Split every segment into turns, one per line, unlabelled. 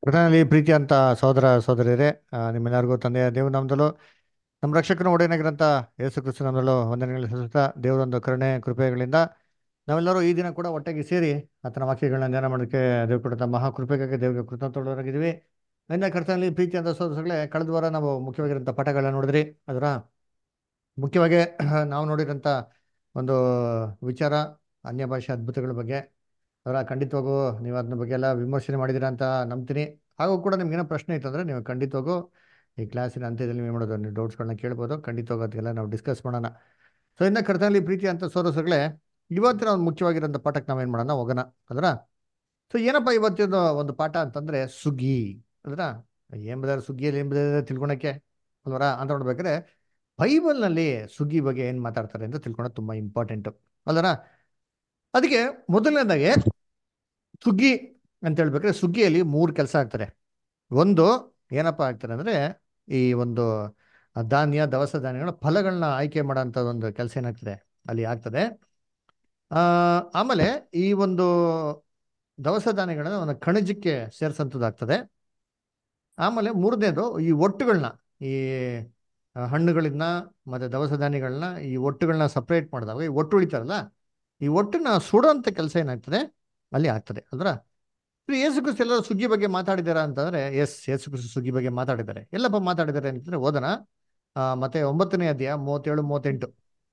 ಕರ್ತನಲ್ಲಿ ಪ್ರೀತಿ ಅಂತ ಸಹೋದರ ಸಹೋದರಿಯರೇ ಆ, ನಿಮ್ಮೆಲ್ಲರಿಗೂ ತಂದೆಯ ದೇವ ನಾಮದಲ್ಲೂ ನಮ್ಮ ರಕ್ಷಕನ ಒಡೆಯನಾಗಿರಂತ ಯೇಸು ಕ್ರಿಸ್ತು ನಾಮದಲ್ಲೂ ವಂದನೆಗಳು ಸಲ್ಲಿಸುತ್ತಾ ದೇವರೊಂದು ಕರುಣೆ ಕೃಪೆಗಳಿಂದ ನಾವೆಲ್ಲರೂ ಈ ದಿನ ಕೂಡ ಒಟ್ಟಾಗಿ ಸೇರಿ ಆತನ ವಾಕ್ಯಗಳನ್ನ ಧ್ಯಾನ ಮಾಡೋದಕ್ಕೆ ದೇವ್ರು ಕೊಟ್ಟಂತ ಮಹಾ ಕೃಪೆಗಾಗಿ ದೇವರಿಗೆ ಕೃತಜ್ಞರಾಗಿದ್ದೀವಿ ಇನ್ನು ಕರ್ತನಲ್ಲಿ ಪ್ರೀತಿ ಅಂತ ಸಹೋದರಗಳೇ ಕಳೆದ ವಾರ ನಾವು ಮುಖ್ಯವಾಗಿರೋಂಥ ಪಾಠಗಳನ್ನ ನೋಡಿದ್ರಿ ಅದರ ಮುಖ್ಯವಾಗಿ ನಾವು ನೋಡಿರೋಂಥ ಒಂದು ವಿಚಾರ ಅನ್ಯ ಭಾಷೆ ಅದ್ಭುತಗಳ ಬಗ್ಗೆ ಅದರ ಖಂಡಿತವಾಗೂ ನೀವು ಅದನ್ನ ಬಗ್ಗೆ ಎಲ್ಲ ವಿಮರ್ಶನೆ ಮಾಡಿದ್ದೀರಾ ಅಂತ ನಂಬ್ತೀನಿ ಹಾಗೂ ಕೂಡ ನಿಮ್ಗೇನೋ ಪ್ರಶ್ನೆ ಇತ್ತಂದರೆ ನೀವು ಖಂಡಿತವಾಗೂ ಈ ಕ್ಲಾಸಿನ ಅಂತ್ಯದಲ್ಲಿ ನೀವು ಏನು ಮಾಡೋದು ನೀವು ಡೌಟ್ಸ್ಗಳನ್ನ ಕೇಳ್ಬೋದು ಖಂಡಿತವಾಗೂ ಅದಕ್ಕೆಲ್ಲ ನಾವು ಡಿಸ್ಕಸ್ ಮಾಡೋಣ ಸೊ ಇನ್ನು ಕರ್ತನಲ್ಲಿ ಪ್ರೀತಿ ಅಂತ ಸೋರಸಗಳೇ ಇವತ್ತಿನ ಒಂದು ಮುಖ್ಯವಾಗಿರೋಂಥ ಪಾಠಕ್ಕೆ ನಾವೇನು ಮಾಡೋಣ ಹೋಗೋಣ ಅದರ ಸೊ ಏನಪ್ಪ ಇವತ್ತಿನ ಒಂದು ಪಾಠ ಅಂತಂದರೆ ಸುಗ್ಗಿ ಅದರ ಏನು ಬದಾರೆ ಸುಗ್ಗಿಯಲ್ಲಿ ಏನು ಬದಾರೆ ತಿಳ್ಕೊಳಕ್ಕೆ ಅಲ್ವರ ಅಂತ ನೋಡ್ಬೇಕಾದ್ರೆ ಬೈಬಲ್ನಲ್ಲಿ ಸುಗ್ಗಿ ಬಗ್ಗೆ ಏನು ಮಾತಾಡ್ತಾರೆ ಅಂತ ತಿಳ್ಕೊಳೋದು ತುಂಬ ಇಂಪಾರ್ಟೆಂಟು ಅಲ್ವರ ಅದಕ್ಕೆ ಮೊದಲನೇದಾಗಿ ಸುಗ್ಗಿ ಅಂತ ಹೇಳ್ಬೇಕಾದ್ರೆ ಸುಗ್ಗಿಯಲ್ಲಿ ಮೂರು ಕೆಲಸ ಆಗ್ತಾರೆ ಒಂದು ಏನಪ್ಪ ಆಗ್ತಾರೆ ಅಂದರೆ ಈ ಒಂದು ಧಾನ್ಯ ದವಸ ಧಾನ್ಯಗಳ ಫಲಗಳನ್ನ ಆಯ್ಕೆ ಮಾಡೋಂಥ ಒಂದು ಕೆಲಸ ಏನಾಗ್ತದೆ ಅಲ್ಲಿ ಆಗ್ತದೆ ಆ, ಆಮೇಲೆ ಈ ಒಂದು ದವಸ ಧಾನ್ಯಗಳನ್ನ ಒಂದು ಕಣಜಕ್ಕೆ ಸೇರಿಸಂಥದ್ದಾಗ್ತದೆ ಆಮೇಲೆ ಮೂರನೇದು ಈ ಒಟ್ಟುಗಳನ್ನ ಈ ಆ, ಹಣ್ಣುಗಳನ್ನ ಮತ್ತು ದವಸ ಧಾನ್ಯಗಳನ್ನ ಈ ಒಟ್ಟುಗಳನ್ನ ಸಪ್ರೇಟ್ ಮಾಡಿದಾಗ ಈ ಒಟ್ಟು ಉಳಿತಾರಲ್ಲ ಈ ಒಟ್ಟನ್ನ ಸುಡೋಂಥ ಕೆಲಸ ಏನಾಗ್ತದೆ ಅಲ್ಲಿ ಆಗ್ತದೆ ಅಲ್ರ ಯೇಸು ಕ್ರಿಸ್ತು ಎಲ್ಲರೂ ಸುಗ್ಗಿ ಬಗ್ಗೆ ಮಾತಾಡಿದಾರ ಅಂತಂದ್ರೆ ಎಸ್ ಯೇಸು ಕ್ರಿಸ್ತು ಸುಗ್ಗಿ ಬಗ್ಗೆ ಮಾತಾಡಿದ್ದಾರೆ ಎಲ್ಲಪ್ಪ ಮಾತಾಡಿದ್ದಾರೆ ಅಂತಂದ್ರೆ ಓದನ ಆ, ಮತ್ತೆ ಒಂಬತ್ತನೇ ಅಧ್ಯಾಯ ಮೂವತ್ತೇಳು ಮೂವತ್ತೆಂಟು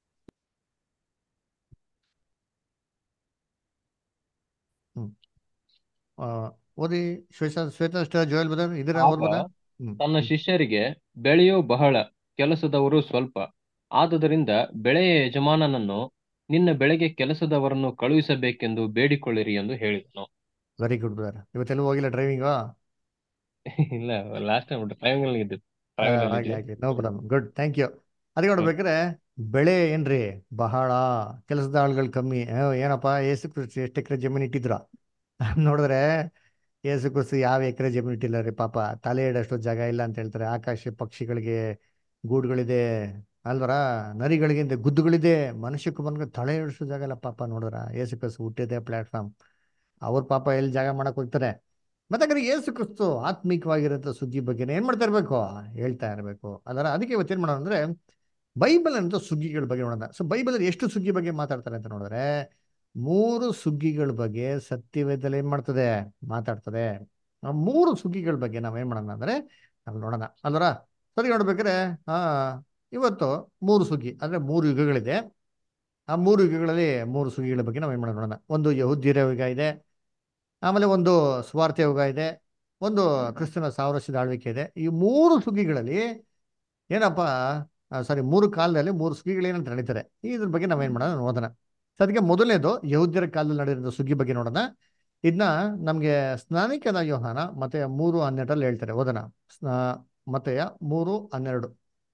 ಹ್ಮ್ ಆ, ಓದಿ ಶ್ವೇತ ಶ್ವೇತ ಜೋಯಲ್ ಬದರ್ ಇದರ
ಆಗ
ಓದ್ಬೋದಾ ಹ್ಮ್
ತನ್ನ
ಹ್ಮ್
ಶಿಷ್ಯರಿಗೆ ಬೆಳೆಯು ಬಹಳ ಕೆಲಸದವರು ಸ್ವಲ್ಪ ಆದುದರಿಂದ ಬೆಳೆಯ ಯಜಮಾನನನ್ನು ನಿನ್ನ ಬೆಳೆಗೆ ಕೆಲಸದವರನ್ನು ಕಳುಹಿಸಬೇಕೆಂದು ಬೇಡಿಕೊಳ್ಳಿರಿ ಎಂದು ಹೇಳಿದನು
ವೆರಿ ಗುಡ್ ಬ್ರದರ್ ಇವತ್ತೆಲ್ಲೂ ಹೋಗಿಲ್ಲ ಡ್ರೈವಿಂಗು
ಇಲ್ಲ ಲಾಸ್ಟ್ ಟೈಮ್ ಡ್ರೈವಿಂಗ್ ಅಲ್ಲಿ ಇದ್ದು ಡ್ರೈವಿಂಗ್ ಅಲ್ಲಿ
ಹಾಗೆ
ಇದ್ವಿ
ಹಾಗೆ no problem good thank you ಅದಕ್ಕೆ
ಹ್ಮ್.
ನೋಡ್ಬೇಕಾದ್ರೆ ಬೆಳೆ ಏನ್ರಿ ಬಹಳ ಕೆಲಸದ ಆಳುಗಳು ಕಮ್ಮಿ ಅಯ್ಯೋ, ಏನಪ್ಪ ಏಸು ಕ್ರಿಸ್ತು ಎಷ್ಟು ಎಕರೆ ಜಮೀನು ಇಟ್ಟಿದ್ರ ನೋಡಿದ್ರೆ ಏಸು ಕ್ರಿಸ್ತು ಯಾವ ಎಕರೆ ಜಮೀನು ಇಟ್ಟಿಲ್ಲ ರೀ ಪಾಪ ತಲೆ ಇಡೋಷ್ಟು ಜಾಗ ಇಲ್ಲ ಅಂತ ಹೇಳ್ತಾರೆ ಆಕಾಶ ಪಕ್ಷಿಗಳಿಗೆ ಗೂಡುಗಳಿದೆ ಅಲ್ವರ ನರಿಗಳಿಗಿದೆ ಗುದ್ದುಗಳಿದೆ ಮನುಷ್ಯ ಕುಮಾರ್ಗೆ ತಲೆ ಇಡೋಷ್ಟು ಜಾಗ ಇಲ್ಲ ಪಾಪ ನೋಡಿದ್ರ ಏಸು ಕ್ರಿಸ್ತು ಹುಟ್ಟಿದೆ ಪ್ಲಾಟ್ಫಾರ್ಮ್ ಅವ್ರ ಪಾಪ ಎಲ್ಲಿ ಜಾಗ ಮಾಡಕ್ ಹೋಗ್ತಾರೆ ಮತ್ತೆ ಹಾಗಾದ್ರೆ ಏಸು ಕ್ರಿಸ್ತು ಆತ್ಮಿಕವಾಗಿರೋಂಥ ಸುಗ್ಗಿ ಬಗ್ಗೆ ಏನ್ ಮಾಡ್ತಾ ಇರ್ಬೇಕು ಹೇಳ್ತಾ ಇರಬೇಕು ಅದರ ಅದಕ್ಕೆ ಇವತ್ತೇನ್ ಮಾಡೋಣ ಅಂದ್ರೆ ಬೈಬಲ್ ಅಂತ ಸುಗ್ಗಿಗಳ ಬಗ್ಗೆ ನೋಡೋಣ ಸೊ ಬೈಬಲ್ ಎಷ್ಟು ಸುಗ್ಗಿ ಬಗ್ಗೆ ಮಾತಾಡ್ತಾರೆ ಅಂತ ನೋಡಿದ್ರೆ ಮೂರು ಸುಗ್ಗಿಗಳ ಬಗ್ಗೆ ಸತ್ಯವೇದದಲ್ಲಿ ಏನ್ ಮಾಡ್ತದೆ ಮಾತಾಡ್ತದೆ ಆ ಮೂರು ಸುಗ್ಗಿಗಳ ಬಗ್ಗೆ ನಾವ್ ಏನ್ ಮಾಡೋಣ ಅಂದ್ರೆ ನಾವು ನೋಡೋಣ ಅಲ್ವರ ಸರಿ ನೋಡ್ಬೇಕಾದ್ರೆ ಆ ಇವತ್ತು ಮೂರು ಸುಗ್ಗಿ ಅಂದ್ರೆ ಮೂರು ಯುಗಗಳಿದೆ ಆ ಮೂರು ಯುಗಗಳಲ್ಲಿ ಮೂರು ಸುಗ್ಗಿಗಳ ಬಗ್ಗೆ ನಾವು ಏನ್ ಮಾಡೋಣ ನೋಡೋಣ ಒಂದು ಯಹುದ್ಯರ ಯುಗ ಇದೆ ಆಮೇಲೆ ಒಂದು ಸ್ವಾರ್ಥ ಯುಗ ಇದೆ ಒಂದು ಕ್ರಿಸ್ತನ ಸಾವಿರ ವರ್ಷದ ಆಳ್ವಿಕೆ ಇದೆ ಈ ಮೂರು ಸುಗ್ಗಿಗಳಲ್ಲಿ ಏನಪ್ಪ ಸಾರಿ ಮೂರು ಕಾಲದಲ್ಲಿ ಮೂರು ಸುಗ್ಗಿಗಳು ಏನಂತ ನಡೀತಾರೆ ಇದ್ರ ಬಗ್ಗೆ ನಾವೇನ್ ಮಾಡೋಣ ನೋಡೋಣ ಸೊ ಅದಕ್ಕೆ ಮೊದಲನೇದು ಯಹೂದ್ಯರ ಕಾಲದಲ್ಲಿ ನಡೆದಿರೋ ಸುಗ್ಗಿ ಬಗ್ಗೆ ನೋಡೋಣ ಇದನ್ನ ನಮ್ಗೆ ಸ್ನಾನಿಕದ ಯೋಹಾನ ಮತ್ತೆ ಮೂರು ಹನ್ನೆರಡರಲ್ಲಿ ಹೇಳ್ತಾರೆ ಓದೋಣ ಸ್ನಾ ಮತೆಯ ಮೂರು ಹನ್ನೆರಡು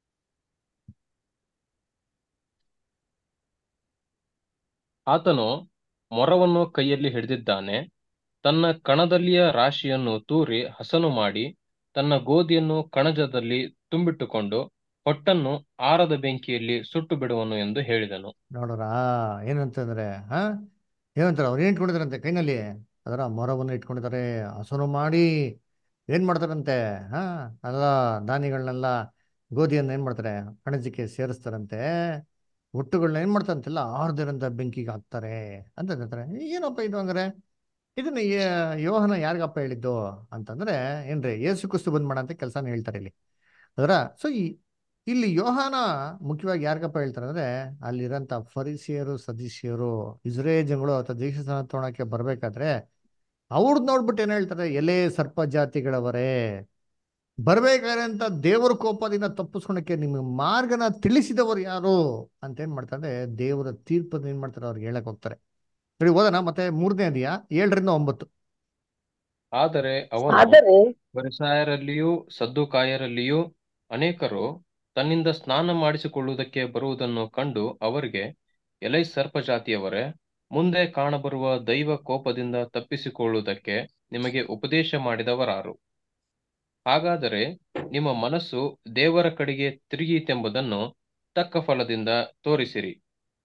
ಆತನು ಮೊರವನ್ನು ಕೈಯಲ್ಲಿ ಹಿಡಿದಿದ್ದಾನೆ ತನ್ನ ಕಣದಲ್ಲಿಯ ರಾಶಿಯನ್ನು ತೂರಿ ಹಸನು ಮಾಡಿ ತನ್ನ ಗೋಧಿಯನ್ನು ಕಣಜದಲ್ಲಿ ತುಂಬಿಟ್ಟುಕೊಂಡು ಹೊಟ್ಟನ್ನು ಆರದ ಬೆಂಕಿಯಲ್ಲಿ ಸುಟ್ಟು ಬಿಡುವನು ಎಂದು ಹೇಳಿದನು
ನೋಡೋರ ಏನಂತಂದ್ರೆ ಹಾ ಏನಂತಾರೆ ಅವ್ರು ಏನ್ ಇಟ್ಕೊಂಡಿದಾರಂತೆ ಕೈನಲ್ಲಿ ಅದರ ಮೊರವನ್ನು ಇಟ್ಕೊಂಡಿದ್ದಾರೆ ಹಸನು ಮಾಡಿ ಏನ್ ಮಾಡ್ತಾರಂತೆ ಹಾ ಎಲ್ಲ ಧಾನ್ಯಗಳನ್ನೆಲ್ಲ ಗೋಧಿಯನ್ನ ಏನ್ ಮಾಡ್ತಾರೆ ಕಣಜಕ್ಕೆ ಸೇರಿಸ್ತಾರಂತೆ ಒಟ್ಟುಗಳನ್ನ ಏನ್ ಮಾಡ್ತಾರಂತೆಲ್ಲ ಆರ್ದಿರಂತ ಬೆಂಕಿಗೆ ಹಾಕ್ತಾರೆ ಅಂತ ಹೇಳ್ತಾರೆ ಏನಪ್ಪ ಇದು ಹಂಗಾರೆ ಇದನ್ನ ಯೇ- ಯೋಹನ ಯಾರಿಗಪ್ಪ ಹೇಳಿದ್ದು ಅಂತಂದ್ರೆ ಏನ್ರಿ ಯೇಸು ಕ್ರಿಸ್ತು ಬಂದ್ ಮಾಡಂತ ಕೆಲಸನ ಹೇಳ್ತಾರೆ ಇಲ್ಲಿ ಅದರ ಸೊ ಈ ಇಲ್ಲಿ ಯೋಹಾನ ಮುಖ್ಯವಾಗಿ ಯಾರಿಗಪ್ಪ ಹೇಳ್ತಾರೆ ಅಂದ್ರೆ ಅಲ್ಲಿರೋಂಥ ಫರಿಸಿಯರು ಸದಸ್ಯರು ಇಸ್ರೇಲ್ ಜನಗಳು ಅಥವಾ ದೀಕ್ಷಾ ತೊಗೊಳಕ್ಕೆ ಬರ್ಬೇಕಾದ್ರೆ ಅವ್ರದ್ ನೋಡ್ಬಿಟ್ಟು ಏನ್ ಹೇಳ್ತಾರೆ ಎಲೆ ಸರ್ಪ ಜಾತಿಗಳವರೇ ಬರ್ಬೇಕಾದ್ರೆ ಅಂತ ದೇವರ ಕೋಪದಿಂದ ತಪ್ಪಿಸ್ಕೊಳಕ್ಕೆ ನಿಮ್ಗೆ ಮಾರ್ಗನ ತಿಳಿಸಿದವರು ಯಾರು ಅಂತ ಏನ್ ಮಾಡ್ತಾರೆ ದೇವರ ತೀರ್ಪನ್ನ ಏನ್ ಮಾಡ್ತಾರೆ ಅವ್ರಿಗೆ ಹೇಳಕ್ ಹೋಗ್ತಾರೆ ಸರಿ ಓದೋಣ ಮತ್ತೆ ಮೂರನೇ ಅದಿಯಾ ಏಳರಿಂದ ಒಂಬತ್ತು
ಆದರೆ ಅವನು
ಆದರೆ
ಫರಿಸಾಯರಲ್ಲಿಯೂ ಸದ್ದುಕಾಯರಲ್ಲಿಯೂ ಅನೇಕರು ತನ್ನಿಂದ ಸ್ನಾನ ಮಾಡಿಸಿಕೊಳ್ಳುವುದಕ್ಕೆ ಬರುವುದನ್ನು ಕಂಡು ಅವರಿಗೆ ಎಲೈ ಸರ್ಪ ಜಾತಿಯವರೇ ಮುಂದೆ ಕಾಣಬರುವ ದೈವ ಕೋಪದಿಂದ ತಪ್ಪಿಸಿಕೊಳ್ಳುವುದಕ್ಕೆ ನಿಮಗೆ ಉಪದೇಶ ಮಾಡಿದವರಾರು ಹಾಗಾದರೆ ನಿಮ್ಮ ಮನಸ್ಸು ದೇವರ ಕಡೆಗೆ ತಿರುಗೀತೆಂಬುದನ್ನು ತಕ್ಕ ಫಲದಿಂದ ತೋರಿಸಿರಿ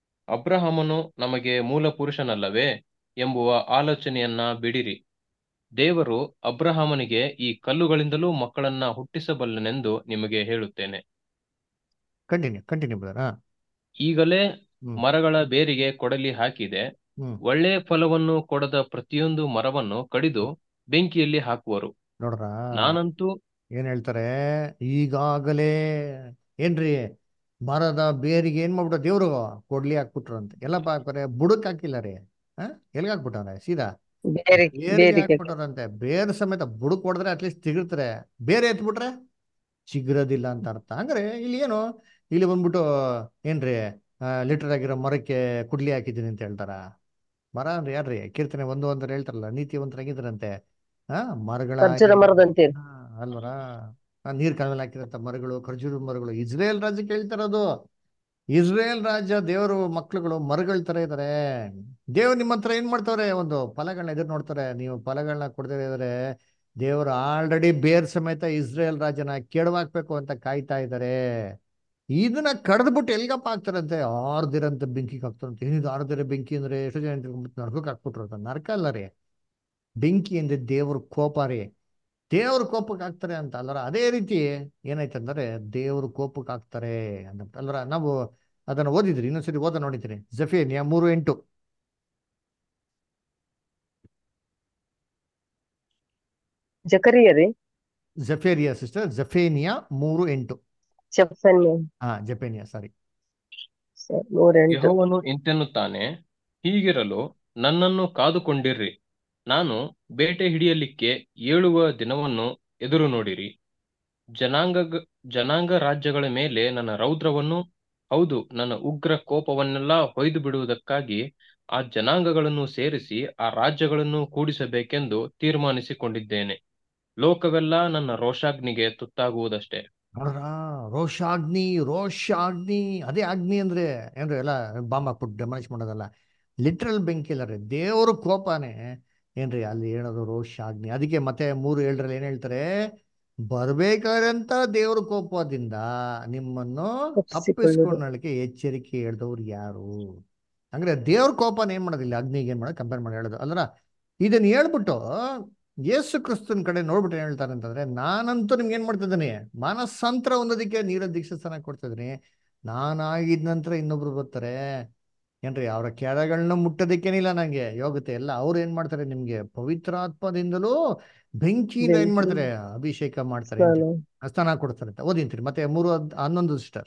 ಅಬ್ರಹಾಮನು ನಮಗೆ ಮೂಲ ಪುರುಷನಲ್ಲವೇ ಎಂಬುವ ಆಲೋಚನೆಯನ್ನ ಬಿಡಿರಿ ದೇವರು ಅಬ್ರಹಾಮನಿಗೆ ಈ ಕಲ್ಲುಗಳಿಂದಲೂ ಮಕ್ಕಳನ್ನ ಹುಟ್ಟಿಸಬಲ್ಲನೆಂದು ನಿಮಗೆ ಹೇಳುತ್ತೇನೆ
ಕಂಟಿನ್ಯೂ ಕಂಟಿನ್ಯೂ ಬ್ರದರ್ ಹಾ
ಈಗಲೇ
ಹ್ಮ್
ಮರಗಳ ಬೇರಿಗೆ ಕೊಡಲಿ ಹಾಕಿದೆ
ಹ್ಮ್
ಒಳ್ಳೆ ಫಲವನ್ನು ಕೊಡದ ಪ್ರತಿಯೊಂದು ಮರವನ್ನು ಕಡಿದು ಬೆಂಕಿಯಲ್ಲಿ ಹಾಕುವರು
ನೋಡ್ರ
ನಾನಂತೂ
ಏನ್ ಹೇಳ್ತಾರೆ ಈಗಾಗಲೇ ಏನ್ರಿ ಮರದ ಬೇರಿಗೆ ಏನ್ ಮಾಡ್ಬಿಟ್ಟ ದೇವ್ರು ಕೊಡ್ಲಿ ಹಾಕ್ಬಿಟ್ರು ಅಂತ ಎಲ್ಲಪ್ಪ ಹಾಕ್ತಾರೆ ಬುಡಕ್ ಹಾಕಿಲ್ಲ ರೀ ಹಾ ಎಲ್ಗ ಹಾಕ್ಬಿಟ್ಟವ್ರೆ ಸೀದಾ
ಬೇರೆ
ಬೇರಿಗೆ
ಬೇರಿಗೆ
ಹಾಕ್ಬಿಟ್ಟವ್ರಂತೆ ಬೇರ್ ಸಮೇತ ಬುಡಕ್ ಹೊಡೆದ್ರೆ ಅಟ್ಲೀಸ್ಟ್ ತಿಗಿರ್ತಾರೆ ಬೇರೆ ಎತ್ಬಿಟ್ರೆ ಚಿಗ್ರದಿಲ್ಲ ಅಂತ ಅರ್ಥ ಹಂಗಾರೆ ಇಲ್ಲಿ ಏನು ಇಲ್ಲಿ ಬಂದ್ಬಿಟ್ಟು ಏನ್ರಿ ಲಿಟರ್ ಆಗಿರೋ ಮರಕ್ಕೆ ಕುಡ್ಲಿ ಹಾಕಿದ್ದೀನಿ ಅಂತ ಹೇಳ್ತಾರ ಮರ ಅಂದ್ರೆ ಯಾರ್ರಿ ಕೀರ್ತನೆ ಒಂದು ಅಂತ ಹೇಳ್ತಾರಲ್ಲ ನೀತಿವಂತರಾಗಿದ್ರಂತೆ ಹಾ ಮರಗಳ
ಖರ್ಜೂರ ಮರದಂತೀರಿ
ಹಾ, ಅಲ್ವರ ಆ, ನೀರ್ ಕಾಲಲ್ಲಿ ಹಾಕಿರಂತ ಮರಗಳು ಖರ್ಜೂರ ಮರಗಳು ಇಸ್ರೇಲ್ ರಾಜ್ಯಕ್ಕೆ ಹೇಳ್ತಾರದು ಇಸ್ರೇಲ್ ರಾಜ್ಯ ದೇವರು ಮಕ್ಳುಗಳು ಮರಗಳ ತರ ಇದಾರೆ ದೇವ್ರು ನಿಮ್ಮ ಹತ್ರ ಏನ್ ಮಾಡ್ತಾವ್ರೆ ಒಂದು ಫಲಗಳನ್ನ ಎದುರು ನೋಡ್ತಾರೆ ನೀವು ಫಲಗಳನ್ನ ಕೊಡದೇ ಇದ್ರೆ ದೇವರು ಆಲ್ರೆಡಿ ಬೇರ್ ಸಮೇತ ಇಸ್ರೇಲ್ ರಾಜ್ಯನ ಕೆಡವಾಕ್ಬೇಕು ಅಂತ ಕಾಯ್ತಾ ಇದ್ದಾರೆ ಇದನ್ನ ಕಡ್ದ್ಬಿಟ್ಟು ಎಲ್ಗಪ್ಪ ಹಾಕ್ತಾರಂತೆ ಆರ್ದಿರಂತ ಬೆಂಕಿಗೆ ಹಾಕ್ತಾರಂತೆ ಏನಿದು ಆರ್ದಿರ ಬೆಂಕಿ ಅಂದ್ರೆ ಎಷ್ಟು ಜನ ನರಕಕ್ಕೆ ಹಾಕ್ಬಿಟ್ರು ಅಂತ ನರಕ ಅಲ್ಲ ರೀ ಬೆಂಕಿ ಅಂದ್ರೆ ದೇವ್ರ ಕೋಪ ರೀ ದೇವ್ರ ಕೋಪಕ್ಕೆ ಹಾಕ್ತಾರೆ ಅಂತ ಅಲ್ಲರ ಅದೇ ರೀತಿ ಏನಾಯ್ತಂದ್ರೆ ದೇವ್ರ ಕೋಪಕ್ಕೆ ಹಾಕ್ತಾರೆ ಅಂತ ಅಲ್ಲರ ನಾವು ಅದನ್ನ ಓದಿದ್ರಿ ಇನ್ನೊಂದ್ಸರಿ ಓದ ನೋಡಿದ್ರಿ ಜಫೇನಿಯ ಮೂರು ಎಂಟು
ಜಕರಿಯ ರೀ
ಜಫೇರಿಯಾ ಸಿಸ್ಟರ್ ಜಫೇನಿಯಾ ಮೂರು ಎಂಟು
ಚಪ್ಪನ್ಯ
ಹಾ ಜಫೇನಿಯಾ ಸಾರಿ
ಸರ್ ನೂರೆಂಟು
ಯೆಹೋವನು ಇಂತೆನ್ನುತ್ತಾನೆ ಹೀಗಿರಲು ನನ್ನನ್ನು ಕಾದುಕೊಂಡಿರ್ರಿ ನಾನು ಬೇಟೆ ಹಿಡಿಯಲಿಕ್ಕೆ ಏಳುವ ದಿನವನ್ನು ಎದುರು ನೋಡಿರಿ ಜನಾಂಗ ಜನಾಂಗ ರಾಜ್ಯಗಳ ಮೇಲೆ ನನ್ನ ರೌದ್ರವನ್ನು ಹೌದು ನನ್ನ ಉಗ್ರ ಕೋಪವನ್ನೆಲ್ಲ ಹೊಯ್ದು ಬಿಡುವುದಕ್ಕಾಗಿ ಆ ಜನಾಂಗಗಳನ್ನು ಸೇರಿಸಿ ಆ ರಾಜ್ಯಗಳನ್ನು ಕೂಡಿಸಬೇಕೆಂದು ತೀರ್ಮಾನಿಸಿಕೊಂಡಿದ್ದೇನೆ ಲೋಕವೆಲ್ಲ ನನ್ನ ರೋಷಾಗ್ನಿಗೆ ತುತ್ತಾಗುವುದಷ್ಟೇ
ನೋಡ್ರ ರೋಷಾಗ್ನಿ ರೋಷಾಗ್ನಿ ಅದೇ ಅಗ್ನಿ ಅಂದ್ರೆ ಏನ್ರಿ ಎಲ್ಲ ಬಾಂಬ್ ಹಾಕ್ಬಿಟ್ಟು ಡೆಮಾಲಿಷ್ ಮಾಡೋದಲ್ಲ ಲಿಟ್ರಲ್ ಬೆಂಕಿ ಇಲ್ಲ ರೀ ದೇವ್ರ ಕೋಪನೇ ಏನ್ರಿ ಅಲ್ಲಿ ಹೇಳೋದು ರೋಷಾಗ್ನಿ ಅದಕ್ಕೆ ಮತ್ತೆ ಮೂರು ಏಳರಲ್ಲಿ ಏನ್ ಹೇಳ್ತಾರೆ ಬರ್ಬೇಕಾದಂತ ದೇವ್ರ ಕೋಪದಿಂದ ನಿಮ್ಮನ್ನು
ತಪ್ಪಿಸಿಕೊಳ್ಳುವುದು.
ಅಪ್ಪಿಸ್ಕೊಳ್ಳಲಿಕ್ಕೆ ಎಚ್ಚರಿಕೆ ಹೇಳ್ದವ್ರು ಯಾರು ಅಂದ್ರೆ ದೇವ್ರ ಕೋಪನ ಏನ್ ಮಾಡೋದಿಲ್ಲ ಅಗ್ನಿಗೆ ಏನ್ ಮಾಡೋದು ಕಂಪೇರ್ ಮಾಡಿ ಹೇಳೋದು ಅಲ್ರ ಇದನ್ನ ಹೇಳ್ಬಿಟ್ಟು ಯೇಸು ಕ್ರಿಸ್ತನ ಕಡೆ ನೋಡ್ಬಿಟ್ಟು ಏನ್ ಹೇಳ್ತಾರೆ ಅಂತಂದ್ರೆ ನಾನಂತೂ ನಿಮ್ಗೆ ಏನ್ ಮಾಡ್ತಿದ್ದೀನಿ ಮಾನಸಾಂತರ ಹೊಂದೋದಕ್ಕೆ ನೀರ ದೀಕ್ಷಾಸ್ಥಾನ ಕೊಡ್ತಿದ್ದೀನಿ ನಾನಾಗಿದ ನಂತರ ಇನ್ನೊಬ್ರು ಬರ್ತಾರೆ ಏನ್ರಿ ಅವರ ಕೆಳಗಳನ್ನ ಮುಟ್ಟೋದಕ್ಕೇನಿಲ್ಲ ನಂಗೆ ಯೋಗ್ಯತೆ ಎಲ್ಲ ಅವ್ರು ಏನ್ ಮಾಡ್ತಾರೆ ನಿಮ್ಗೆ ಪವಿತ್ರಾತ್ಮದಿಂದಲೂ ಬೆಂಕಿಯಿಂದ ಏನ್ ಮಾಡ್ತಾರೆ ಅಭಿಷೇಕ ಮಾಡ್ತಾರೆ ಅಂತ
ಸ್ನಾನ.
ಸ್ನಾನ ಕೊಡ್ತಾರೆ ಅಂತ ಓದಿಂತೀರಿ ಮತ್ತೆ ಮೂರು ಹದ್- ಹನ್ನೊಂದು ಸಿಸ್ಟರ್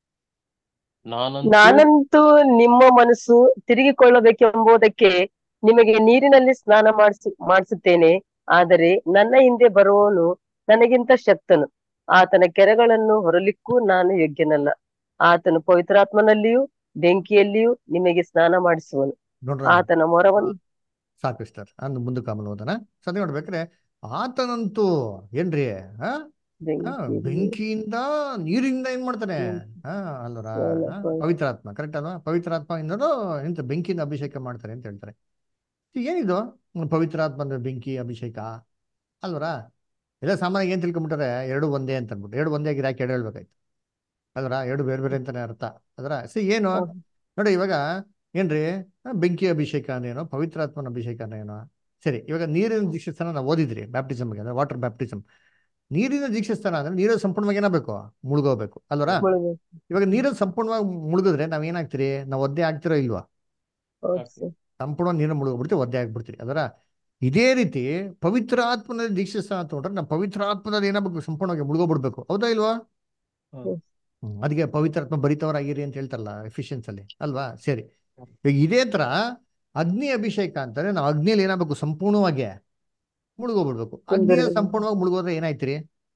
ನಾನಂತೂ
ನಾನಂತೂ ನಿಮ್ಮ ಮನಸ್ಸು ತಿರುಗಿಕೊಳ್ಳಬೇಕೆಂಬುದಕ್ಕೆ ನಿಮಗೆ ನೀರಿನಲ್ಲಿ ಸ್ನಾನ ಮಾಡಿಸು ಮಾಡಿಸುತ್ತೇನೆ ಆದರೆ ನನ್ನ ಹಿಂದೆ ಬರುವವನು ನನಗಿಂತ ಶಕ್ತನು ಆತನ ಕೆರೆಗಳನ್ನು ಹೊರಲಿಕ್ಕೂ ನಾನು ಯೋಗ್ಯನಲ್ಲ ಆತನು ಪವಿತ್ರಾತ್ಮನಲ್ಲಿಯೂ ಬೆಂಕಿಯಲ್ಲಿಯೂ ನಿಮಗೆ ಸ್ನಾನ ಮಾಡಿಸುವನು
ನೋಡ್ರ
ಆತನ ಮೊರವನ್ನು
ಸಾಕು ಸಿಸ್ಟರ್ ಅಂದ್ ಮುಂದಕ್ಕೆ ಆಮೇಲೆ ಓದೋಣ ಸದ್ಯ ನೋಡ್ಬೇಕ್ರೆ ಆತನಂತೂ ಏನ್ರಿ ಆ ಆ,
ಬೆಂಕಿ
ಬೆಂಕಿಯಿಂದ ನೀರಿಂದ ಏನ್ ಮಾಡ್ತಾನೆ ಹಾ ಅಲ್ವರ
ಹೌದು,
ಆ,
ಹೌದು.
ಪವಿತ್ರಾತ್ಮ ಕರೆಕ್ಟ್ ಅಲ್ವಾ ಪವಿತ್ರಾತ್ಮ ಇಂದಲೂ ಎಂತ ಬೆಂಕಿಯಿಂದ ಅಭಿಷೇಕ ಮಾಡ್ತಾರೆ ಅಂತ ಹೇಳ್ತಾರೆ ಈ ಏನಿದು ಹ್ಮ್, ಪವಿತ್ರಾತ್ಮ ಅಂದ್ರೆ ಬೆಂಕಿ ಅಭಿಷೇಕ ಅಲ್ವರ ಎಲ್ಲ ಸಾಮಾನ್ಯ ಏನ್ ತಿಳ್ಕೊಂಬಿಟ್ಟಾರೆ ಎರಡು ಒಂದೇ ಅಂತ ಅನ್ಬಿಟ್ಟು ಎರಡು ಒಂದೇ ಆಗಿರೋ ಯಾಕೆ ಎರಡು ಹೇಳ್ಬೇಕಾಯ್ತು ಅಲ್ವರ ಎರಡು ಬೇರೆ ಬೇರೆ ಅಂತಾನೆ ಅರ್ಥ ಅದರ ಸಿ ಏನು
ಹೌದು.
ನೋಡಿ ಇವಾಗ ಏನ್ರಿ ಆ, ಬೆಂಕಿ ಅಭಿಷೇಕ ಅಂದ್ರೇನು ಪವಿತ್ರಾತ್ಮನ ಅಭಿಷೇಕ ಅಂದ್ರೇನು ಸರಿ ಇವಾಗ ನೀರಿನ ದೀಕ್ಷಾಸ್ಥಾನ ನಾವು ಓದಿದ್ರಿ ಬ್ಯಾಪ್ಟಿಸಮ್ಗೆ ಅಂದ್ರೆ ವಾಟರ್ ಬ್ಯಾಪ್ಟಿಸಮ್ ನೀರಿನ ದೀಕ್ಷಾಸ್ಥಾನ ಅಂದ್ರೆ ನೀರು ಸಂಪೂರ್ಣವಾಗಿ ಏನಾಗಬೇಕು ಮುಳುಗೋಬೇಕು ಅಲ್ವರ
ಮುಳುಗು.
ಇವಾಗ ನೀರಲ್ಲಿ ಸಂಪೂರ್ಣವಾಗಿ ಮುಳುಗಿದ್ರೆ ನಾವ್ ಏನಾಗ್ತೀರಿ ನಾವು ಒದ್ದೆ ಆಗ್ತಿರೋ ಇಲ್ವಾ
ಹೌದು ಸರ್.
ಸಂಪೂರ್ಣ ನೀರು ಮುಳುಗೋಗ್ಬಿಡ್ತೀವಿ ಒದ್ದೆ ಆಗ್ಬಿಡ್ತೀರಿ ಅದರ ಇದೇ ರೀತಿ ಪವಿತ್ರ ಆತ್ಮನಲ್ಲಿ ದೀಕ್ಷಾಸ್ಥಾನ ತಗೊಂಡ್ರೆ ನಾವು ಪವಿತ್ರ ಆತ್ಮದಲ್ಲಿ ಏನಾಗಬೇಕು ಸಂಪೂರ್ಣವಾಗಿ ಮುಳುಗೋಗ್ಬಿಡ್ಬೇಕು ಹೌದಾ ಇಲ್ವಾ
ಹೌದು.
ಹ್ಮ್, ಅದಕ್ಕೆ ಪವಿತ್ರಾತ್ಮ ಭರಿತವರಾಗಿರಿ ಅಂತ ಹೇಳ್ತಾರಲ್ಲ ಎಫಿಷಿಯನ್ಸ್ ಅಲ್ಲಿ ಅಲ್ವಾ ಸರಿ ಈಗ ಇದೇ ತರ ಅಗ್ನಿ ಅಭಿಷೇಕ ಅಂತಾರೆ ನಾವು ಅಗ್ನಿಯಲ್ಲಿ ಏನಾಗಬೇಕು ಸಂಪೂರ್ಣವಾಗಿ ಮುಳುಗೋಗ್ಬಿಡ್ಬೇಕು ಅಗ್ನಿಯಲ್ಲಿ
ಒಂದರಲ್ಲಿ-
ಸಂಪೂರ್ಣವಾಗಿ ಮುಳುಗೋದ್ರೆ ಏನಾಯ್ತಿರಿ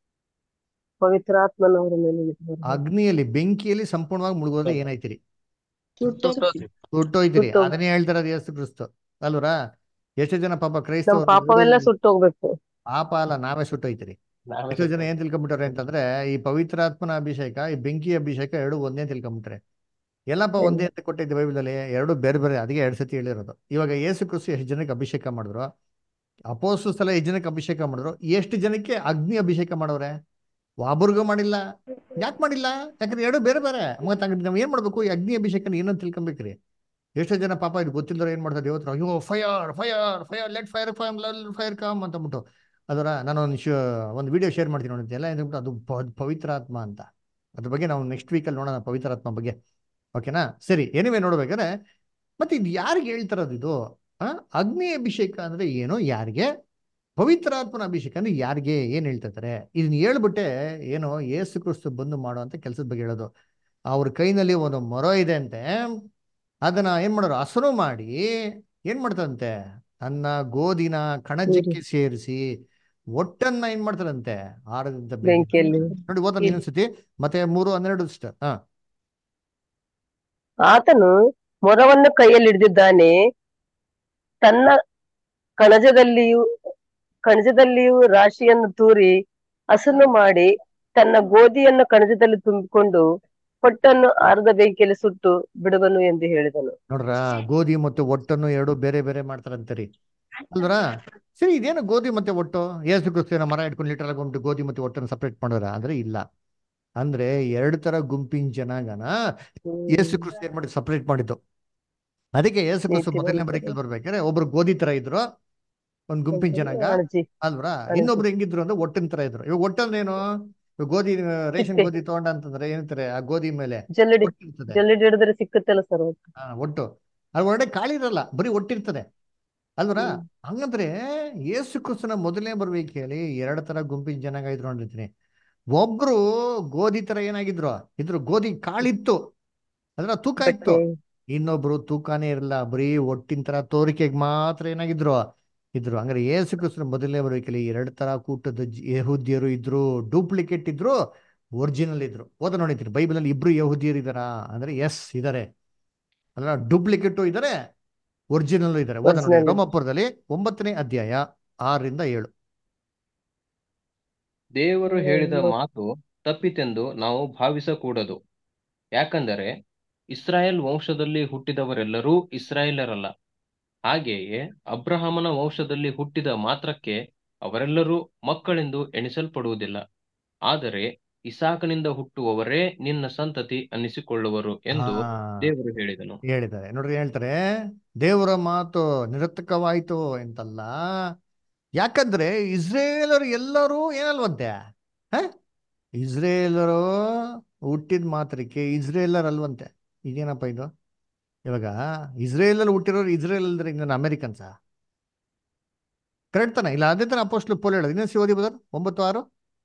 ಪವಿತ್ರಾತ್ಮನವರ ಮೇಲೆ ಇರಬಾರದು.
ಅಗ್ನಿಯಲ್ಲಿ ಬೆಂಕಿಯಲ್ಲಿ ಸಂಪೂರ್ಣವಾಗಿ ಮುಳುಗೋದ್ರೆ ಏನಾಯ್ತಿರಿ
ಸುಟ್ಟೋಗ್ತೀವಿ.
ಸುಟ್ಟೋಯ್ತಿರಿ
ಸುಟ್ಟೋಗ್-
ಅದನ್ನೇ ಹೇಳ್ತಾರ ಯೇಸು ಕ್ರಿಸ್ತು ಅಲ್ವರಾ ಎಷ್ಟು ಜನ ಪಾಪ
ನಮ್
ಕ್ರೈಸ್ತವರು
ಪಾಪವೆಲ್ಲ ಸುಟ್ಟೋಗ್ಬೇಕು
ಪಾಪ ಅಲ್ಲ ನಾವೇ ಸುಟ್ಟೋಯ್ತಿರಿ
ನಾವೇ
ಎಷ್ಟೋ ಜನ ಏನ್ ತಿಳ್ಕೊಂಬಿಟ್ಟಾರೆ ಅಂತಂದ್ರೆ ಈ ಪವಿತ್ರಾತ್ಮನ ಅಭಿಷೇಕ ಈ ಬೆಂಕಿ ಅಭಿಷೇಕ ಎರಡು ಒಂದೇ ತಿಳ್ಕೊಂಬಿಟ್ರೆ ಎಲ್ಲಪ್ಪ ಒಂದೇ ಅಂತ ಕೊಟ್ಟಿದ್ದೆ ಬೈಬಲಲ್ಲಿ ಎರಡು ಬೇರೆ ಬೇರೆ ಅದಕ್ಕೆ ಎರಡು ಸತಿ ಹೇಳಿರೋದು ಇವಾಗ ಯೇಸು ಕ್ರಿಸ್ತು ಎಷ್ಟು ಜನಕ್ಕೆ ಅಭಿಷೇಕ ಮಾಡಿದ್ರು ಅಪೋಸು ಸಲ ಎಷ್ಟು ಜನಕ್ಕೆ ಅಭಿಷೇಕ ಮಾಡಿದ್ರು ಎಷ್ಟು ಜನಕ್ಕೆ ಅಗ್ನಿ ಅಭಿಷೇಕ ಮಾಡವ್ರೆ ಒಬ್ರಿಗೂ ಮಾಡಿಲ್ಲ ಯಾಕೆ ಮಾಡಿಲ್ಲ ಯಾಕಂದ್ರೆ ಎರಡು ಬೇರೆ ಬೇರೆ ಮತ್ತೆ ಹಂಗಾದ್ರೆ ನಾವ್ ಏನ್ ಮಾಡ್ಬೇಕು ಈ ಅಗ್ನಿ ಅಭಿಷೇಕನ ಏನಂತ ತಿಳ್ಕೊಬೇಕ್ರಿ ಎಷ್ಟೋ ಜನ ಪಾಪ ಇದು ಗೊತ್ತಿಲ್ಲದ್ರೆ ಏನ್ ಮಾಡ್ತಾರೆ ದೇವತ್ರ ಅಯ್ಯೋ fire fire fire let fire fire fire come ಅಂತ ಅಂದ್ಬಿಟ್ಟು ಅದರ ನಾನು ಒಂದು ಶೋ ಒಂದು ವಿಡಿಯೋ ಶೇರ್ ಮಾಡ್ತೀನಿ ನೋಡಿ ಎಲ್ಲ ಏನ್ಬಿಟ್ಟು ಅದು ಪ- ಪವಿತ್ರ ಆತ್ಮ ಅಂತ ಅದ್ರ ಬಗ್ಗೆ ನಾವು ನೆಕ್ಸ್ಟ್ ವೀಕಲ್ಲಿ ನೋಡೋಣ ಪವಿತ್ರ ಆತ್ಮ ಬಗ್ಗೆ ಓಕೆನಾ ಸರಿ ಏನಿವೆ ನೋಡ್ಬೇಕಾದ್ರೆ ಮತ್ತೆ ಇದು ಯಾರಿಗೆ ಹೇಳ್ತಾರದು ಇದು ಆ ಅಗ್ನಿ ಅಭಿಷೇಕ ಅಂದ್ರೆ ಏನು ಯಾರಿಗೆ ಪವಿತ್ರಾತ್ಮನ ಅಭಿಷೇಕ ಅಂದ್ರೆ ಯಾರಿಗೆ ಏನ್ ಹೇಳ್ತಿರ್ತಾರೆ ಇದನ್ನ ಹೇಳ್ಬಿಟ್ಟೆ ಏನೋ ಏಸು ಕ್ರಿಸ್ತು ಬಂದು ಮಾಡುವಂತ ಕೆಲಸದ ಬಗ್ಗೆ ಹೇಳೋದು ಅವ್ರ ಕೈನಲ್ಲಿ ಒಂದು ಮೊರ ಇದೆ ಅಂತೆ ಅದನ್ನ ಏನ್ ಮಾಡೋರು ಹಸರು ಮಾಡಿ ಏನ್ ಮಾಡ್ತಾರಂತೆ ತನ್ನ ಗೋಧಿನ ಕಣಜಕ್ಕೆ ಸೇರಿಸಿ ಒಟ್ಟನ್ನ ಏನ್ ಮಾಡ್ತಾರಂತೆ ಆರದಿಂದ ಬೆಂಕಿ
ಬೆಂಕಿಯಲ್ಲಿ
ನೋಡಿ ಓದೋದು ಇನ್ನೊಂದ್ಸತಿ ಮತ್ತೆ ಮೂರು ಹನ್ನೆರಡು ಸಿಸ್ಟರ್ ಹಾ
ಆತನು ಮೊರವನ್ನು ಕೈಯಲ್ಲಿ ಹಿಡಿದಿದ್ದಾನೆ ತನ್ನ ಕಣಜದಲ್ಲಿಯೂ ಕಣಜದಲ್ಲಿಯೂ ರಾಶಿಯನ್ನು ತೂರಿ ಹಸನು ಮಾಡಿ ತನ್ನ ಗೋಧಿಯನ್ನು ಕಣಜದಲ್ಲಿ ತುಂಬಿಕೊಂಡು ಹೊಟ್ಟನ್ನು ಆರದ ಬೆಂಕಿಯಲ್ಲಿ ಸುಟ್ಟು ಬಿಡುವನು ಎಂದು ಹೇಳಿದನು
ನೋಡ್ರ ಗೋಧಿ ಮತ್ತು ಒಟ್ಟನ್ನು ಎರಡು ಬೇರೆ ಬೇರೆ ಮಾಡ್ತಾರಂತರಿ ಅಲ್ವರ ಸರಿ ಇದೇನು ಗೋಧಿ ಮತ್ತೆ ಒಟ್ಟು ಏಸು ಕ್ರಿಸ್ತನ ಮರ ಇಟ್ಕೊಂಡು ಲೀಟರ್ ಆಗೊಂಡು ಗೋಧಿ ಮತ್ತೆ ಒಟ್ಟನ್ನು ಸಪ್ರೇಟ್ ಮಾಡೋರ ಅಂದ್ರೆ ಇಲ್ಲ ಅಂದ್ರೆ ಎರಡು ತರ ಗುಂಪಿನ ಜನಾಂಗನ ಏಸು ಕ್ರಿಸ್ತ ಏನ್ ಮಾಡಿ ಸಪ್ರೇಟ್ ಮಾಡಿದ್ದು ಅದಕ್ಕೆ ಏಸು ಕ್ರಿಸ್ತು
ನೀತಿ
ಮೊದಲನೇ
ವಂತರು.
ಬರೀಕಲ್ ಬರ್ಬೇಕಾದ್ರೆ ಒಬ್ರು ಗೋಧಿ ತರ ಇದ್ರು ಒಂದ್ ಗುಂಪಿನ ಜನಾಂಗ
ಅಣಜಿ
ಅಲ್ವರ
ಅಣಜಿ.
ಇನ್ನೊಬ್ರು ಹೆಂಗಿದ್ರು ಅಂದ್ರೆ ಒಟ್ಟಿನ ತರ ಇದ್ರು ಇವಾಗ ಒಟ್ಟಂದ್ರೆ ಏನು ಇವಾಗ ಗೋಧಿ ರೇಷನ್
ಸಿಪ್ಪೆ.
ಗೋಧಿ ತಗೊಂಡ ಅಂತಂದ್ರೆ ಏನಂತಾರೆ ಆ ಗೋಧಿ ಮೇಲೆ
ಜಲ್ಲಡಿ
ಒಟ್ಟಿರ್ತದೆ
ಜಲ್ಲಡಿ ಹಿಡಿದ್ರೆ ಸಿಕ್ಕುತ್ತಲ್ಲ ಸರ್
ಹಾ ಒಟ್ಟು ಅದ್ರ ಒಳಗಡೆ ಕಾಳಿರಲ್ಲ ಬರೀ ಒಟ್ಟಿರ್ತದೆ ಅಲ್ವರ
ಹ್ಮ್.
ಹಂಗಂದ್ರೆ ಯೇಸು ಕ್ರಿಸ್ತನ ಮೊದಲನೇ ಬರ್ಬೇಕೇಳಿ ಎರಡು ತರ ಗುಂಪಿನ ಜನಾಂಗ ಇದ್ರು ನೋಡಿರ್ತೀನಿ ಒಬ್ರು ಗೋಧಿ ತರ ಏನಾಗಿದ್ರು ಇದ್ರು ಗೋಧಿ ಕಾಳಿತ್ತು ಅದ್ರ ತೂಕ ಇತ್ತು
ಬಟ್ಟೆ
ಇನ್ನೊಬ್ರು ತೂಕಾನೇ ಇರಲ್ಲ ಬರೀ ಒಟ್ಟಿನ ತರ ತೋರಿಕೆಗೆ ಮಾತ್ರ ಏನಾಗಿದ್ರು ಇದ್ರು ಹಂಗಾರೆ ಯೇಸು ಕ್ರಿಸ್ತನ ಮೊದಲನೇ ಬರ್ಬೇಕಲ್ಲಿ ಎರಡು ತರ ಕೂಟದ ಜ- ಯಹೂದ್ಯರು ಇದ್ರು ಡೂಪ್ಲಿಕೇಟ್ ಇದ್ರು ಒರಿಜಿನಲ್ ಇದ್ರು ಓದ ನೋಡಿದ್ರಿ ಬೈಬಲ್ ಅಲ್ಲಿ ಇಬ್ರು ಯಹೂದಿಯರು ಇದಾರಾ ಅಂದ್ರೆ ಎಸ್ ಇದಾರೆ ಅಲ್ಲ ಡೂಪ್ಲಿಕೇಟು ಇದಾರೆ ಒರಿಜಿನಲ್ ಇದಾರೆ ಓದ ನೋಡಿ
Original.
ರೋಮಪುರದಲ್ಲಿ ಒಂಬತ್ತನೇ ಅಧ್ಯಾಯ ಆರರಿಂದ ಏಳು
ದೇವರು ಹೇಳಿದ
ಹ್ಮ್.
ಮಾತು ತಪ್ಪಿತೆಂದು ನಾವು ಭಾವಿಸಕೂಡದು ಯಾಕಂದರೆ ಇಸ್ರಾಯೇಲ್ ವಂಶದಲ್ಲಿ ಹುಟ್ಟಿದವರೆಲ್ಲರೂ ಇಸ್ರಾಯೇಲರಲ್ಲ ಹಾಗೆಯೇ ಅಬ್ರಹಾಮನ ವಂಶದಲ್ಲಿ ಹುಟ್ಟಿದ ಮಾತ್ರಕ್ಕೆ ಅವರೆಲ್ಲರೂ ಮಕ್ಕಳೆಂದು ಎಣಿಸಲ್ಪಡುವುದಿಲ್ಲ ಆದರೆ ಇಸಾಕನಿಂದ ಹುಟ್ಟುವವರೇ ನಿನ್ನ ಸಂತತಿ ಅನ್ನಿಸಿಕೊಳ್ಳುವರು ಎಂದು
ಹಾ
ದೇವರು ಹೇಳಿದನು
ಹೇಳಿದ್ದಾರೆ ನೋಡ್ರಿ ಹೇಳ್ತಾರೆ ದೇವರ ಮಾತು ನಿರರ್ಥಕವಾಯಿತು ಅಂತಲ್ಲ ಯಾಕಂದ್ರೆ ಇಸ್ರೇಲರು ಎಲ್ಲರೂ ಏನಲ್ವಂತೆ ಹ ಇಸ್ರೇಲರು ಹುಟ್ಟಿದ ಮಾತ್ರಕ್ಕೆ ಇಸ್ರೇಲರ್ ಅಲ್ವಂತೆ ಇದೇನಪ್ಪ ಇದು ಇವಾಗ ಇಸ್ರೇಲಲ್ಲಿ ಹುಟ್ಟಿರೋರು ಇಸ್ರೇಲ್ ಅಲ್ದ್ರೆ ಇನ್ನೇನು ಅಮೆರಿಕನ್ಸ ಕರೆಕ್ಟ್ ತಾನೆ ಇಲ್ಲ ಅದೇ ತರ ಅಪೋಸ್ಟ್ಲು ಪೋಲ್ ಹೇಳೋದು ಇನ್ನೊಂದು ಓದಿ ಬದರ್ ಒಂಬತ್ತು ಆರು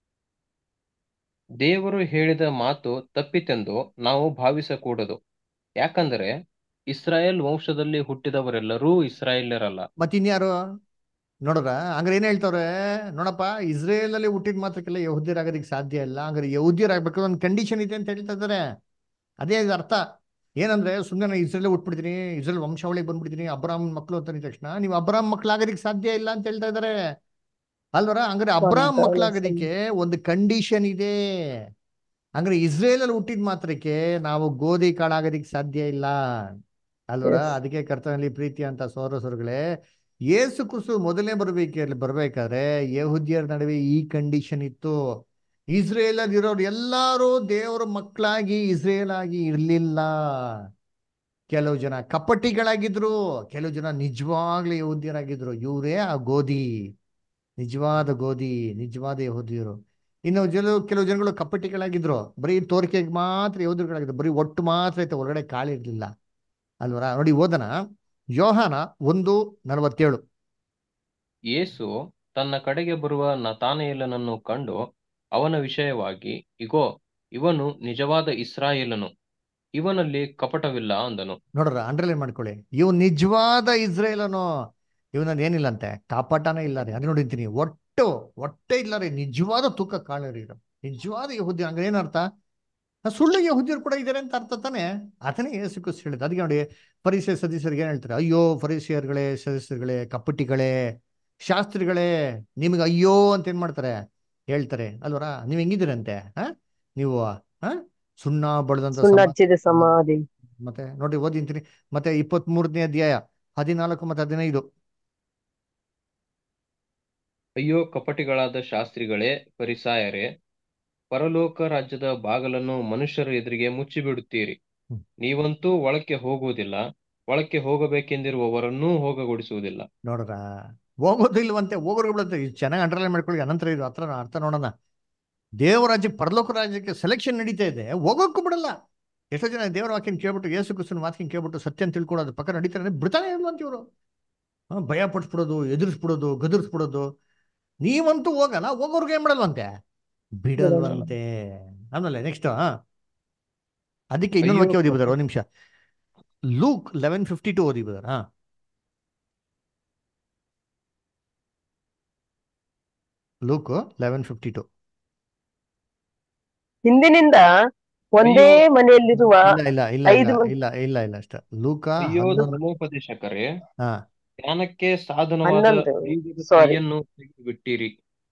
ದೇವರು ಹೇಳಿದ ಮಾತು ತಪ್ಪಿತೆಂದು ನಾವು ಭಾವಿಸಕೂಡದು ಯಾಕಂದರೆ ಇಸ್ರಾಯೇಲ್ ವಂಶದಲ್ಲಿ ಹುಟ್ಟಿದವರೆಲ್ಲರೂ ಇಸ್ರಾಯೇಲ್ಯರಲ್ಲ
ಮತ್ತಿನ್ಯಾರು ನೋಡ್ರ ಹಂಗಾರೆ ಏನ್ ಹೇಳ್ತವ್ರೆ ನೋಡಪ್ಪ ಇಸ್ರೇಲ್ ಅಲ್ಲಿ ಹುಟ್ಟಿದ ಮಾತ್ರಕ್ಕೆಲ್ಲ ಯಹೂದ್ಯರಾಗೋದಕ್ಕೆ ಸಾಧ್ಯ ಇಲ್ಲ ಹಂಗಾರೆ ಯಹೂದ್ಯರಾಗಬೇಕು ಒಂದು ಕಂಡೀಷನ್ ಇದೆ ಅಂತ ಹೇಳ್ತಾ ಇದ್ದಾರೆ ಅದೇ ಇದು ಅರ್ಥ ಏನಂದ್ರೆ ಸುಮ್ಮನೆ ನಾನು ಇಸ್ರೇಲ್ ಹುಟ್ಬಿಡ್ತೀನಿ ಇಸ್ರೇಲ್ ವಂಶಾವಳಿಗೆ ಬಂದ್ಬಿಡ್ತೀನಿ ಅಬ್ರಾಮ್ ಮಕ್ಕಳು ಅಂತ ಅಂದಿದ ತಕ್ಷಣ ನೀವು ಅಬ್ರಾಮ್ ಮಕ್ಕಳಾಗೋದಕ್ಕೆ ಸಾಧ್ಯ ಇಲ್ಲ ಅಂತ ಹೇಳ್ತಾ ಇದ್ದಾರೆ ಅಲ್ವರ ಹಂಗಾರೆ ಅಬ್ರಾಮ್
ಸ್ವಂತ
ಮಕ್ಕಳಾಗೋದಕ್ಕೆ ಒಂದು ಕಂಡೀಷನ್ ಇದೆ ಹಂಗಾರೆ ಇಸ್ರೇಲ್ ಅಲ್ಲಿ ಹುಟ್ಟಿದ ಮಾತ್ರಕ್ಕೆ ನಾವು ಗೋಧಿ ಕಾಳಾಗೋದಕ್ಕೆ ಸಾಧ್ಯ ಇಲ್ಲ ಅಲ್ವರ
Yes.
ಅದಕ್ಕೆ ಕರ್ತನಲ್ಲಿ ಪ್ರೀತಿ ಅಂತ ಸೋದರ ಸೋದರಗಳೇ ಯೇಸು ಕ್ರಿಸ್ತು ಮೊದಲನೇ ಬರ್ಬೇಕ ಬರ್ಬೇಕಾದ್ರೆ ಯಹೂದ್ಯರ ನಡುವೆ ಈ ಕಂಡೀಷನ್ ಇತ್ತು ಇಸ್ರೇಲ್ ಅಲ್ಲಿ ಇರೋರು ಎಲ್ಲಾರು ದೇವರ ಮಕ್ಕಳಾಗಿ ಇಸ್ರೇಲ್ ಆಗಿ ಇರ್ಲಿಲ್ಲ ಕೆಲವು ಜನ ಕಪಟಿಗಳಾಗಿದ್ರು ಕೆಲವು ಜನ ನಿಜವಾಗ್ಲೂ ಯಹೂದ್ಯರಾಗಿದ್ರು ಇವರೇ ಆ ಗೋಧಿ ನಿಜವಾದ ಗೋಧಿ ನಿಜವಾದ ಯಹೂದಿಯರು ಇನ್ನು ಜನ ಕೆಲವು ಜನಗಳು ಕಪಟಿಗಳಾಗಿದ್ರು ಬರೀ ತೋರಿಕೆಗೆ ಮಾತ್ರ ಯಹೂದಿಗಳಾಗಿದ್ರು ಬರೀ ಒಟ್ಟು ಮಾತ್ರ ಇತ್ತು ಹೊರಗಡೆ ಕಾಳಿರ್ಲಿಲ್ಲ ಅಲ್ವರ ನೋಡಿ ಓದನ ಯೋಹಾನ ಒಂದು ನಲವತ್ತೇಳು
ಯೇಸು ತನ್ನ ಕಡೆಗೆ ಬರುವ ನತಾನೆಯೇಲನನ್ನು ಕಂಡು ಅವನ ವಿಷಯವಾಗಿ ಇಗೋ ಇವನು ನಿಜವಾದ ಇಸ್ರಾಯೇಲನು ಇವನಲ್ಲಿ ಕಪಟವಿಲ್ಲ ಅಂದನು
ನೋಡ್ರ ಅಂಡರ್ಲೈನ್ ಮಾಡ್ಕೊಳ್ಳಿ ಇವ್ ನಿಜವಾದ ಇಸ್ರೇಲನು ಇವನಲ್ಲಿ ಏನಿಲ್ಲ ಅಂತೆ ಕಾಪಾಟನೇ ಇಲ್ಲ ರೀ ಅದು ನೋಡಿರ್ತೀನಿ ಒಟ್ಟು ಒಟ್ಟೆ ಇಲ್ಲ ರೀ ನಿಜವಾದ ತೂಕ ಕಾಳರಿ ಇರೋ ನಿಜವಾದ ಯಹುದಿ ಹಂಗ ಏನರ್ಥ ಆ ಸುಳ್ಳು ಯಹುದಿಯರು ಕೂಡ ಇದ್ದಾರೆ ಅಂತ ಅರ್ಥ ತಾನೆ ಅದನ್ನೇ ಯೇಸು ಕ್ರಿಸ್ತ ಹೇಳಿದ ಅದಕ್ಕೆ ನೋಡಿ ಪರಿಸರ ಸದಸ್ಯರಿಗೆ ಏನ್ ಹೇಳ್ತಾರೆ ಅಯ್ಯೋ ಪರಿಸರಗಳೇ ಸದಸ್ಯರುಗಳೇ ಕಪಟಿಗಳೇ ಶಾಸ್ತ್ರಿಗಳೇ ನಿಮಗೆ ಅಯ್ಯೋ ಅಂತ ಏನ್ ಮಾಡ್ತಾರೆ ಹೇಳ್ತಾರೆ ಅಲ್ವರ ನೀವ್ ಹೆಂಗಿದ್ದೀರಂತೆ ಹಾ ನೀವು ಹಾ ಸುಣ್ಣ ಬಳ್ದಂತ
ಸುಣ್ಣ
ಸಮ
ಹಚ್ಚಿದ ಸಮಾಧಿ
ಮತ್ತೆ ನೋಡಿ ಓದಿಂತೀನಿ ಮತ್ತೆ ಇಪ್ಪತ್ತ್ ಮೂರನೇ ಅಧ್ಯಾಯ ಹದಿನಾಲ್ಕು ಮತ್ತೆ ಹದಿನೈದು
ಅಯ್ಯೋ ಕಪಟಿಗಳಾದ ಶಾಸ್ತ್ರಿಗಳೇ ಪರಿಸಾಯರೇ ಪರಲೋಕ ರಾಜ್ಯದ ಬಾಗಲನ್ನು ಮನುಷ್ಯರ ಎದುರಿಗೆ ಮುಚ್ಚಿಬಿಡುತ್ತೀರಿ
ಹ್ಮ್.
ನೀವಂತೂ ಒಳಕ್ಕೆ ಹೋಗುವುದಿಲ್ಲ ಒಳಕ್ಕೆ ಹೋಗಬೇಕೆಂದಿರುವವರನ್ನೂ ಹೋಗಗೊಡಿಸುವುದಿಲ್ಲ
ನೋಡ್ರ ಹೋಗೋದು ಇಲ್ವಂತೆ ಹೋಗೋರು ಬಿಡುತ್ತೆ ಇದು ಚೆನ್ನಾಗಿ ಅಂಡರ್ಲೈನ್ ಮಾಡ್ಕೊಳ್ಳಿ ಅನಂತರ ಇದು ಹತ್ರ ಅರ್ಥ ನೋಡೋಣ ದೇವ ರಾಜ್ಯಕ್ಕೆ ಪರಲೋಕ ರಾಜ್ಯಕ್ಕೆ ಸೆಲೆಕ್ಷನ್ ನಡೀತಾ ಇದೆ ಹೋಗೋಕ್ಕೂ ಬಿಡಲ್ಲ ಎಷ್ಟೋ ಜನ ದೇವರ ವಾಕ್ಯನ ಕೇಳ್ಬಿಟ್ಟು ಯೇಸು ಕ್ರಿಸ್ತನ ಮಾತಿನ ಕೇಳ್ಬಿಟ್ಟು ಸತ್ಯ ಅಂತ ತಿಳ್ಕೊಳ್ಳೋದು ಪಕ್ಕ ನಡೀತಾರೆ ಬಿಡ್ತಾನೆ ಇಲ್ವಂತ ಇವರು ಭಯ ಪಡಿಸ್ಬಿಡೋದು ಎದುರಿಸ್ಬಿಡೋದು ಗದರಿಸ್ಬಿಡೋದು ನೀವಂತೂ ಹೋಗಲ್ಲ ಹೋಗೋರ್ಗೆ ಏನ್ ಮಾಡಲ್ವಂತೆ ಬಿಡಲ್ವಂತೆ ಆಮೇಲೆ ನೆಕ್ಸ್ಟ್ ಅದಕ್ಕೆ ಇನ್ನೊಂದು
ಅಯ್ಯೋ
ವಾಕ್ಯ ಓದಿ ಬಿದಾರ ಒಂದ್ ನಿಮಿಷ ಲೂಕ್ ಲೆವೆನ್ ಫಿಫ್ಟಿ ಟು ಓದಿ ಬಿದಾರ ಹಾ ಲೂಕ್ ಲೆವೆನ್ ಫಿಫ್ಟಿ ಟು
ಹಿಂದಿನಿಂದ ಒಂದೇ
ಅಯ್ಯೋ
ಮನೆಯಲ್ಲಿರುವ
ಇಲ್ಲ ಇಲ್ಲ ಇಲ್ಲ
ಐದು
ಇಲ್ಲ
ಮಂದಿ
ಇಲ್ಲ ಇಲ್ಲ ಇಲ್ಲ ಅಷ್ಟ ಲೂಕ
ಅಯ್ಯೋ
ಹನ್ನೊಂದು
ಧರ್ಮೋಪದೇಶಕರೇ
ಹಾ
ಜ್ಞಾನಕ್ಕೆ ಸಾಧನವಾದ
ಹನ್ನೊಂದು
ಬೀಗದ
ಸಾರಿ
ಕೈಯನ್ನು ತೆಗೆದುಬಿಟ್ಟಿರಿ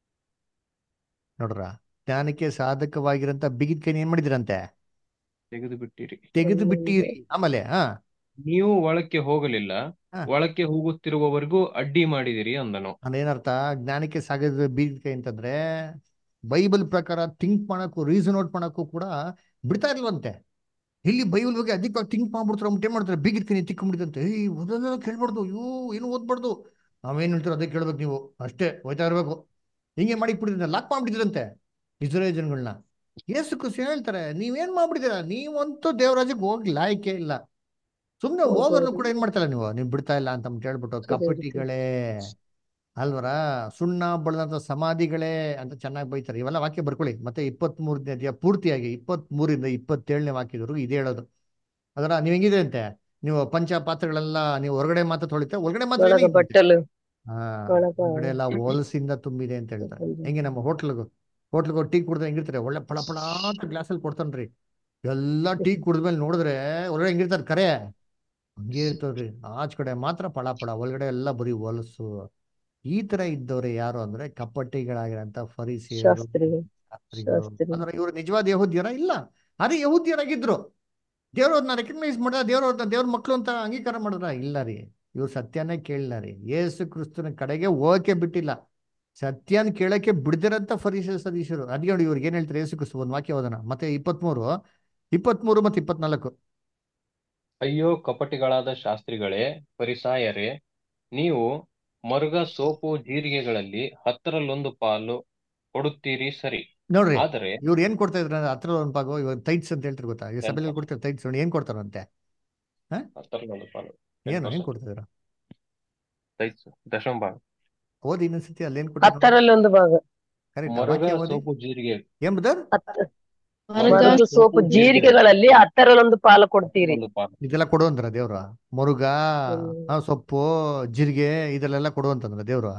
ನೋಡ್ರ ಜ್ಞಾನಕ್ಕೆ ಸಾಧಕವಾಗಿರಂತ ಬಿಗಿದ ಕೈ ಏನ್ ಮಾಡಿದ್ರಂತೆ
ತೆಗೆದು ಬಿಟ್ಟಿರಿ
ತೆಗೆದು ಬಿಟ್ಟಿರಿ ಆಮೇಲೆ ಹಾ
ನೀವು ಒಳಕ್ಕೆ ಹೋಗಲಿಲ್ಲ
ಹಾ
ಒಳಕ್ಕೆ ಹೋಗುತ್ತಿರುವವರೆಗೂ ಅಡ್ಡಿ ಮಾಡಿದಿರಿ ಅಂದನು
ಅದೇನರ್ಥ ಜ್ಞಾನಕ್ಕೆ ಸಾಗದ ಬೀಗದ ಕೈ ಅಂತಂದ್ರೆ ಬೈಬಲ್ ಪ್ರಕಾರ ಥಿಂಕ್ ಮಾಡಕ್ಕೂ ರೀಸನ್ ಔಟ್ ಮಾಡಕ್ಕೂ ಕೂಡ ಬಿಡ್ತಾ ಇಲ್ವಂತೆ ಇಲ್ಲಿ ಬೈಬಲ್ ಬಗ್ಗೆ ಅಧಿಕವಾಗಿ ಥಿಂಕ್ ಮಾಡ್ಬಿಡ್ತಾರೆ ಅವ್ರು ಏನ್ ಮಾಡ್ತಾರೆ ಬೀಗಿದ ಕೈ ತಿಕ್ಕೊಂಡ್ಬಿಡಿದಂತೆ ಏಯ್ ಓದೋದೆಲ್ಲ ಕೇಳ್ಬಾರ್ದು ಅಯ್ಯೋ ಏನು ಓದ್ಬಾರ್ದು ನಾವೇನ್ ಹೇಳ್ತೀರೋ ಅದೇ ಕೇಳ್ಬೇಕು ನೀವು ಅಷ್ಟೇ ಹೋಯ್ತಾ ಇರ್ಬೇಕು ಹಿಂಗೆ ಮಾಡಿ ಬಿಟ್ಟಿದ್ರೆ ಲಾಕ್ ಮಾಡ್ಬಿಟ್ಟಿದ್ರಂತೆ ಇಸ್ರೇಲ್ ಜನಗಳನ್ನ ಯೇಸು ಕ್ರಿಸ್ತ ಏನ್ ಹೇಳ್ತಾರೆ ನೀವೇನ್ ಮಾಡ್ಬಿಟ್ಟಿದ್ದೀರಾ ನೀವಂತೂ ದೇವರಾಜ್ಯಕ್ಕೆ ಹೋಗಿ ಲಾಯ್ಕೆ ಇಲ್ಲ ಸುಮ್ನೆ
ಹೌದು
ಹೋಗೋರ್ನು
ಹೌದು
ಕೂಡ ಏನ್ ಮಾಡ್ತಾಯಿಲ್ಲ ನೀವು ನೀವು ಬಿಡ್ತಾ ಇಲ್ಲ ಅಂತ ಅಂದ್ಬಿಟ್ಟು ಹೇಳ್ಬಿಟ್ಟು
ಸರಿ ಆಗುತ್ತೆ
ಕಪಟಿಗಳೇ ಅಲ್ವರ ಸುಣ್ಣ ಬಳದಂತ ಸಮಾಧಿಗಳೇ ಅಂತ ಚೆನ್ನಾಗಿ ಬೈತಾರೆ ಇವೆಲ್ಲ ವಾಕ್ಯ ಬರ್ಕೊಳ್ಳಿ ಮತ್ತೆ ಇಪ್ಪತ್ತ್ ಮೂರನೇ ಅಧ್ಯಾಯ ಪೂರ್ತಿಯಾಗಿ ಇಪ್ಪತ್ತ್ ಮೂರಿಂದ ಇಪ್ಪತ್ತೇಳನೇ ವಾಕ್ಯದವರೆಗೂ ಇದೇ ಹೇಳೋದು ಅದರ ನೀವು ಹೆಂಗಿದೆ ಅಂತೆ ನೀವು ಪಂಚ ಪಾತ್ರೆಗಳೆಲ್ಲ ನೀವು ಹೊರಗಡೆ ಮಾತ್ರ ತೊಳಿತೆ ಒಳಗಡೆ ಮಾತ್ರ
ಒಳಗ
ಏನಾಗಿದೆ
ಬಟ್ಟಲು
ಹಾ
ಒಳಗ
ಹೊರಗಡೆ ಎಲ್ಲ ಹೊಲಸಿಂದ ತುಂಬಿದೆ ಅಂತ ಹೇಳ್ತಾರೆ ಹೆಂಗೆ ನಮ್ಮ ಹೋಟ್ಲ್ಗೂ ಹೋಟ್ಲ್ಗೆ ಟೀ ಕುಡಿದ್ರೆ ಹೆಂಗಿರ್ತಾರೆ ಒಳ್ಳೆ ಫಳ ಫಳ ಅಂತ ಗ್ಲಾಸಲ್ಲಿ ಕೊಡ್ತಾನ್ರಿ ಎಲ್ಲ ಟೀ ಕುಡಿದ್ಮೇಲೆ ನೋಡಿದ್ರೆ ಒಳಗಡೆ ಹೆಂಗಿರ್ತಾರೆ ಕರೆ ಹಂಗೆ ಇರ್ತವ್ರಿ ಆಚ್ ಕಡೆ ಮಾತ್ರ ಪಳ ಪಳ ಒಳಗಡೆ ಎಲ್ಲ ಬರೀ ಹೊಲಸು ಈ ತರ ಇದ್ದವ್ರೆ ಯಾರು ಅಂದ್ರೆ ಕಪಟಿಗಳಾಗಿರಂತ ಫರಿಸಿಯರು
ಶಾಸ್ತ್ರಿಗಳು
ಶಾಸ್ತ್ರಿಗಳು
ಶಾಸ್ತ್ರಿ
ಅಂದ್ರೆ ಇವರು ನಿಜವಾದ ಯಹೂದ್ಯರ ಇಲ್ಲ ಅದೇ ಯಹೂದ್ಯರಾಗಿದ್ರು ದೇವ್ರವ್ರನ್ನ ರೆಕಗ್ನೈಸ್ ಮಾಡ ದೇವ್ರವ್ರನ್ನ ದೇವ್ರ ಮಕ್ಳು ಅಂತ ಅಂಗೀಕಾರ ಮಾಡಿದ್ರ ಇಲ್ಲ ರೀ ಇವ್ರು ಸತ್ಯನೇ ಕೇಳಿಲ್ಲ ರೀ ಯೇಸು ಕ್ರಿಸ್ತನ ಕಡೆಗೆ ಹೋಗಕ್ಕೆ ಬಿಟ್ಟಿಲ್ಲ ಸತ್ಯನ ಕೇಳಕ್ಕೆ ಬಿಡ್ದಿರಂತ ಫರೀಸ ಸದೀಶರು ಅದಕ್ಕೆ ನೋಡಿ ಇವ್ರಿಗೆ ಏನ್ ಹೇಳ್ತಾರೆ ಯೇಸು ಕ್ರಿಸ್ತು ಒಂದು ವಾಕ್ಯ ಓದೋಣ ಮತ್ತೆ ಇಪ್ಪತ್ಮೂರು ಇಪ್ಪತ್ಮೂರು ಮತ್ತೆ ಇಪ್ಪತ್ನಾಲ್ಕು
ಅಯ್ಯೋ ಕಪಟಿಗಳಾದ ಶಾಸ್ತ್ರಿಗಳೇ ಪರಿಸಾಯರೇ ನೀವು ಮರುಗ ಸೋಪು ಜೀರಿಗೆಗಳಲ್ಲಿ ಹತ್ತರಲ್ಲೊಂದು ಪಾಲು ಕೊಡುತ್ತೀರಿ ಸರಿ
ನೋಡ್ರಿ
ಆದರೆ
ಇವ್ರು ಏನ್ ಕೊಡ್ತಾ ಇದ್ರ ಹತ್ರ ಒಂದು ಭಾಗ ಇವಾಗ ತೈಟ್ಸ್ ಅಂತ ಹೇಳ್ತಾರೆ ಗೊತ್ತಾ ಈ
ಟೆನ್
ಸಭೆಯಲ್ಲಿ ಕೊಡ್ತಾರೆ ತೈಟ್ಸ್ ನೋಡಿ ಏನ್ ಕೊಡ್ತಾರಂತೆ ಹಾ
ಹತ್ತರಲ್ಲೊಂದು ಪಾಲು ಟೆನ್
ಏನು ಏನ್
ಪರ್ಸೆಂಟ್
ಕೊಡ್ತಾ ಇದ್ರ
ದಶಮ ಭಾಗ
ಓದಿ ಇನ್ನೊಂದ್ಸತಿ ಅಲ್ಲಿ ಏನ್ ಕೊಡ್ತಾರೆ ನೋಡಿ
ಹತ್ತರಲ್ಲಿ ಒಂದು ಭಾಗ
ಕರೆಕ್ಟ್
ಮರುಗ
ವಾಕ್ಯ ಓದಿ
ಸೋಪು ಜೀರಿಗೆ
ಏನ್ ಬದರ್
ಹತ್ತ
ಮರುಗ
ಮರುಗು ಸೋಪು
ಸೋಪು
ಜೀರಿಗೆಗಳಲ್ಲಿ ಹತ್ತರಲ್ಲೊಂದು ಪಾಲು ಕೊಡ್ತೀರಿ
ಒಂದು ಪಾಲು
ಇದೆಲ್ಲ ಕೊಡು ಅಂದ್ರ ದೇವ್ರು ಮುರುಗ
ಹ್ಮ್.
ಆ, ಸೊಪ್ಪು ಜೀರಿಗೆ ಇದೆಲ್ಲ ಕೊಡು ಅಂತಂದ್ರ ದೇವ್ರು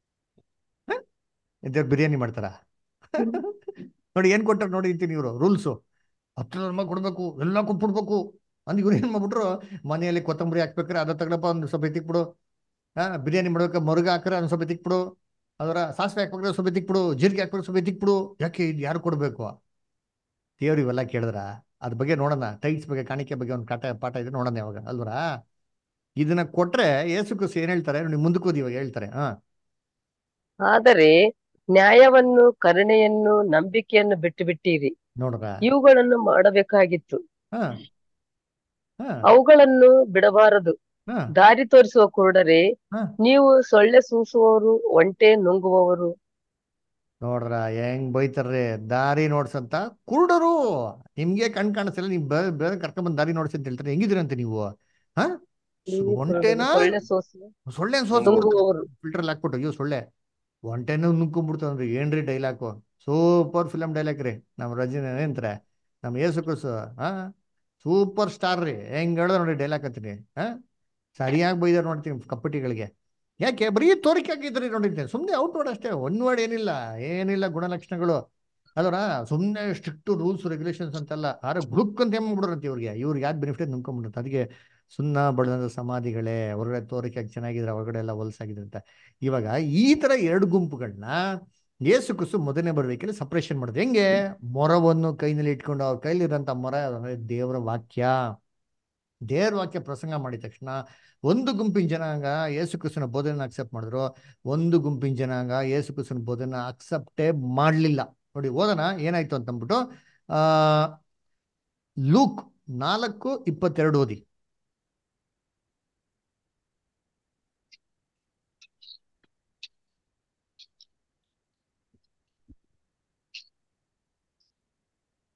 ದೇವ್ರು ಬಿರಿಯಾನಿ ಮಾಡ್ತಾರ ನೋಡಿ ಏನ್ ಕೊಟ್ಟಾರ ನೋಡಿ ಅಂತೀನಿ ಇವರು ರೂಲ್ಸು ಹತ್ರ ಮಗ ಕೊಡ್ಬೇಕು ಎಲ್ಲ ಕೊಟ್ಬಿಡ್ಬೇಕು ಅಂದ್ ಇವ್ರು ಏನ್ ಮಾಡ್ಬಿಟ್ರು ಮನೆಯಲ್ಲಿ ಕೊತ್ತಂಬರಿ ಹಾಕ್ಬೇಕ್ರೆ ಅದ ತಗಡಪ್ಪ ಒಂದು ಸ್ವಲ್ಪ ಎತ್ತಿಕ್ಬಿಡು ಹಾ ಬಿರಿಯಾನಿ ಮಾಡ್ಬೇಕು ಮರುಗ ಹಾಕ್ರೆ ಒಂದ್ ಸ್ವಲ್ಪ ಎತ್ತಿಕ್ಬಿಡು ಅದರ ಸಾಸಿವೆ ಹಾಕ್ಬೇಕ್ರೆ ಸ್ವಲ್ಪ ಎತ್ತಿಕ್ಬಿಡು ಜೀರಿಗೆ ಹಾಕ್ಬೇಕು ಸ್ವಲ್ಪ ಎತ್ತಿಕ್ಬಿಡು ಯಾಕೆ ಇದು ಯಾರು ಕೊಡ್ಬೇಕು ದೇವ್ರು ಇವೆಲ್ಲ ಕೇಳಿದ್ರ ಅದ್ರ ಬಗ್ಗೆ ನೋಡೋಣ ಟೈಟ್ಸ್ ಬಗ್ಗೆ ಕಾಣಿಕೆ ಬಗ್ಗೆ ಒಂದು ಕಾಟ ಪಾಠ ಇದೆ ನೋಡೋಣ ಯಾವಾಗ ಅಲ್ವರಾ ಇದನ್ನ ಕೊಟ್ರೆ ಯೇಸು ಕ್ರಿಸ್ತು ಏನ್ ಹೇಳ್ತಾರೆ ನೋಡಿ ಮುಂದಕ್ಕೆ ಓದಿ ಇವಾಗ ಹೇಳ್ತಾರೆ ಹಾ
ಆದರೆ ನ್ಯಾಯವನ್ನು ಕರುಣೆಯನ್ನು ನಂಬಿಕೆಯನ್ನು ಬಿಟ್ಟು ಬಿಟ್ಟಿರಿ
ನೋಡ್ರ
ಇವುಗಳನ್ನು ಮಾಡಬೇಕಾಗಿತ್ತು
ಹಾ ಹಾ
ಅವುಗಳನ್ನು ಬಿಡಬಾರದು
ಹಾ
ದಾರಿ ತೋರಿಸುವ ಕುರುಡರೆ
ಹಾ
ನೀವು ಸೊಳ್ಳೆ ಸೂಸುವವರು ಒಂಟೆ ನುಂಗುವವರು
ನೋಡ್ರ ಹೆಂಗ್ ಬೈತಾರ್ರಿ ದಾರಿ ನೋಡ್ಸಂತ ಕುರುಡರು ನಿಮ್ಗೆ ಕಣ್ ಕಾಣಿಸಲ್ಲ ನೀವು ಬೇರೆ ಬೇರೆ ಕರ್ಕೊಂಡ್ ದಾರಿ ನೋಡ್ಸಿ ಅಂತ ಹೇಳ್ತಾರೆ ಹೆಂಗಿದ್ರಂತೆ ನೀವು ಹಾ
ನೀವೇ ಕುರುಡರು
ಒಂಟೆನಾ
ಸೊಳ್ಳೆ ಸೋಸುವ
ಸೊಳ್ಳೆ ಸೋಸ್ಬಿಡ್ತಾರೆ
ನುಂಗುವವರು
ಫಿಲ್ಟರ್ ಹಾಕ್ಬಿಟ್ಟು ಅಯ್ಯೋ ಸೊಳ್ಳೆ ಒಂಟೆನೂ ನುಗ್ಕೊಂಡ್ಬಿಡ್ತಾವ್ರಿ ಏನ್ರಿ ಡೈಲಾಗು ಸೂಪರ್ ಫಿಲಮ್ ಡೈಲಾಗ್ ರೀ ನಮ್ಮ ರಜನಿ ಏನಂತಾರೆ ನಮ್ಮ ಯೇಸು ಕ್ರಿಸ್ತು ಹಾ ಸೂಪರ್ ಸ್ಟಾರ್ ರೀ ಹೆಂಗ್ ಹೇಳೋ ನೋಡಿ ಡೈಲಾಗ್ ಅಂತೀನಿ ಹಾ ಸರಿಯಾಗಿ ಬೈದಾರ ನೋಡ್ತೀನಿ ಕಪ್ಪಟಿಗಳಿಗೆ ಯಾಕೆ ಬರೀ ತೋರಿಕೆ ಆಗಿದ್ರಿ ನೋಡಿದ್ದೆ ಸುಮ್ಮನೆ ಔಟ್ ವರ್ಡ್ ಅಷ್ಟೇ ಒನ್ ವರ್ಡ್ ಏನಿಲ್ಲ ಏನಿಲ್ಲ ಗುಣಲಕ್ಷಣಗಳು ಅದರ ಸುಮ್ಮನೆ ಸ್ಟ್ರಿಕ್ಟ್ ರೂಲ್ಸ್ ರೆಗ್ಯುಲೇಷನ್ಸ್ ಅಂತಲ್ಲ ಆದ್ರೆ ಗ್ಲುಕ್ ಅಂತ ಏನ್ ಮಾಡ್ಬಿಡ್ರಂತೆ ಇವ್ರಿಗೆ ಇವ್ರಿಗೆ ಯಾವ್ದು ಬೆನಿಫಿಟ್ ನುಂಕೊಂಡ್ಬಿಡುತ್ತೆ ಅದಕ್ಕೆ ಸುಣ್ಣ ಬಡದ ಸಮಾಧಿಗಳೇ ಹೊರಗಡೆ ತೋರಿಕೆ ಚೆನ್ನಾಗಿದ್ರೆ ಹೊರಗಡೆ ಎಲ್ಲ ಹೊಲಸಾಗಿದೆ ಅಂತ ಇವಾಗ ಈ ತರ ಎರಡು ಗುಂಪುಗಳನ್ನ ಯೇಸು ಕ್ರಿಸ್ತು ಮೊದಲನೇ ಬರ್ಬೇಕಲ್ಲಿ ಸಪ್ರೇಷನ್ ಮಾಡೋದು ಹೆಂಗೆ ಮೊರವನ್ನು ಕೈನಲ್ಲಿ ಇಟ್ಕೊಂಡು ಅವ್ರ ಕೈಲಿರೋಂಥ ಮೊರ ಅಂದ್ರೆ ದೇವರ ವಾಕ್ಯ ದೇವ್ರ ವಾಕ್ಯ ಪ್ರಸಂಗ ಮಾಡಿದ ತಕ್ಷಣ ಒಂದು ಗುಂಪಿನ ಜನಾಂಗ ಯೇಸು ಕ್ರಿಸ್ತನ ಬೋಧನೆ ಅಕ್ಸೆಪ್ಟ್ ಮಾಡಿದ್ರು ಒಂದು ಗುಂಪಿನ ಜನಾಂಗ ಯೇಸು ಕ್ರಿಸ್ತನ ಬೋಧನೆ ಅಕ್ಸೆಪ್ಟೇ ಮಾಡಲಿಲ್ಲ ನೋಡಿ ಓದೋಣ ಏನಾಯ್ತು ಅಂತಂದ್ಬಿಟ್ಟು ಆ ಲೂಕ್ ನಾಲ್ಕು ಇಪ್ಪತ್ತೆರಡು ಓದಿ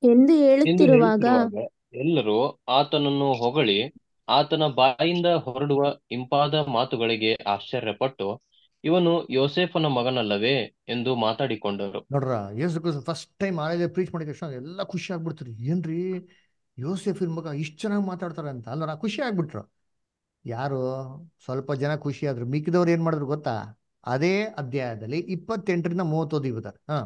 ಎಂದು
ಎಂದು
ಹೇಳುತ್ತಿರುವಾಗ
ಹೇಳುತ್ತಿರುವಾಗ ಎಲ್ಲರೂ ಆತನನ್ನು ಹೊಗಳಿ ಆತನ ಬಾಯಿಂದ ಹೊರಡುವ ಇಂಪಾದ ಮಾತುಗಳಿಗೆ ಆಶ್ಚರ್ಯಪಟ್ಟು ಇವನು ಯೋಸೇಫನ ಮಗನಲ್ಲವೇ ಎಂದು ಮಾತಾಡಿಕೊಂಡರು
ನೋಡ್ರ ಯೇಸು ಕ್ರಿಸ್ತ ಫಸ್ಟ್ ಟೈಮ್ ಆಲಯ ಪ್ರೀಚ್ ಮಾಡಿದ ತಕ್ಷಣ ಎಲ್ಲ ಖುಷಿ ಆಗ್ಬಿಡ್ತಾರೆ ಏನ್ರಿ ಯೋಸೆಫಿನ ಮಗ ಇಷ್ಟು ಚೆನ್ನಾಗಿ ಮಾತಾಡ್ತಾರೆ ಅಂತ ಅಲ್ಲರ ಖುಷಿ ಆಗ್ಬಿಟ್ರು ಯಾರು ಸ್ವಲ್ಪ ಜನ ಖುಷಿ ಆದ್ರು ಮಿಕ್ಕಿದವ್ರು ಏನ್ ಮಾಡಿದ್ರು ಗೊತ್ತಾ ಅದೇ ಅಧ್ಯಾಯದಲ್ಲಿ ಇಪ್ಪತ್ತೆಂಟರಿಂದ ಮೂವತ್ತು ಓದಿಬಿಡ್ತಾರೆ ಹಾ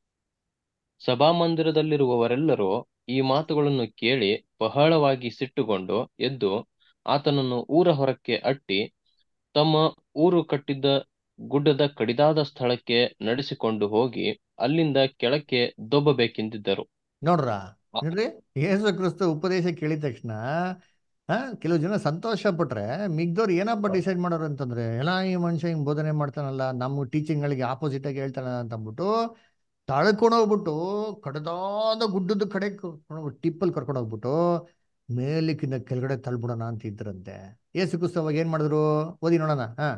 ಸಭಾಮಂದಿರದಲ್ಲಿರುವವರೆಲ್ಲರೂ ಈ ಮಾತುಗಳನ್ನು ಕೇಳಿ ಬಹಳವಾಗಿ ಸಿಟ್ಟುಗೊಂಡು ಎದ್ದು ಆತನನ್ನು ಊರ ಹೊರಕ್ಕೆ ಅಟ್ಟಿ ತಮ್ಮ ಊರು ಕಟ್ಟಿದ್ದ ಗುಡ್ಡದ ಕಡಿದಾದ ಸ್ಥಳಕ್ಕೆ ನಡೆಸಿಕೊಂಡು ಹೋಗಿ ಅಲ್ಲಿಂದ ಕೆಳಕ್ಕೆ ದೊಬ್ಬಬೇಕೆಂದಿದ್ದರು
ನೋಡ್ರ ನೋಡ್ರಿ ಯೇಸು ಕ್ರಿಸ್ತ ಉಪದೇಶ ಕೇಳಿದ ತಕ್ಷಣ ಹಾ ಕೆಲವು ಜನ ಸಂತೋಷ ಪಟ್ರೆ ಮಿಗ್ದವ್ರು ಏನಪ್ಪ ಡಿಸೈಡ್ ಮಾಡೋರು ಅಂತಂದ್ರೆ ಎಲ್ಲ ಈ ಮನುಷ್ಯ ಹಿಂಗ್ ಬೋಧನೆ ಮಾಡ್ತಾನಲ್ಲ ನಮ್ಮ ಟೀಚಿಂಗ್ಗಳಿಗೆ ಆಪೋಸಿಟ್ ಆಗಿ ಹೇಳ್ತಾನ ಅಂತ ಅಂದ್ಬಿಟ್ಟು ತಳ್ಕೊಂಡೋಗ್ಬಿಟ್ಟು ಕಡದಾದ ಗುಡ್ಡದ ಕಡೆ ಟಿಪ್ಪಲ್ಲಿ ಕರ್ಕೊಂಡು ಹೋಗ್ಬಿಟ್ಟು ಮೇಲಿಕ್ಕಿಂತ ಕೆಳಗಡೆ ತಳ್ಬಿಡೋಣ ಅಂತ ಇದ್ರಂತೆ ಯೇಸು ಕ್ರಿಸ್ತ ಅವಾಗ ಏನ್ ಮಾಡಿದ್ರು ಓದಿ ನೋಡೋಣ ಹಾ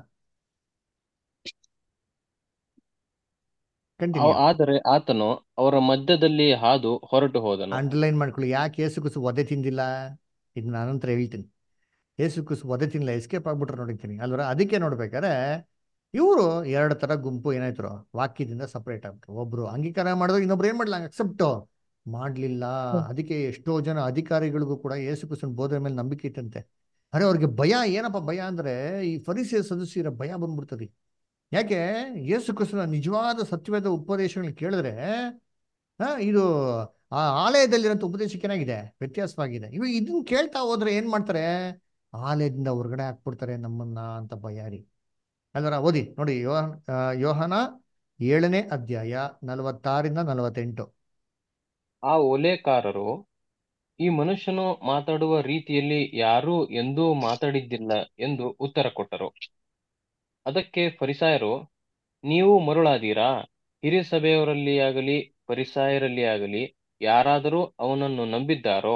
ಕಂಟಿನ್ಯೂ
ಅವ- ಆದರೆ ಆತನು ಅವರ ಮಧ್ಯದಲ್ಲಿ ಹಾದು ಹೊರಟು ಹೋದನು
ಅಂಡರ್ಲೈನ್ ಮಾಡ್ಕೊಳ್ಳಿ ಯಾಕೆ ಯೇಸು ಕ್ರಿಸ್ತ ಒದೆ ತಿಂದಿಲ್ಲ ಇದು ನಾನಂತರ ಹೇಳ್ತೀನಿ ಯೇಸು ಕ್ರಿಸ್ತ ಒದೆ ತಿನ್ನಲ್ಲ ಎಸ್ಕೇಪ್ ಆಗ್ಬಿಟ್ರೆ ನೋಡಿರ್ತೀನಿ ಅಲ್ವರ ಅದಕ್ಕೆ ನೋಡ್ಬೇಕಾದ್ರೆ ಇವರು ಎರಡು ತರ ಗುಂಪು ಏನಾಯ್ತು ವಾಕ್ಯದಿಂದ ಸಪರೇಟ್ ಆಗ್ಬಿಟ್ರು ಒಬ್ರು ಅಂಗೀಕಾರ ಮಾಡಿದ್ರು ಇನ್ನೊಬ್ರು ಏನ್ ಮಾಡ್ಲ ಅಕ್ಸೆಪ್ಟ್ ಮಾಡ್ಲಿಲ್ಲ ಅದಕ್ಕೆ ಎಷ್ಟೋ ಜನ ಅಧಿಕಾರಿಗಳಿಗೂ ಕೂಡ ಯೇಸು ಕ್ರಿಸ್ತನ ಬೋಧನೆ ಮೇಲೆ ನಂಬಿಕೆ ಇತ್ತಂತೆ ಅರೆ ಅವ್ರಿಗೆ ಭಯ ಏನಪ್ಪ ಭಯ ಅಂದ್ರೆ ಈ ಪರಿಸರ ಸದಸ್ಯರ ಭಯ ಬಂದ್ಬಿಡ್ತದೆ ಯಾಕೆ ಯೇಸು ಕ್ರಿಸ್ತನ ನಿಜವಾದ ಸತ್ಯವಾದ ಉಪದೇಶಗಳನ್ನ ಕೇಳಿದ್ರೆ ಹಾ ಇದು ಆ ಆಲಯದಲ್ಲಿರೋಂಥ ಉಪದೇಶಕ್ಕೆ ಏನಾಗಿದೆ ವ್ಯತ್ಯಾಸವಾಗಿದೆ ಇವಾಗ ಇದನ್ನ ಕೇಳ್ತಾ ಹೋದ್ರೆ ಏನ್ ಮಾಡ್ತಾರೆ ಆಲಯದಿಂದ ಹೊರಗಡೆ ಹಾಕ್ಬಿಡ್ತಾರೆ ನಮ್ಮನ್ನ ಅಂತ ಭಯ ರೀ ಅಲ್ವರ ಓದಿ ನೋಡಿ ಯೋಹನ್ ಆ, ಯೋಹನ ಏಳನೇ ಅಧ್ಯಾಯ ನಲವತ್ತಾರಿಂದ ನಲವತ್ತೆಂಟು
ಆ ಓಲೇಕಾರರು ಈ ಮನುಷ್ಯನು ಮಾತಾಡುವ ರೀತಿಯಲ್ಲಿ ಯಾರೂ ಎಂದೂ ಮಾತಾಡಿದ್ದಿಲ್ಲ ಎಂದು ಉತ್ತರ ಕೊಟ್ಟರು ಅದಕ್ಕೆ ಫರಿಸಾಯರು ನೀವು ಮರುಳಾದೀರಾ ಹಿರಿಯ ಸಭೆಯವರಲ್ಲಿಯಾಗಲಿ ಫರಿಸಾಯರಲ್ಲಿ ಆಗಲಿ ಯಾರಾದರೂ ಅವನನ್ನು ನಂಬಿದ್ದಾರೋ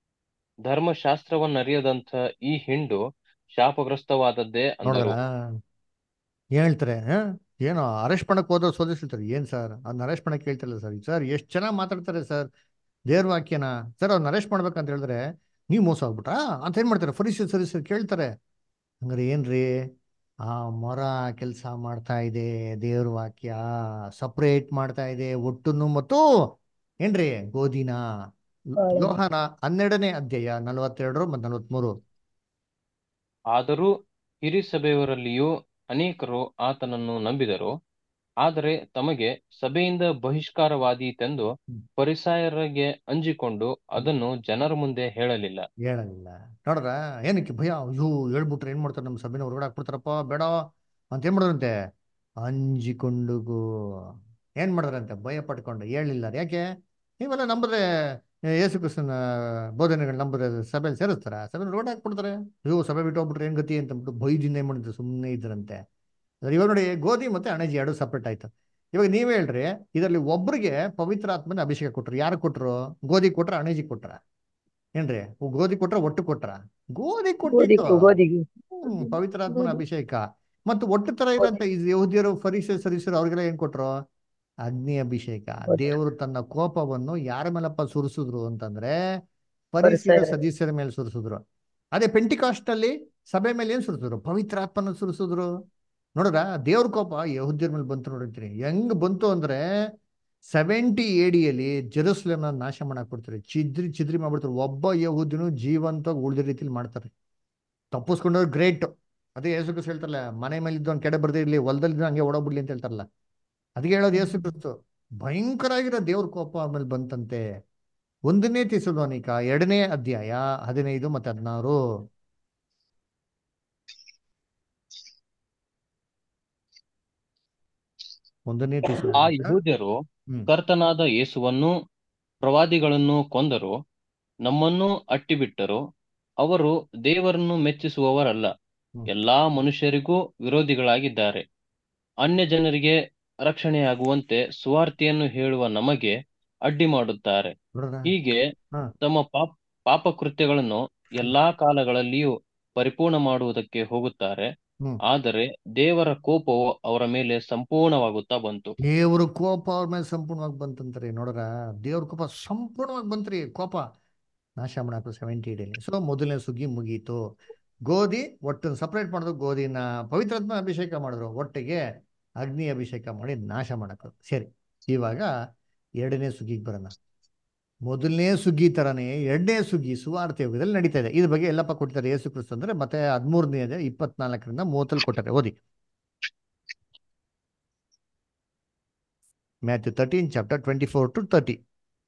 ಧರ್ಮಶಾಸ್ತ್ರವನ್ನರಿಯದಂಥ ಈ ಹಿಂಡು ಶಾಪಗ್ರಸ್ತವಾದದ್ದೇ ಅಂದರು
ನೋಡ್ರ ಹೇಳ್ತಾರೆ ಹ? ಏನೋ ಅರೆಸ್ಟ್ ಮಾಡಕ್ ಹೋದೋ ಸೋದಿಸ್ತಾರೆ ಏನ್ ಸರ್ ಅದನ್ನ ಅರೆಸ್ಟ್ ಮಾಡಕ್ ಹೇಳ್ತಿಲ್ಲ ಸರ್ ಸರ್ ಎಷ್ಟು ಚೆನ್ನಾಗಿ ಮಾತಾಡ್ತಾರೆ ಸರ್ ದೇವ್ರ ವಾಕ್ಯನ ಸರ್ ಅವ್ನ ಅರೆಸ್ಟ್ ಮಾಡ್ಬೇಕಂತ ಹೇಳಿದ್ರೆ ನೀವು ಮೋಸ ಆಗ್ಬಿಟ್ರಾ ಅಂತ ಏನ್ ಮಾಡ್ತಾರೆ ಫರಿಸಿ ಸರಿ ಸರ್ ಕೇಳ್ತಾರೆ ಹಂಗಾರೆ ಏನ್ರಿ ಆ ಮೊರ ಕೆಲಸ ಮಾಡ್ತಾ ಇದೆ ದೇವ್ರ ವಾಕ್ಯ ಸಪ್ರೇಟ್ ಮಾಡ್ತಾ ಇದೆ ಒಟ್ಟನ್ನು ಮತ್ತು ಏನ್ರಿ ಗೋಧಿನ ಯೋಹಾನ ಹನ್ನೆರಡನೇ ಅಧ್ಯಾಯ ನಲವತ್ತೆರಡು ಮತ್ತು ನಲವತ್ಮೂರು
ಆದರೂ ಹಿರಿಯ ಸಭೆಯವರಲ್ಲಿಯೂ ಅನೇಕರು ಆತನನ್ನು ನಂಬಿದರು ಆದರೆ ತಮಗೆ ಸಭೆಯಿಂದ ಬಹಿಷ್ಕಾರವಾದೀತೆಂದು ಫರಿಸಾಯರಿಗೆ ಅಂಜಿಕೊಂಡು ಅದನ್ನು ಜನರ ಮುಂದೆ ಹೇಳಲಿಲ್ಲ
ಹೇಳಲಿಲ್ಲ ನೋಡ್ರ ಏನಕ್ಕೆ ಭಯ ಅಯ್ಯೋ ಹೇಳ್ಬಿಟ್ರೆ ಏನ್ ಮಾಡ್ತಾರೆ ನಮ್ಮ ಸಭೆನ ಹೊರಗಡೆ ಹಾಕ್ಬಿಡ್ತಾರಪ್ಪ ಬೇಡ ಅಂತ ಏನ್ ಮಾಡಿದ್ರಂತೆ ಅಂಜಿಕೊಂಡುಗು ಏನ್ ಮಾಡಿದ್ರಂತೆ ಭಯ ಪಟ್ಕೊಂಡು ಹೇಳಿಲ್ಲ ಯಾಕೆ ನೀವೆಲ್ಲ ನಂಬಿದ್ರೆ ಯೇಸು ಕ್ರಿಸ್ತನ ಬೋಧನೆಗಳು ನಂಬಿದ್ರೆ ಸಭೆಯಲ್ಲಿ ಸೇರಿಸ್ತಾರ ಸಭೆನ ರೋಡ್ ಹಾಕ್ಬಿಡ್ತಾರೆ ಅಯ್ಯೋ ಸಭೆ ಬಿಟ್ಟು ಹೋಗ್ಬಿಟ್ರೆ ಏನ್ ಗತಿ ಅಂತ ಅಂದ್ಬಿಟ್ಟು ಭಯದಿಂದ ಏನ್ ಮಾಡಿದ್ರು ಸುಮ್ಮನೆ ಇದ್ರಂತೆ ಅದ್ರ ಇವಾಗ ನೋಡಿ ಗೋಧಿ ಮತ್ತೆ ಅಣಜಿ ಎರಡು ಸಪ್ರೇಟ್ ಆಯ್ತು ಇವಾಗ ನೀವ್ ಹೇಳ್ರಿ ಇದರಲ್ಲಿ ಒಬ್ರಿಗೆ ಪವಿತ್ರ ಆತ್ಮನ ಅಭಿಷೇಕ ಕೊಟ್ರು ಯಾರು ಕೊಟ್ರು ಗೋಧಿ ಕೊಟ್ರ ಅಣಜಿ ಕೊಟ್ರ ಏನ್ರಿ ಗೋಧಿ ಕೊಟ್ರ ಒಟ್ಟು ಕೊಟ್ರ ಗೋಧಿ
ಗೋಧಿ
ಕೊಟ್ಟಿತ್ತು
ಗೋಧಿಗೆ
ಹ್ಮ್ ಪವಿತ್ರಾತ್ಮನ ಅಭಿಷೇಕ ಮತ್ತು ಒಟ್ಟು ತರ ಇರೋಂತ ಈ ಯಹೂದ್ಯರು ಫರೀಸ ಸರಿಸರು ಅವ್ರಿಗೆಲ್ಲ ಏನ್ ಕೊಟ್ರು ಅಗ್ನಿ ಅಭಿಷೇಕ ದೇವರು ತನ್ನ ಕೋಪವನ್ನು ಯಾರ ಮೇಲಪ್ಪ ಸುರಿಸಿದ್ರು ಅಂತಂದ್ರೆ ಪರಿಸರ
ಪರಿಸರ.
ಸದಸ್ಯರ ಮೇಲೆ ಸುರಿಸಿದ್ರು ಅದೇ ಪೆಂಟಿಕಾಸ್ಟ್ ಅಲ್ಲಿ ಸಭೆ ಮೇಲೆ ಏನ್ ಸುರಿಸಿದ್ರು ಪವಿತ್ರಾತ್ಮನ ಸುರಿಸಿದ್ರು ನೋಡ್ರ ದೇವ್ರ ಕೋಪ ಯಹೂದ್ಯರ ಮೇಲೆ ಬಂತು ನೋಡಿರ್ತೀರಿ ಹೆಂಗ್ ಬಂತು ಅಂದ್ರೆ ಸೆವೆಂಟಿ ಎಡಿಯಲ್ಲಿ ಜೆರೂಸಲೇಮ್ನ ನಾಶ ಮಾಡಕ್ ಬಿಡ್ತಾರೆ ಚಿದ್ರಿ ಚಿದ್ರಿ ಮಾಡ್ಬಿಡ್ತಾರೆ ಒಬ್ಬ ಯಹೂದ್ಯನು ಜೀವಂತವಾಗಿ ಉಳಿದ ರೀತಿಲಿ ಮಾಡ್ತಾರೆ ತಪ್ಪಿಸ್ಕೊಂಡವ್ರು ಗ್ರೇಟ್ ಅದೇ ಯೇಸು ಕ್ರಿಸ್ತ ಹೇಳ್ತಾರಲ್ಲ ಮನೆ ಮೇಲೆ ಇದ್ದು ಕೆಡೆ ಬರ್ದೇ ಇರ್ಲಿ ಹೊಲದಲ್ಲಿ ಹಂಗೆ ಓಡೋಗ್ಬಿಡ್ಲಿ ಅಂತ ಹೇಳ್ತಾರಲ್ಲ ಅದಕ್ಕೆ ಹೇಳೋದು ಯೇಸು ಕ್ರಿಸ್ತು ಭಯಂಕರ ಆಗಿರೋ ದೇವ್ರ ಕೋಪ ಆಮೇಲೆ ಬಂತಂತೆ ಒಂದನೇ ತಿಸುಲೋನಿಕ ಎರಡನೇ ಅಧ್ಯಾಯ ಹದಿನೈದು ಮತ್ತೆ ಹದಿನಾರು ಒಂದನೇ
ಆ
ತಿಸುಲೋನಿಕ
ಯಹೂದ್ಯರು
ಹ್ಮ್
ಕರ್ತನಾದ ಯೇಸುವನ್ನು ಪ್ರವಾದಿಗಳನ್ನು ಕೊಂದರು ನಮ್ಮನ್ನೂ ಅಟ್ಟಿಬಿಟ್ಟರು ಅವರು ದೇವರನ್ನು ಮೆಚ್ಚಿಸುವವರಲ್ಲ
ಹ್ಮ್.
ಎಲ್ಲಾ ಮನುಷ್ಯರಿಗೂ ವಿರೋಧಿಗಳಾಗಿದ್ದಾರೆ ಅನ್ಯ ಜನರಿಗೆ ರಕ್ಷಣೆಯಾಗುವಂತೆ ಸುವಾರ್ತೆಯನ್ನು ಹೇಳುವ ನಮಗೆ ಅಡ್ಡಿ ಮಾಡುತ್ತಾರೆ
ನೋಡ್ರ
ಹೀಗೆ
ಹಾ.
ತಮ್ಮ ಪಾಪ ಪಾಪಕೃತ್ಯಗಳನ್ನು ಎಲ್ಲಾ ಕಾಲಗಳಲ್ಲಿಯೂ ಪರಿಪೂರ್ಣ ಮಾಡುವುದಕ್ಕೆ ಹೋಗುತ್ತಾರೆ
ಹ್ಮ್
ಆದರೆ ದೇವರ ಕೋಪವು ಅವರ ಮೇಲೆ ಸಂಪೂರ್ಣವಾಗುತ್ತಾ ಬಂತು
ದೇವ್ರ ಕೋಪ ಅವ್ರ ಮೇಲೆ ಸಂಪೂರ್ಣವಾಗಿ ಬಂತಂತ್ರಿ ನೋಡ್ರ ದೇವ್ರ ಕೋಪ ಸಂಪೂರ್ಣವಾಗಿ ಬಂತ್ರಿ ಕೋಪ ನಾಶ ಮಾಡಾಕು ಸೆವೆಂಟಿ ಡೇಲಿ ಸೊ ಮೊದಲನೇ ಸುಗ್ಗಿ ಮುಗೀತು ಗೋಧಿ ಒಟ್ಟು ಸಪ್ರೇಟ್ ಮಾಡಿದ್ರು ಗೋಧಿನ ಪವಿತ್ರಾತ್ಮ ಅಭಿಷೇಕ ಮಾಡಿದ್ರು ಒಟ್ಟಿಗೆ ಅಗ್ನಿ ಅಭಿಷೇಕ ಮಾಡಿ ನಾಶ ಮಾಡಾಕು ಸರಿ ಇವಾಗ ಎರಡನೇ ಸುಗ್ಗಿಗೆ ಬರೋಣ ಮೊದಲನೇ ಸುಗ್ಗಿ ತರನೇ ಎರಡನೇ ಸುಗ್ಗಿ ಸುವಾರ್ತೆ ಯುಗದಲ್ಲಿ ನಡೀತಾ ಇದೆ ಇದ್ರ ಬಗ್ಗೆ ಎಲ್ಲಪ್ಪ ಕೊಡ್ತಾರೆ ಯೇಸು ಕ್ರಿಸ್ತು ಅಂದ್ರೆ ಮತ್ತೆ ಹದಿಮೂರನೇ ಇದೆ ಇಪ್ಪತ್ನಾಲ್ಕರಿಂದ ಮೂವತ್ತಲ್ಲಿ ಕೊಟ್ಟಾರೆ ಓದಿ Matthew thirteen chapter twenty four to thirty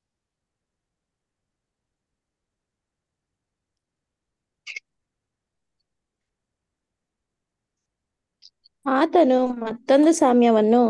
ಆತನು ಮತ್ತೊಂದು ಸಾಮ್ಯವನ್ನು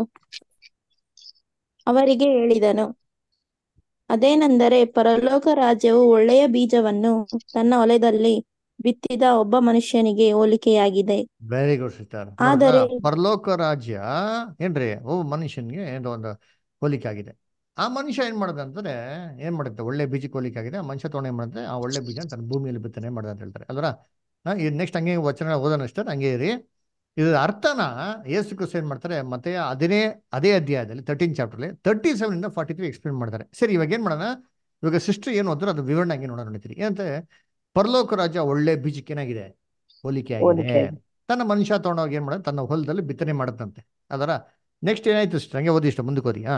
ಅವರಿಗೆ ಹೇಳಿದನು ಅದೇನೆಂದರೆ ಪರಲೋಕ ರಾಜ್ಯವು ಒಳ್ಳೆಯ ಬೀಜವನ್ನು ತನ್ನ ಹೊಲದಲ್ಲಿ ಬಿತ್ತಿದ ಒಬ್ಬ ಮನುಷ್ಯನಿಗೆ ಹೋಲಿಕೆಯಾಗಿದೆ
ವೆರಿ ಗುಡ್ ಸಿಸ್ಟರ್
ಆದರೆ
ಪರಲೋಕ ರಾಜ್ಯ ಏನ್ರಿ ಓ ಮನುಷ್ಯನ್ಗೆ ಏನೋ ಒಂದು ಹೋಲಿಕೆ ಆಗಿದೆ ಆ ಮನುಷ್ಯ ಏನ್ ಮಾಡ್ದ ಅಂತಂದ್ರೆ ಏನ್ ಮಾಡುತ್ತೆ ಒಳ್ಳೆ ಬೀಜಕ್ಕೆ ಹೋಲಿಕೆ ಆಗಿದೆ ಆ ಮನುಷ್ಯ ತೊಗೊಂಡು ಏನ್ ಮಾಡುತ್ತೆ ಆ ಒಳ್ಳೆ ಬೀಜ ತನ್ನ ಭೂಮಿಯಲ್ಲಿ ಬಿತ್ತನೆ ಮಾಡ್ದ ಅಂತ ಹೇಳ್ತಾರೆ ಅಲ್ವರ ಇದು ನೆಕ್ಸ್ಟ್ ಹಂಗೆ ವಚನ ಓದೋಣ ಅಷ್ಟೇ ಹಂಗೆ ಇರಿ ಇದ್ರ ಅರ್ಥನ ಯೇಸು ಕ್ರಿಸ್ತು ಏನ್ ಮಾಡ್ತಾರೆ ಮತ್ತೆ ಅದೇ ಅದೇ ಅಧ್ಯಾಯದಲ್ಲಿ ತರ್ಟೀನ್ ಚಾಪ್ಟರ್ಲಿ ತರ್ಟಿ ಸೆವೆನ್ ಇಂದ ಫಾರ್ಟಿ ತ್ರೀ ಎಕ್ಸ್ಪ್ಲೇನ್ ಮಾಡ್ತಾರೆ ಸರಿ ಇವಾಗ ಏನ್ ಮಾಡೋಣ ಇವಾಗ ಸಿಸ್ಟರ್ ಏನು ಹೋದ್ರು ಅದು ವಿವರಣೆ ಹಂಗೆ ನೋಡೋಣ ನೋಡ್ತೀರಿ ಏನಂತೆ ಪರಲೋಕ ರಾಜ್ಯ ಒಳ್ಳೆ ಬೀಜಕ್ಕೆ ಏನಾಗಿದೆ ಹೋಲಿಕೆ ಆಗಿದೆ
ಹೋಲಿಕೆ.
ತನ್ನ ಮನುಷ್ಯ ತಗೊಂಡೋಗಿ ಏನ್ ಮಾಡೋದು ತನ್ನ ಹೊಲದಲ್ಲಿ ಬಿತ್ತನೆ ಮಾಡುತ್ತಂತೆ ಅದರ ನೆಕ್ಸ್ಟ್ ಏನಾಯ್ತು ಸಿಸ್ಟರ್ ಹಂಗೆ ಓದಿ ಇಷ್ಟ ಮುಂದಕ್ಕೆ ಓದಿ ಹಾ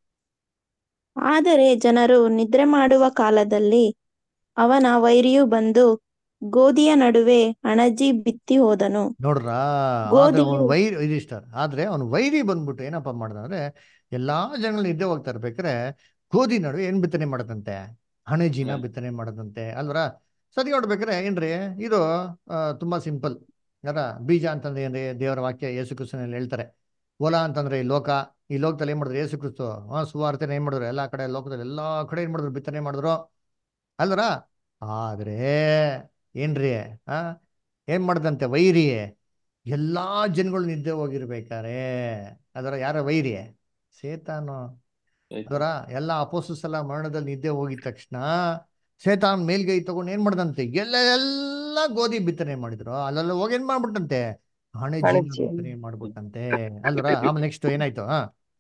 ಆದರೆ ಜನರು ನಿದ್ರೆ ಮಾಡುವ ಕಾಲದಲ್ಲಿ ಅವನ ವೈರಿಯು ಬಂದು ಗೋಧಿಯ ನಡುವೆ ಅಣಜಿ ಬಿತ್ತಿ ಹೋದನು
ನೋಡ್ರ ಆದ್ರೆ
ಗೋಧಿಯು-
ಅವನು ವೈರಿ ಇದಿಷ್ಟ ಆದ್ರೆ ಅವನು ವೈರಿ ಬಂದ್ಬಿಟ್ಟು ಏನಪ್ಪ ಮಾಡ್ದ ಅಂದ್ರೆ ಎಲ್ಲಾ ಜನಗಳು ನಿದ್ದೆ ಹೋಗ್ತಾ ಇರ್ಬೇಕಾದ್ರೆ ಗೋಧಿ ನಡುವೆ ಏನ್ ಬಿತ್ತನೆ ಮಾಡದಂತೆ ಹಣಜಿನ
ಹ್ಮ್.
ಬಿತ್ತನೆ ಮಾಡದಂತೆ ಅಲ್ವರ ಸರಿ ನೋಡ್ಬೇಕಾದ್ರೆ ಏನ್ರಿ ಇದು ಆ, ತುಂಬಾ ಸಿಂಪಲ್ ಯಾರ ಬೀಜ ಅಂತಂದ್ರೆ ಏನ್ರಿ ದೇವರ ವಾಕ್ಯ ಯೇಸು ಕ್ರಿಸ್ತನಲ್ಲಿ ಹೇಳ್ತಾರೆ ಹೊಲ ಅಂತಂದ್ರೆ ಈ ಲೋಕ ಈ ಲೋಕದಲ್ಲಿ ಏನ್ ಮಾಡಿದ್ರು ಯೇಸು ಕ್ರಿಸ್ತು ಹಾ ಸುವಾರ್ತೆನ ಏನ್ ಮಾಡಿದ್ರು ಎಲ್ಲಾ ಕಡೆ ಲೋಕದಲ್ಲಿ ಎಲ್ಲಾ ಕಡೆ ಏನ್ ಮಾಡಿದ್ರು ಬಿತ್ತನೆ ಮಾಡಿದ್ರು ಅಲ್ವರ ಆದ್ರೆ ಏನ್ರಿ ಆ ಏನ್ ಮಾಡ್ದಂತೆ ವೈರಿ ಎಲ್ಲಾ ಜನಗಳು ನಿದ್ದೆ ಹೋಗಿರ್ಬೇಕಾರೆ ಅದರ ಯಾರ ವೈರಿ ಸೇತಾನು ಅದರ ಎಲ್ಲ ಅಪೋಸಸ್ ಎಲ್ಲ ಮರಣದಲ್ಲಿ ನಿದ್ದೆ ಹೋಗಿದ ತಕ್ಷಣ ಸೇತಾನ್ ಮೇಲ್ಗೈ ತಗೊಂಡು ಏನ್ ಮಾಡ್ದಂತೆ ಎಲ್ಲ ಎಲ್ಲ ಗೋಧಿ ಬಿತ್ತನೆ ಮಾಡಿದ್ರು ಅಲ್ಲೆಲ್ಲ ಹೋಗಿ ಏನ್ ಮಾಡ್ಬಿಟ್ಟಂತೆ ಹಣೆ
ಹಣೆಜಿ.
ಬಿತ್ತನೆ ಮಾಡ್ಬಿಟ್ಟಂತೆ ಅಲ್ವರ ಆಮೇಲೆ ನೆಕ್ಸ್ಟ್ ಏನಾಯ್ತು ಹಾ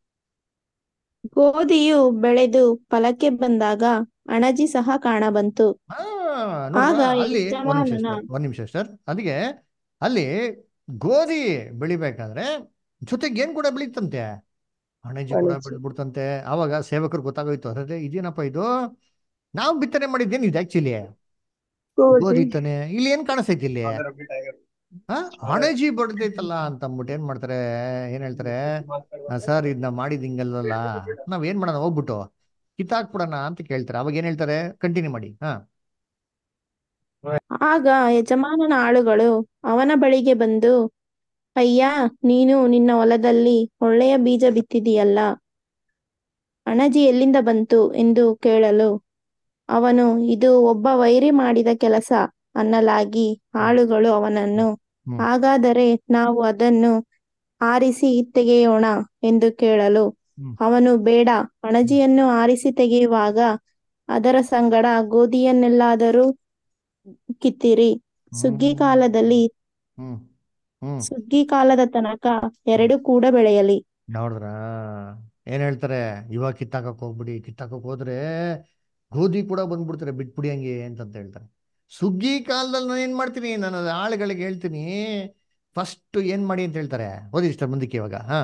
ಗೋಧಿಯು ಬೆಳೆದು ಫಲಕ್ಕೆ ಬಂದಾಗ ಅಣಜಿ ಸಹ ಕಾಣಬಂತು
ಹಾ, ನೋಡ್ರಾ?
ಆಗ
ಅಲ್ಲಿ ಒಂದ್ ನಿಮಿಷ
ಯಜಮಾನನ-
ಸರ್ ಒಂದ್ ನಿಮಿಷ ಸರ್ ಅದಕ್ಕೆ ಅಲ್ಲಿ ಗೋಧಿ ಬೆಳಿಬೇಕಾದ್ರೆ ಜೊತೆಗೆ ಏನ್ ಕೂಡ ಬೆಳೀತಂತೆ ಹಣೆಜಿ ಕೂಡ
ಹಣೆಜಿ.
ಬೆಳೆದ್ಬಿಡ್ತಂತೆ ಅವಾಗ ಸೇವಕರು ಗೊತ್ತಾಗೋಯ್ತು ಅದೇ ಇದೇನಪ್ಪ ಇದು ನಾವು ಬಿತ್ತನೆ ಮಾಡಿದ್ದೇನು ಇದು ಆಕ್ಚುಲಿ ಗೋಧಿ ತಾನೆ ಇಲ್ಲಿ ಏನ್ ಕಾಣಿಸ್ತೈತಿ ಇಲ್ಲಿ ಹಾ ಹಣೆಜಿ ಬಡ್ದೈತಲ್ಲ ಅಂತ ಅಂದ್ಬಿಟ್ಟು ಏನ್ ಮಾಡ್ತಾರೆ ಏನ್ ಹೇಳ್ತಾರೆ ಸರ್ ಇದನ್ನ ಮಾಡಿದ್ ಹಿಂಗಲ್ವಲ್ಲ ನಾವ್ ಏನ್ ಮಾಡೋಣ ಹೋಗ್ಬಿಟ್ಟು ಕಿತ್ತಾಕ್ಬಿಡೋಣ ಅಂತ ಕೇಳ್ತಾರೆ ಅವಾಗ ಏನ್ ಹೇಳ್ತಾರೆ ಕಂಟಿನ್ಯೂ ಮಾಡಿ ಹಾ
ಆಗ ಯಜಮಾನನ ಆಳುಗಳು ಅವನ ಬಳಿಗೆ ಬಂದು ಅಯ್ಯ ನೀನು ನಿನ್ನ ಹೊಲದಲ್ಲಿ ಒಳ್ಳೆಯ ಬೀಜ ಬಿತ್ತಿದೀಯಲ್ಲ ಅಣಜಿ ಎಲ್ಲಿಂದ ಬಂತು ಎಂದು ಕೇಳಲು ಅವನು ಇದು ಒಬ್ಬ ವೈರಿ ಮಾಡಿದ ಕೆಲಸ ಅನ್ನಲಾಗಿ ಆಳುಗಳು ಅವನನ್ನು
ಹ್ಮ್.
ಹಾಗಾದರೆ ನಾವು ಅದನ್ನು ಆರಿಸಿ ತೆಗೆಯೋಣ ಎಂದು ಕೇಳಲು
ಹ್ಮ್.
ಅವನು ಬೇಡ ಅಣಜಿಯನ್ನು ಆರಿಸಿ ತೆಗೆಯುವಾಗ ಅದರ ಸಂಗಡ ಗೋಧಿಯನ್ನೆಲ್ಲಾದರೂ ಕಿತ್ತಿರಿ ಸುಗ್ಗಿ
ಹ್ಮ್.
ಕಾಲದಲ್ಲಿ
ಹ್ಮ್ ಹ್ಮ್
ಸುಗ್ಗಿ ಕಾಲದ ತನಕ ಎರಡು ಕೂಡ ಬೆಳೆಯಲಿ
ನೋಡಿದ್ರ ಏನ್ ಹೇಳ್ತಾರೆ ಇವಾಗ ಕಿತ್ತಾಕಕ್ ಹೋಗ್ಬಿಡಿ ಕಿತ್ತಾಕಕ್ ಹೋದ್ರೆ ಗೋಧಿ ಕೂಡ ಬಂದ್ಬಿಡ್ತಾರೆ ಬಿಟ್ಬಿಡಿ ಹಂಗೆ ಅಂತಂತ ಹೇಳ್ತಾರೆ ಸುಗ್ಗಿ ಕಾಲದಲ್ಲಿ ನಾನು ಏನ್ ಮಾಡ್ತೀನಿ ನಾನು ಆಳುಗಳಿಗೆ ಹೇಳ್ತೀನಿ ಫಸ್ಟ್ ಏನ್ ಮಾಡಿ ಅಂತ ಹೇಳ್ತಾರೆ ಓದಿ ಇಷ್ಟ ಮುಂದಕ್ಕೆ ಇವಾಗ ಹಾ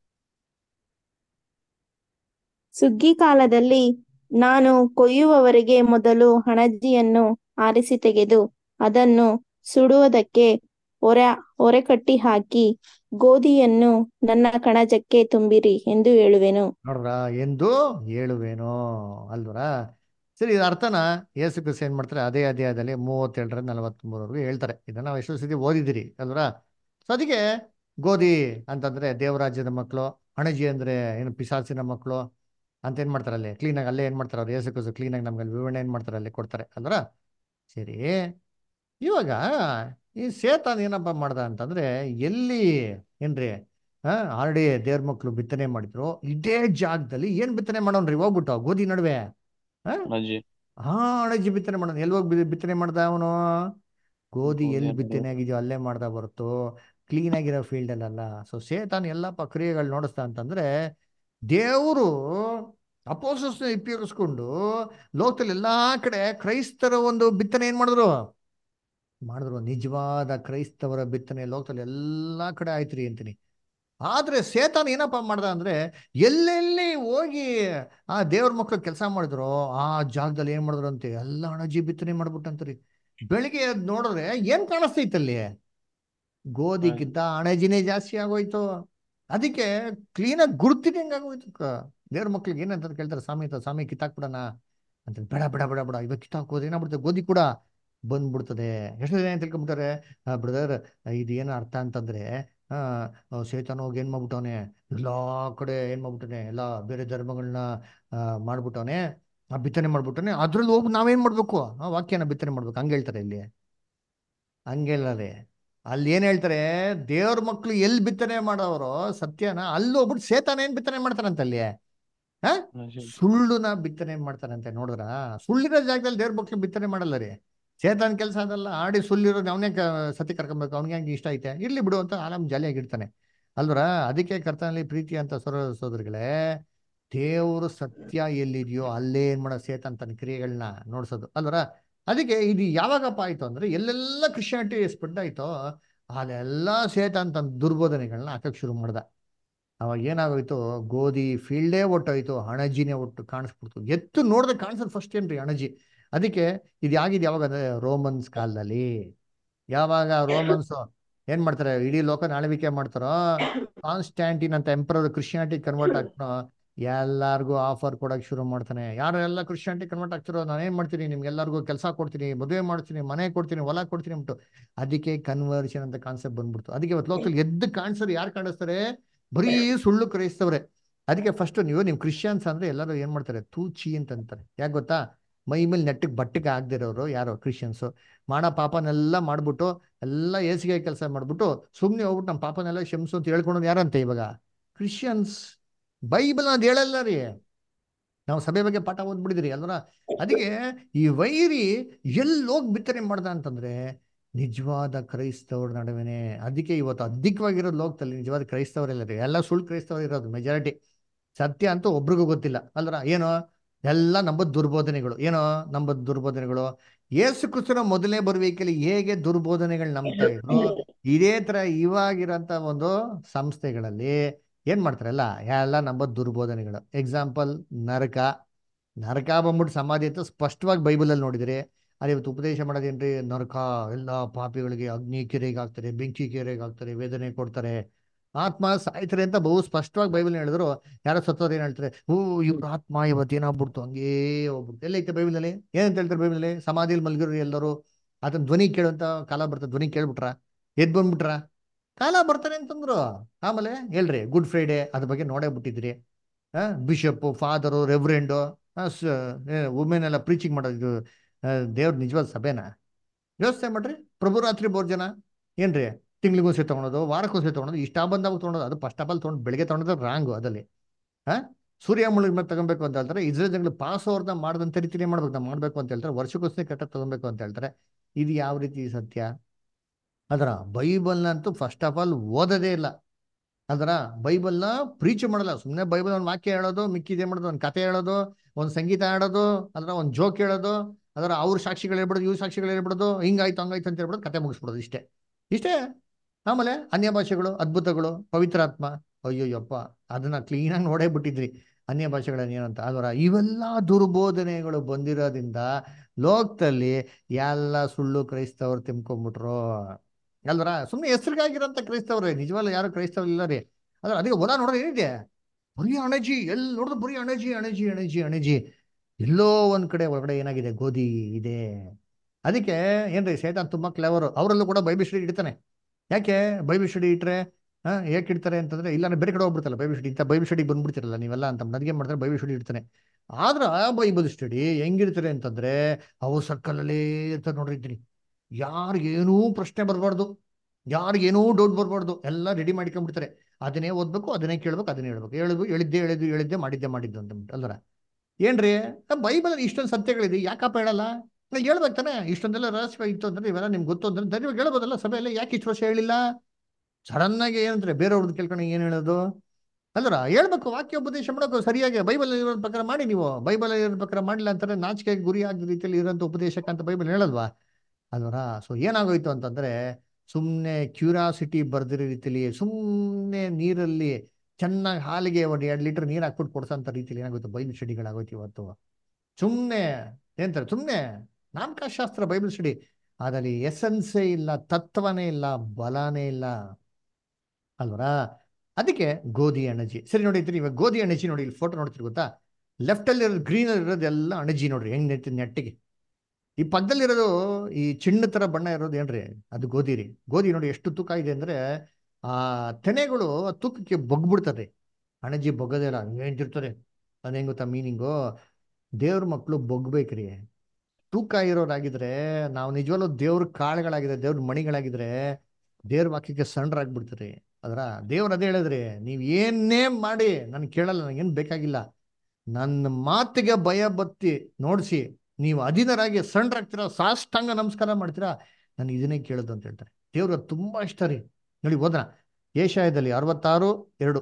ಸುಗ್ಗಿ ಕಾಲದಲ್ಲಿ ನಾನು ಕೊಯ್ಯುವವರೆಗೆ ಮೊದಲು ಹಣಜಿಯನ್ನು ಆರಿಸಿ ತೆಗೆದು ಅದನ್ನು ಸುಡುವುದಕ್ಕೆ ಒರೆ ಒರೆ ಕಟ್ಟಿ ಹಾಕಿ ಗೋಧಿಯನ್ನು ನನ್ನ ಕಣಜಕ್ಕೆ ತುಂಬಿರಿ ಎಂದು ಹೇಳುವೆನು
ನೋಡ್ರ ಎಂದು ಹೇಳುವೇನೋ ಅಲ್ವರ ಸರಿ ಇದು ಅರ್ಥನ ಯೇಸು ಕ್ರಿಸ್ತ ಏನ್ ಮಾಡ್ತಾರೆ ಅದೇ ಅಧ್ಯಾಯದಲ್ಲಿ ಮೂವತ್ತೇಳರಿಂದ ನಲವತ್ಮೂರವರೆಗೂ ಹೇಳ್ತಾರೆ ಇದನ್ನ ನಾವು ಎಷ್ಟೋ ಸತಿ ಓದಿದಿರಿ ಅಲ್ವರ ಸೊ ಅದಕ್ಕೆ ಗೋಧಿ ಅಂತಂದ್ರೆ ದೇವರಾಜ್ಯದ ಮಕ್ಕಳು ಅಣಜಿ ಅಂದ್ರೆ ಏನು ಪಿಸಾಚಿನ ಮಕ್ಕಳು ಅಂತ ಏನ್ ಮಾಡ್ತಾರೆ ಅಲ್ಲಿ ಕ್ಲೀನಾಗಿ ಅಲ್ಲೇ ಏನ್ ಮಾಡ್ತಾರೆ ಅವ್ರು ಯೇಸು ಕ್ರಿಸ್ತ ಕ್ಲೀನಾಗಿ ನಮ್ಗೆ ಅಲ್ಲಿ ವಿವರಣೆ ಏನ್ ಮಾಡ್ತಾರೆ ಅಲ್ಲಿ ಕೊಡ್ತಾರೆ ಅಲ್ವರ ಸರಿ ಇವಾಗ ಈ ಸೇತಾನ್ ಏನಪ್ಪ ಮಾಡ್ದ ಅಂತಂದ್ರೆ ಎಲ್ಲಿ ಏನ್ರಿ ಹಾ ಆಲ್ರೆಡಿ ದೇವ್ರ ಮಕ್ಳು ಬಿತ್ತನೆ ಮಾಡಿದ್ರು ಇದೇ ಜಾಗದಲ್ಲಿ ಏನ್ ಬಿತ್ತನೆ ಮಾಡೋನ್ರಿ ಹೋಗ್ಬಿಟ್ಟು ಗೋಧಿ ನಡುವೆ
ಅಜ್ಜಿ
ಹಾ ಅಣಜಿ ಬಿತ್ತನೆ ಮಾಡೋಣ ಎಲ್ಲಿ ಹೋಗಿ ಬಿತ್ತನೆ ಮಾಡ್ದ ಅವನು ಗೋಧಿ
ಗೋಧಿ
ಎಲ್ಲಿ
ನಡುವೆ.
ಬಿತ್ತನೆ ಆಗಿದೆಯೋ ಅಲ್ಲೇ ಮಾಡ್ದ ಹೊರತು ಕ್ಲೀನ್ ಆಗಿರೋ ಫೀಲ್ಡಲ್ಲ ಸೊ ಸೇತಾನ್ ಎಲ್ಲ ಕ್ರಿಯೆಗಳು ನೋಡಿಸ್ತಾ ಅಂತಂದ್ರೆ ದೇವರು ಅಪೋಸಸ್ ಉಪಯೋಗಿಸ್ಕೊಂಡು ಲೋಕದಲ್ಲಿ ಎಲ್ಲಾ ಕಡೆ ಕ್ರೈಸ್ತರ ಒಂದು ಬಿತ್ತನೆ ಏನ್ ಮಾಡಿದ್ರು ಮಾಡಿದ್ರು ನಿಜವಾದ ಕ್ರೈಸ್ತವರ ಬಿತ್ತನೆ ಲೋಕದಲ್ಲಿ ಎಲ್ಲಾ ಕಡೆ ಆಯ್ತ್ರಿ ಅಂತೀನಿ ಆದ್ರೆ ಸೇತಾನ್ ಏನಪ್ಪ ಮಾಡ್ದ ಅಂದ್ರೆ ಎಲ್ಲೆಲ್ಲಿ ಹೋಗಿ ಆ ದೇವ್ರ ಮಕ್ಳು ಕೆಲಸ ಮಾಡಿದ್ರು ಆ ಜಾಗದಲ್ಲಿ ಏನ್ ಮಾಡಿದ್ರು ಅಂತೆ ಎಲ್ಲ ಅಣಜಿ ಬಿತ್ತನೆ ಮಾಡ್ಬಿಟ್ಟಂತ್ರಿ ಬೆಳಿಗ್ಗೆ ಎದ್ದು ನೋಡಿದ್ರೆ ಏನ್ ಕಾಣಿಸ್ತೈತಲ್ಲಿ ಗೋಧಿಗಿಂತ ಅಣಜಿನೇ ಜಾಸ್ತಿ ಆಗೋಯ್ತು ಅದಕ್ಕೆ ಕ್ಲೀನಾಗಿ ಗುರ್ತಿದಂಗೆ ಆಗೋಯ್ತು ಕ- ದೇವ್ರ ಮಕ್ಳಿಗೆ ಏನಂತ ಕೇಳ್ತಾರೆ ಸ್ವಾಮಿ ತ- ಸ್ವಾಮಿ ಕಿತ್ತಾಕ್ಬಿಡಣ ಅಂತ ಬೇಡ ಬೇಡ ಬೇಡ ಬೇಡ ಇವಾಗ ಕಿತ್ತಾಕೋದು ಏನಾಗ್ಬಿಡುತ್ತೆ ಗೋಧಿ ಕೂಡ ಬಂದ್ಬಿಡ್ತದೆ ಎಷ್ಟು ಜನ ಏನ್ ತಿಳ್ಕೊಂಬಿಟ್ಟಾರೆ ಬ್ರದರ್ ಇದು ಏನು ಅರ್ಥ ಅಂತಂದ್ರೆ ಆ ಆ, ಸೇತಾನ ಹೋಗಿ ಏನ್ ಮಾಡ್ಬಿಟ್ಟವನೆ ಎಲ್ಲಾ ಕಡೆ ಏನ್ ಮಾಡ್ಬಿಟ್ಟನೆ ಎಲ್ಲಾ ಬೇರೆ ಧರ್ಮಗಳನ್ನ ಆ, ಮಾಡ್ಬಿಟ್ಟವನೆ ಆ ಬಿತ್ತನೆ ಮಾಡ್ಬಿಟ್ಟನೆ ಅದ್ರಲ್ಲಿ ಹೋಗಿ ನಾವೇನ್ ಮಾಡ್ಬೇಕು ಆ ವಾಕ್ಯನ ಬಿತ್ತನೆ ಮಾಡ್ಬೇಕು ಹಂಗ ಹೇಳ್ತಾರೆ ಇಲ್ಲಿ ಹಂಗೇಳದೆ ಅಲ್ಲಿ ಏನ್ ಹೇಳ್ತಾರೆ ದೇವ್ರ ಮಕ್ಳು ಎಲ್ಲಿ ಬಿತ್ತನೆ ಮಾಡೋರು ಸತ್ಯನ ಅಲ್ಲಿ ಹೋಗ್ಬಿಟ್ಟು ಸೇತಾನ ಏನ್ ಬಿತ್ತನೆ ಮಾಡ್ತಾನಂತ ಅಲ್ಲಿ ಹ ಸುಳ್ಳುನ ಬಿತ್ತನೆ ಮಾಡ್ತಾರಂತೆ ನೋಡಿದ್ರ ಸುಳ್ಳಿರೋ ಜಾಗದಲ್ಲಿ ದೇವ್ರ ಮಕ್ಳು ಬಿತ್ತನೆ ಮಾಡಲ್ಲ ರೀ ಸೇತಾನ್ ಕೆಲಸ ಅದಲ್ಲ ಆಡಿ ಸುಳ್ಳಿರೋದು ಅವನೇ ಸತಿ ಕರ್ಕೊಬೇಕು ಅವ್ನಿಗೆ ಹಂಗೆ ಇಷ್ಟ ಐತೆ ಇರ್ಲಿ ಬಿಡು ಅಂತ ಆರಾಮ್ ಜಾಲಿಯಾಗಿರ್ತಾನೆ ಅಲ್ವರ ಅದಕ್ಕೆ ಕರ್ತನಲ್ಲಿ ಪ್ರೀತಿ ಅಂತ ಸೋರ ಸೋದರಿಗಳೇ ದೇವರು ಸತ್ಯ ಎಲ್ಲಿದೆಯೋ ಅಲ್ಲೇ ಏನ್ ಮಾಡೋ ಸೇತಾನ್ ತನ್ನ ಕ್ರಿಯೆಗಳನ್ನ ನೋಡ್ಸೋದು ಅಲ್ವರ ಅದಕ್ಕೆ ಇದು ಯಾವಾಗಪ್ಪ ಆಯ್ತು ಅಂದ್ರೆ ಎಲ್ಲೆಲ್ಲ ಕ್ರಿಶ್ಚಿಯಾನಿಟಿ ಸ್ಪ್ರೆಡ್ ಆಯ್ತೋ ಅಲ್ಲೆಲ್ಲ ಸೇತಾನ್ ತನ್ನ ದುರ್ಬೋಧನೆಗಳನ್ನ ಹಾಕಕ್ ಶುರು ಮಾಡ್ದ ಅವಾಗ ಏನಾಗೋಯ್ತು ಗೋಧಿ ಫೀಲ್ಡೇ ಒಟ್ಟೋಯ್ತು ಹಣಜಿನೇ ಒಟ್ಟು ಕಾಣಿಸ್ಬಿಡ್ತು ಎತ್ತು ನೋಡಿದ್ರೆ ಕಾಣಿಸೋದು ಫಸ್ಟ್ ಏನ್ರಿ ಹಣಜಿ ಅದಕ್ಕೆ ಇದು ಯಾಗಿದ್ ಯಾವಾಗ ಅಂದ್ರೆ ರೋಮನ್ಸ್ ಕಾಲದಲ್ಲಿ ಯಾವಾಗ ರೋಮನ್ಸ್ ಏನ್ ಮಾಡ್ತಾರೆ ಇಡೀ ಲೋಕನ ಆಳ್ವಿಕೆ ಮಾಡ್ತಾರೋ ಕಾನ್ಸ್ಟ್ಯಾಂಟಿನ್ ಅಂತ ಎಂಪರರ್ ಕ್ರಿಶ್ಚಿಯಾನಿಟಿ ಕನ್ವರ್ಟ್ ಆಗ್ತಾನೋ ಎಲ್ಲಾರ್ಗು ಆಫರ್ ಕೊಡಕ್ ಶುರು ಮಾಡ್ತಾನೆ ಯಾರು ಎಲ್ಲ ಕ್ರಿಶ್ಚಿಯಾನಿಟಿ ಕನ್ವರ್ಟ್ ಆಗ್ತಿರೋ ನಾನು ಏನ್ ಮಾಡ್ತೀನಿ ನಿಮ್ಗೆಲ್ಲರಿಗೂ ಕೆಲಸ ಕೊಡ್ತೀನಿ ಮದುವೆ ಮಾಡ್ತೀನಿ ಮನೆ ಕೊಡ್ತೀನಿ ಹೊಲ ಕೊಡ್ತೀನಿ ಅಂದ್ಬಿಟ್ಟು ಅದಕ್ಕೆ ಕನ್ವರ್ಷನ್ ಅಂತ ಕಾನ್ಸೆಪ್ಟ್ ಬಂದ್ಬಿಡ್ತು ಅದಕ್ಕೆ ಇವತ್ತು ಲೋಕದಲ್ಲಿ ಎದ್ದು ಕಾಣಿಸೋರು ಯಾರು ಕಾಣಿಸ್ತಾರೆ ಬರೀ ಸುಳ್ಳು ಕ್ರೈಸ್ತವ್ರೆ ಅದಕ್ಕೆ ಫಸ್ಟ್ ನೀವು ನೀವು ಕ್ರಿಶ್ಚಿಯನ್ಸ್ ಅಂದ್ರೆ ಎಲ್ಲರೂ ಏನ್ ಮಾಡ್ತಾರೆ ತೂಚಿ ಅಂತ ಅಂತಾರೆ ಯಾಕೆ ಗೊತ್ತಾ ಮೈ ಮೇಲೆ ನೆಟ್ಟಿಗೆ ಬಟ್ಟೆಗೆ ಆಗದಿರೋರು ಯಾರು ಕ್ರಿಶ್ಚಿಯನ್ಸು ಮಾಡೋ ಪಾಪನೆಲ್ಲ ಮಾಡ್ಬಿಟ್ಟು ಎಲ್ಲ ಏಸಿಗೆ ಕೆಲಸ ಮಾಡ್ಬಿಟ್ಟು ಸುಮ್ಮನೆ ಹೋಗ್ಬಿಟ್ಟು ನಮ್ಮ ಪಾಪನೆಲ್ಲ ಕ್ಷಮಿಸು ಅಂತ ಹೇಳ್ಕೊಳೋದು ಯಾರಂತೆ ಇವಾಗ ಕ್ರಿಶ್ಚಿಯನ್ಸ್ ಬೈಬಲ್ ಅದು ಹೇಳಲ್ಲ ರೀ ನಾವು ಸಭೆ ಬಗ್ಗೆ ಪಾಠ ಓದ್ಬಿಡಿದ್ರಿ ಅಲ್ವರ ಅದಕ್ಕೆ ಈ ವೈರಿ ಎಲ್ಲಿ ಹೋಗಿ ಬಿತ್ತನೆ ಮಾಡ್ದ ಅಂತಂದ್ರೆ ನಿಜವಾದ ಕ್ರೈಸ್ತವ್ರ ನಡುವೆನೆ ಅದಕ್ಕೆ ಇವತ್ತು ಅಧಿಕವಾಗಿರೋದು ಲೋಕದಲ್ಲಿ ನಿಜವಾದ ಕ್ರೈಸ್ತವರೆಲ್ಲ ರೀ ಎಲ್ಲ ಸುಳ್ಳು ಕ್ರೈಸ್ತವರು ಇರೋದು ಮೆಜಾರಿಟಿ ಸತ್ಯ ಅಂತೂ ಒಬ್ರಿಗೂ ಗೊತ್ತಿಲ್ಲ ಅಲ್ರ ಏನು ಎಲ್ಲ ನಂಬದ್ ದುರ್ಬೋಧನೆಗಳು ಏನೋ ನಂಬದ್ ದುರ್ಬೋಧನೆಗಳು ಯೇಸು ಕ್ರಿಸ್ತನ ಮೊದಲನೇ ಬರುವಿಕೆಯಲ್ಲಿ ಹೇಗೆ ದುರ್ಬೋಧನೆಗಳು ನಂಬ್ತಾ ಇದ್ರು ಇದೇ ತರ ಇವಾಗಿರೋಂಥ ಒಂದು ಸಂಸ್ಥೆಗಳಲ್ಲಿ ಏನ್ ಮಾಡ್ತಾರಲ್ಲ ಎಲ್ಲ ನಂಬದ್ ದುರ್ಬೋಧನೆಗಳು ಎಕ್ಸಾಂಪಲ್ ನರಕ ನರಕ ಬಂದ್ಬಿಟ್ಟು ಸಮಾಧಿ ಅಂತ ಸ್ಪಷ್ಟವಾಗಿ ಬೈಬಲಲ್ಲಿ ನೋಡಿದಿರಿ ಅಲ್ಲಿ ಇವತ್ತು ಉಪದೇಶ ಮಾಡೋದೇನ್ರಿ ನರಕ ಎಲ್ಲ ಪಾಪಿಗಳಿಗೆ ಅಗ್ನಿ ಕೆರೆಗೆ ಹಾಕ್ತಾರೆ ಬೆಂಕಿ ಕೆರೆಗೆ ಹಾಕ್ತಾರೆ ವೇದನೆ ಕೊಡ್ತಾರೆ ಆತ್ಮ ಸಾಯ್ತಾರೆ ಅಂತ ಬಹು ಸ್ಪಷ್ಟವಾಗಿ ಬೈಬಲ್ ಹೇಳಿದ್ರು ಯಾರೋ ಸತ್ತೋರು ಏನ್ ಹೇಳ್ತಾರೆ ಹೂ ಇವ್ರ ಆತ್ಮ ಇವತ್ತು ಏನಾಗ್ಬಿಡ್ತು ಹಂಗೇ ಹೋಗ್ಬಿಡ್ತು ಎಲ್ಲೈತೆ ಬೈಬಲಲ್ಲಿ ಏನಂತ ಹೇಳ್ತಾರೆ ಬೈಬಲಲ್ಲಿ ಸಮಾಧಿಯಲ್ಲಿ ಮಲಗಿರೋ ಎಲ್ಲರೂ ಅದನ್ನ ಧ್ವನಿ ಕೇಳುವಂತ ಕಾಲ ಬರ್ತದೆ ಧ್ವನಿ ಕೇಳ್ಬಿಟ್ರ ಎದ್ ಬಂದ್ಬಿಟ್ರ ಕಾಲ ಬರ್ತಾರೆ ಅಂತಂದ್ರು ಆಮೇಲೆ ಹೇಳ್ರಿ ಗುಡ್ ಫ್ರೈಡೆ ಅದ್ರ ಬಗ್ಗೆ ನೋಡೇ ಬಿಟ್ಟಿದ್ರಿ ಬಿಷಪ್ ಫಾದರು ರೆವ್ರೆಂಡು ವುಮೆನ್ ಎಲ್ಲ ಪ್ರೀಚಿಂಗ್ ಮಾಡೋದು ದೇವ್ರ ನಿಜವಾದ ಸಭೆನಾ ವ್ಯವಸ್ಥೆ ಮಾಡ್ರಿ ಪ್ರಭು ರಾತ್ರಿ ಭೋಜನ ಏನ್ರಿ ತಿಂಗ್ಳಿಗೊಂದ್ಸರಿ ತಗೊಳೋದು ವಾರಕ್ಕೊಂದ್ಸರಿ ತಗೊಳೋದು ಇಷ್ಟ ಬಂದಾಗ ತಗೊಳೋದು ಅದು ಫಸ್ಟ್ ಆಫ್ ಆಲ್ ತೊಗೊಂಡು ಬೆಳಿಗ್ಗೆ ತಗೊಂಡ್ರೆ ರಾಂಗು ಅದಲ್ಲಿ ಹಾ ಸೂರ್ಯ ಮುಳುಗ್ ಮೇಲೆ ತಗೊಬೇಕು ಅಂತ ಹೇಳ್ತಾರೆ ಇಸ್ರೇಲ್ ಜನಗಳು ಪಾಸ್ ಅವ್ರನ್ನ ಮಾಡ್ದಂತ ರೀತಿನೇ ಮಾಡ್ಬೇಕು ನಾವು ಮಾಡ್ಬೇಕು ಅಂತ ಹೇಳ್ತಾರೆ ವರ್ಷಕ್ಕೊಂದ್ಸರಿ ಕಟ್ಟ ತಗೊಬೇಕು ಅಂತ ಹೇಳ್ತಾರೆ ಇದು ಯಾವ ರೀತಿ ಸತ್ಯ ಅದರ ಬೈಬಲ್ನ ಅಂತೂ ಫಸ್ಟ್ ಆಫ್ ಆಲ್ ಓದೋದೇ ಇಲ್ಲ ಅದರ ಬೈಬಲ್ನ ಪ್ರೀಚ್ ಮಾಡಲ್ಲ ಸುಮ್ಮನೆ ಬೈಬಲ್ ಒಂದು ವಾಕ್ಯ ಹೇಳೋದು ಮಿಕ್ಕಿದೆ ಮಾಡೋದು ಒಂದು ಕತೆ ಹೇಳೋದು ಒಂದು ಸಂಗೀತ ಹಾಡೋದು ಅದರ ಒಂದು ಜೋಕ್ ಹೇಳೋದು ಅದರ ಅವ್ರ ಸಾಕ್ಷಿಗಳು ಹೇಳ್ಬಿಡೋದು ಇವ್ರ ಸಾಕ್ಷಿಗಳು ಹೇಳ್ಬಿಡೋದು ಹಿಂಗಾಯ್ತು ಹಂಗಾಯ್ತು ಅಂತ ಹೇಳ್ಬಿಡೋದು ಕತೆ ಮುಗಿಸ್ಬಿಡೋದು ಇಷ್ಟೇ ಇಷ್ಟೇ ಆಮೇಲೆ ಅನ್ಯ ಭಾಷೆಗಳು ಅದ್ಭುತಗಳು ಪವಿತ್ರಾತ್ಮ ಅಯ್ಯೋಯ್ಯಪ್ಪ ಅದನ್ನ ಕ್ಲೀನಾಗಿ ನೋಡೇ ಬಿಟ್ಟಿದ್ರಿ ಅನ್ಯ ಭಾಷೆಗಳನ್ನ ಏನಂತ ಅದರ ಇವೆಲ್ಲ ದುರ್ಬೋಧನೆಗಳು ಬಂದಿರೋದ್ರಿಂದ ಲೋಕದಲ್ಲಿ ಎಲ್ಲ ಸುಳ್ಳು ಕ್ರೈಸ್ತವರು ತಿಮ್ಕೊಂಡ್ಬಿಟ್ರು ಅಲ್ವರ ಸುಮ್ಮನೆ ಹೆಸರಿಗಾಗಿರೋಂಥ ಕ್ರೈಸ್ತವ್ರೆ ನಿಜವಲ್ಲ ಯಾರು ಕ್ರೈಸ್ತವ್ರು ಇಲ್ಲ ರೀ ಅದ್ರ ಅದಕ್ಕೆ ಹೊಲ ನೋಡೋದು ಏನಿದೆ ಬರೀ ಅಣಜಿ ಎಲ್ಲಿ ನೋಡಿದ್ರು ಬರೀ ಅಣಜಿ ಅಣಜಿ ಅಣಜಿ ಅಣಜಿ ಎಲ್ಲೋ ಒಂದ್ ಕಡೆ ಒಳಗಡೆ ಏನಾಗಿದೆ ಗೋಧಿ ಇದೆ ಅದಕ್ಕೆ ಏನ್ರಿ ಸೈತಾನ್ ತುಂಬಾ ಕ್ಲೇವರು ಅವರಲ್ಲೂ ಕೂಡ ಬೈಬಲ್ ಸ್ಟಡಿ ಇಡ್ತಾನೆ ಯಾಕೆ ಬೈಬಲ್ ಸ್ಟಡಿ ಇಟ್ರೆ ಹಾ ಯಾಕೆ ಇಡ್ತಾರೆ ಅಂತಂದ್ರೆ ಇಲ್ಲ ಬೇರೆ ಕಡೆ ಹೋಗ್ಬಿಡ್ತಲ್ಲ ಬೈಬಲ್ ಸ್ಟಡಿ ಇಂಥ ಬೈಬಲ್ ಸ್ಟಡಿ ಬಂದ್ಬಿಡ್ತಿರಲ್ಲ ನೀವೆಲ್ಲ ಅಂತ ನನಗೆ ಮಾಡ್ತಾರೆ ಬೈಬಲ್ ಸ್ಟಡಿ ಇಡ್ತಾನೆ ಆದ್ರೆ ಆ ಬೈಬಲ್ ಸ್ಟಡಿ ಹೆಂಗಿರ್ತಾರೆ ಅಂತಂದ್ರೆ ಅವು ಸರ್ಕಲಲ್ಲೇ ಇರ್ತಾರೆ ನೋಡಿರ್ತೀನಿ ಯಾರಿಗೇನೂ ಪ್ರಶ್ನೆ ಬರಬಾರ್ದು ಯಾರಿಗೇನೂ ಡೌಟ್ ಬರಬಾರ್ದು ಎಲ್ಲ ರೆಡಿ ಮಾಡ್ಕೊಂಡ್ಬಿಡ್ತಾರೆ ಅದನ್ನೇ ಓದ್ಬೇಕು ಅದನ್ನೇ ಕೇಳ್ಬೇಕು ಅದನ್ನೇ ಹೇಳ್ಬೇಕು ಹೇಳುದು ಹೇಳಿದ್ದೆ ಹೇಳಿದ್ದು ಹೇಳಿದ್ದೆ ಮಾಡಿದ್ದೆ ಮಾಡಿದ್ದು ಅಂತ ಅಲ್ವರ ಏನ್ರಿ ಬೈಬಲ್ ಇಷ್ಟೊಂದು ಸತ್ಯಗಳಿದೆ ಯಾಕಪ್ಪ ಹೇಳಲ್ಲ ಹೇಳ್ಬೇಕು ತಾನೆ ಇಷ್ಟೊಂದೆಲ್ಲ ರಹಸ್ಯ ಇತ್ತು ಅಂದ್ರೆ ಇವೆಲ್ಲ ನಿಮ್ಗೆ ಗೊತ್ತು ಅಂದ್ರೆ ಧೈರ್ಯವಾಗಿ ಹೇಳ್ಬೋದಲ್ಲ ಸಭೆಯಲ್ಲಿ ಯಾಕೆ ಇಷ್ಟು ವರ್ಷ ಹೇಳಿಲ್ಲ ಸಡನ್ ಆಗಿ ಏನಂತಾರೆ ಬೇರೆಯವ್ರದ್ದು ಕೇಳ್ಕೊಂಡು ಏನ್ ಹೇಳೋದು ಅಲ್ರ ಹೇಳ್ಬೇಕು ವಾಕ್ಯ ಉಪದೇಶ ಮಾಡೋಕೆ ಸರಿಯಾಗಿ ಬೈಬಲ್ ಇರೋ ಪ್ರಕಾರ ಮಾಡಿ ನೀವು ಬೈಬಲ್ ಇರೋ ಪ್ರಕಾರ ಮಾಡಿಲ್ಲ ಅಂತಾರೆ ನಾಚಿಕೆಗೆ ಗುರಿ ಆಗದ ರೀತಿಯಲ್ಲಿ ಇರೋಂಥ ಉಪದೇಶಕ್ಕೆ ಅಂತ ಬೈಬಲ್ ಹೇಳಲ್ವಾ ಅಲ್ವರ ಸೊ ಏನಾಗೋಯ್ತು ಅಂತಂದ್ರೆ ಸುಮ್ಮನೆ ಕ್ಯೂರಿಯಾಸಿಟಿ ಬರ್ದಿರೋ ರೀತಿಲಿ ಸುಮ್ಮನೆ ನೀರಲ್ಲಿ ಚೆನ್ನಾಗಿ ಹಾಲಿಗೆ ಒಂದು ಎರಡು ಲೀಟರ್ ನೀರು ಹಾಕ್ಬಿಟ್ಟು ಕೊಡ್ಸೋಂಥ ರೀತಿಲಿ ಏನಾಗೋಯ್ತು ಬೈಬಲ್ ಸ್ಟಡಿಗಳಾಗೋಯ್ತು ಇವತ್ತು ಸುಮ್ಮನೆ ಏನಂತಾರೆ ಸುಮ್ಮನೆ ನಾಮಕಾಶಾಸ್ತ್ರ ಬೈಬಲ್ ಸ್ಟಡಿ ಅದರಲ್ಲಿ ಎಸೆನ್ಸೇ ಇಲ್ಲ ತತ್ವನೇ ಇಲ್ಲ ಬಲನೇ ಇಲ್ಲ ಅಲ್ವರಾ ಅದಕ್ಕೆ ಗೋಧಿ ಅಣಜಿ ಸರಿ ನೋಡಿರ್ತೀನಿ ಇವಾಗ ಗೋಧಿ ಅಣಜಿ ನೋಡಿ ಇಲ್ಲಿ ಫೋಟೋ ನೋಡ್ತೀರಿ ಗೊತ್ತಾ ಲೆಫ್ಟ್ ಅಲ್ಲಿ ಇರೋದು ಗ್ರೀನ್ ಅಲ್ಲಿ ಇರೋದು ಎಲ್ಲ ಅಣಜಿ ನೋಡ್ರಿ ಹೆಂಗ್ ನಿಂತಿದ್ ನೆಟ್ಟಿಗೆ ಈ ಪಕ್ಕದಲ್ಲಿರೋದು ಈ ಚಿಣ್ಣ ತರ ಬಣ್ಣ ಇರೋದು ಏನ್ರಿ ಅದು ಗೋಧಿ ರೀ ಗೋಧಿ ನೋಡಿ ಎಷ್ಟು ತೂಕ ಇದೆ ಅಂದ್ರೆ ಆ ತೆನೆಗಳು ತೂಕಕ್ಕೆ ಬೊಗ್ಬಿಡ್ತದೆ ಅಣಜಿ ಬೊಗ್ಗದೇ ಇಲ್ಲ ಹಂಗೇಂತಿರ್ತಾರೆ ಅದ್ ಹೆಂಗ್ ಗೊತ್ತಾ ಮೀನಿಂಗು ದೇವ್ರ ಮಕ್ಕಳು ಬೊಗ್ಬೇಕ್ರಿ ತೂಕ ಇರೋರಾಗಿದ್ರೆ ನಾವು ನಿಜವಲ್ಲೂ ದೇವ್ರ ಕಾಳುಗಳಾಗಿದ್ರೆ ದೇವ್ರ ಮಣಿಗಳಾಗಿದ್ರೆ ದೇವ್ರ ವಾಕ್ಯಕ್ಕೆ ಸಣ್ಣರಾಗ್ಬಿಡ್ತೀರಿ ಅದರ ದೇವ್ರ ಅದೇ ಹೇಳಿದ್ರಿ ನೀವ್ ಏನೇ ಮಾಡಿ ನನ್ ಕೇಳಲ್ಲ ನನಗೇನ್ ಬೇಕಾಗಿಲ್ಲ ನನ್ನ ಮಾತಿಗೆ ಭಯ ಬತ್ತಿ ನೋಡಿಸಿ ನೀವು ಅಧೀನರಾಗಿ ಸಣ್ಣರಾಗ್ತೀರಾ ಸಾಷ್ಟಾಂಗ ನಮಸ್ಕಾರ ಮಾಡ್ತೀರಾ ನಾನು ಇದನ್ನೇ ಕೇಳೋದು ಅಂತ ಹೇಳ್ತಾರೆ ದೇವ್ರ ತುಂಬಾ ಇಷ್ಟ ರೀ ನೋಡಿ ಹೋದ್ರ ಏಷಾಯದಲ್ಲಿ ಅರವತ್ತಾರು ಎರಡು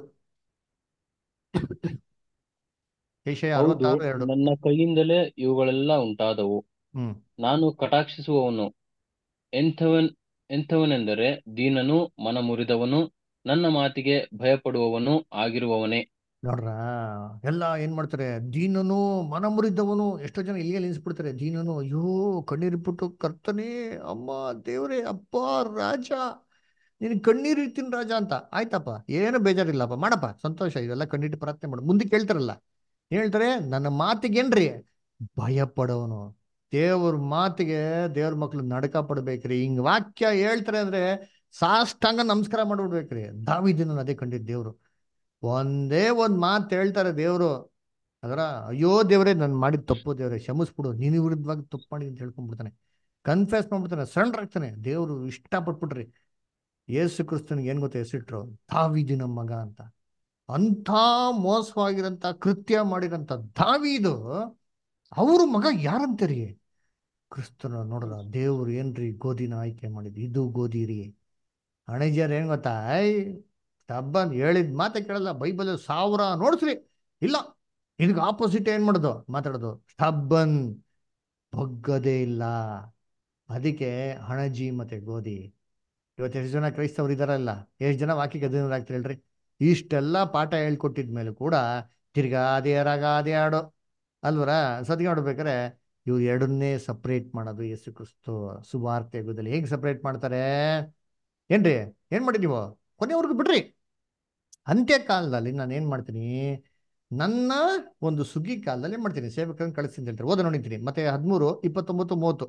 ಏಷಯ
ಹೌದು
ಅರವತ್ತಾರು ಎರಡು
ನನ್ನ ಕೈಯಿಂದಲೇ ಇವುಗಳೆಲ್ಲ ಉಂಟಾದವು
ಹ್ಮ್
ನಾನು ಕಟಾಕ್ಷಿಸುವವನು ಎಂಥವನ್ ಎಂಥವನೆಂದರೆ ದೀನನು ಮನ ಮುರಿದವನು ನನ್ನ ಮಾತಿಗೆ ಭಯಪಡುವವನು ಆಗಿರುವವನೇ
ನೋಡ್ರ ಎಲ್ಲ ಏನ್ ಮಾಡ್ತಾರೆ ದೀನನು ಮನ ಮುರಿದವನು ಎಷ್ಟೋ ಜನ ಇಲ್ಲಿಗೆ ನಿಲ್ಸ್ಬಿಡ್ತಾರೆ ದೀನನು ಅಯ್ಯೋ ಕಣ್ಣೀರಿಟ್ಬಿಟ್ಟು ಕರ್ತನೇ ಅಮ್ಮ ದೇವ್ರೇ ಅಪ್ಪ ರಾಜ ನೀನು ಕಣ್ಣೀರು ಇರ್ತೀನಿ ರಾಜ ಅಂತ ಆಯ್ತಪ್ಪ ಏನು ಬೇಜಾರಿಲ್ಲಪ್ಪ ಮಾಡಪ್ಪ ಸಂತೋಷ ಇದೆಲ್ಲ ಕಣ್ಣಿಟ್ಟು ಪ್ರಾರ್ಥನೆ ಮಾಡು ಮುಂದೆ ಕೇಳ್ತಾರಲ್ಲ ಹೇಳ್ತಾರೆ ನನ್ನ ಮಾತಿಗೇನ್ರಿ ಭಯ ಪಡೋನು ದೇವ್ರ ಮಾತಿಗೆ ದೇವ್ರ ಮಕ್ಳು ನಡಕ ಪಡ್ಬೇಕ್ರಿ ಹಿಂಗ್ ವಾಕ್ಯ ಹೇಳ್ತಾರೆ ಅಂದ್ರೆ ಸಾಷ್ಟಾಂಗ ನಮಸ್ಕಾರ ಮಾಡ್ಬಿಡ್ಬೇಕ್ರಿ ದಾವಿದಿನ ಅದೇ ಕಂಡಿದ್ ದೇವ್ರು ಒಂದೇ ಒಂದ್ ಮಾತು ಹೇಳ್ತಾರೆ ದೇವ್ರು ಅದರ ಅಯ್ಯೋ ದೇವ್ರೆ ನಾನು ಮಾಡಿದ ತಪ್ಪು ದೇವ್ರೆ ಕ್ಷಮಿಸ್ಬಿಡು ನೀನು ವಿರುದ್ಧವಾಗಿ ತಪ್ಪು ಮಾಡಿ ಅಂತ ಹೇಳ್ಕೊಂಡ್ಬಿಡ್ತಾನೆ ಕನ್ಫ್ಯೂಸ್ ಮಾಡ್ಬಿಡ್ತಾನೆ ಸಣ್ಣರಾಗ್ತಾನೆ ದೇವ್ರು ಇಷ್ಟಪಟ್ಬಿಟ್ರಿ ಯೇಸು ಕ್ರಿಸ್ತನಿಗೆ ಏನ್ ಗೊತ್ತಾ ಹೆಸರಿಟ್ರು ದಾವಿದಿನ ಮಗ ಅಂತ ಅಂಥ ಮೋಸವಾಗಿರಂತ ಕೃತ್ಯ ಮಾಡಿರಂತ ದಾವಿದು ಅವ್ರ ಮಗ ಯಾರಂತೀರಿ ಕ್ರಿಸ್ತನ ನೋಡ್ರ ದೇವ್ರು ಏನ್ರಿ ಗೋಧಿನ ಆಯ್ಕೆ ಮಾಡಿದ್ ಇದು ಗೋಧಿ ರೀ ಅಣಜಿಯರ್ ಏನ್ ಗೊತ್ತಾ ಐ ಸ್ಟಬ್ಬನ್ ಹೇಳಿದ್ ಮಾತೆ ಕೇಳಲ್ಲ ಬೈಬಲ್ ಸಾವಿರ ನೋಡ್ಸ್ರಿ ಇಲ್ಲ ಇದಕ್ಕೆ ಆಪೋಸಿಟ್ ಏನ್ ಮಾಡೋದು ಮಾತಾಡೋದು ಸ್ಟಬ್ಬನ್ ಬಗ್ಗದೇ ಇಲ್ಲ ಅದಕ್ಕೆ ಹಣಜಿ ಮತ್ತೆ ಗೋಧಿ ಇವತ್ತು ಎಷ್ಟು ಜನ ಕ್ರೈಸ್ತವ್ರು ಇದಾರಲ್ಲ ಎಷ್ಟು ಜನ ವಾಕ್ಯಕ್ಕೆ ಅಧೀನರಾಗ್ತಾರೆ ಹೇಳ್ರಿ ಇಷ್ಟೆಲ್ಲ ಪಾಠ ಹೇಳ್ಕೊಟ್ಟಿದ್ಮೇಲೆ ಕೂಡ ತಿರ್ಗಾ ಅದೇ ರಾಗ ಅದೇ ಆಡೋ ಅಲ್ವರ ಸದ್ಗೆ ನೋಡ್ಬೇಕಾರೆ ಇವ್ರು ಎರಡನ್ನೇ ಸಪ್ರೇಟ್ ಮಾಡೋದು ಯೇಸು ಕ್ರಿಸ್ತು ಸುವಾರ್ತೆ ಯುಗದಲ್ಲಿ ಹೇಗೆ ಸಪ್ರೇಟ್ ಮಾಡ್ತಾರೆ ಏನ್ರಿ ಏನ್ ಮಾಡಿ ನೀವು ಕೊನೆವರೆಗೂ ಬಿಡ್ರಿ ಅಂತ್ಯ ಕಾಲದಲ್ಲಿ ನಾನು ಏನ್ ಮಾಡ್ತೀನಿ ನನ್ನ ಒಂದು ಸುಗ್ಗಿ ಕಾಲದಲ್ಲಿ ಏನ್ ಮಾಡ್ತೀನಿ ಸೇವಕರನ್ನ ಕಳಿಸ್ತೀನಿ ಅಂತ ಹೇಳ್ತಾರೆ ಓದ ನೋಡಿದ್ದೀನಿ ಮತ್ತೆ ಹದಿಮೂರು ಇಪ್ಪತ್ತೊಂಬತ್ತು ಮೂವತ್ತು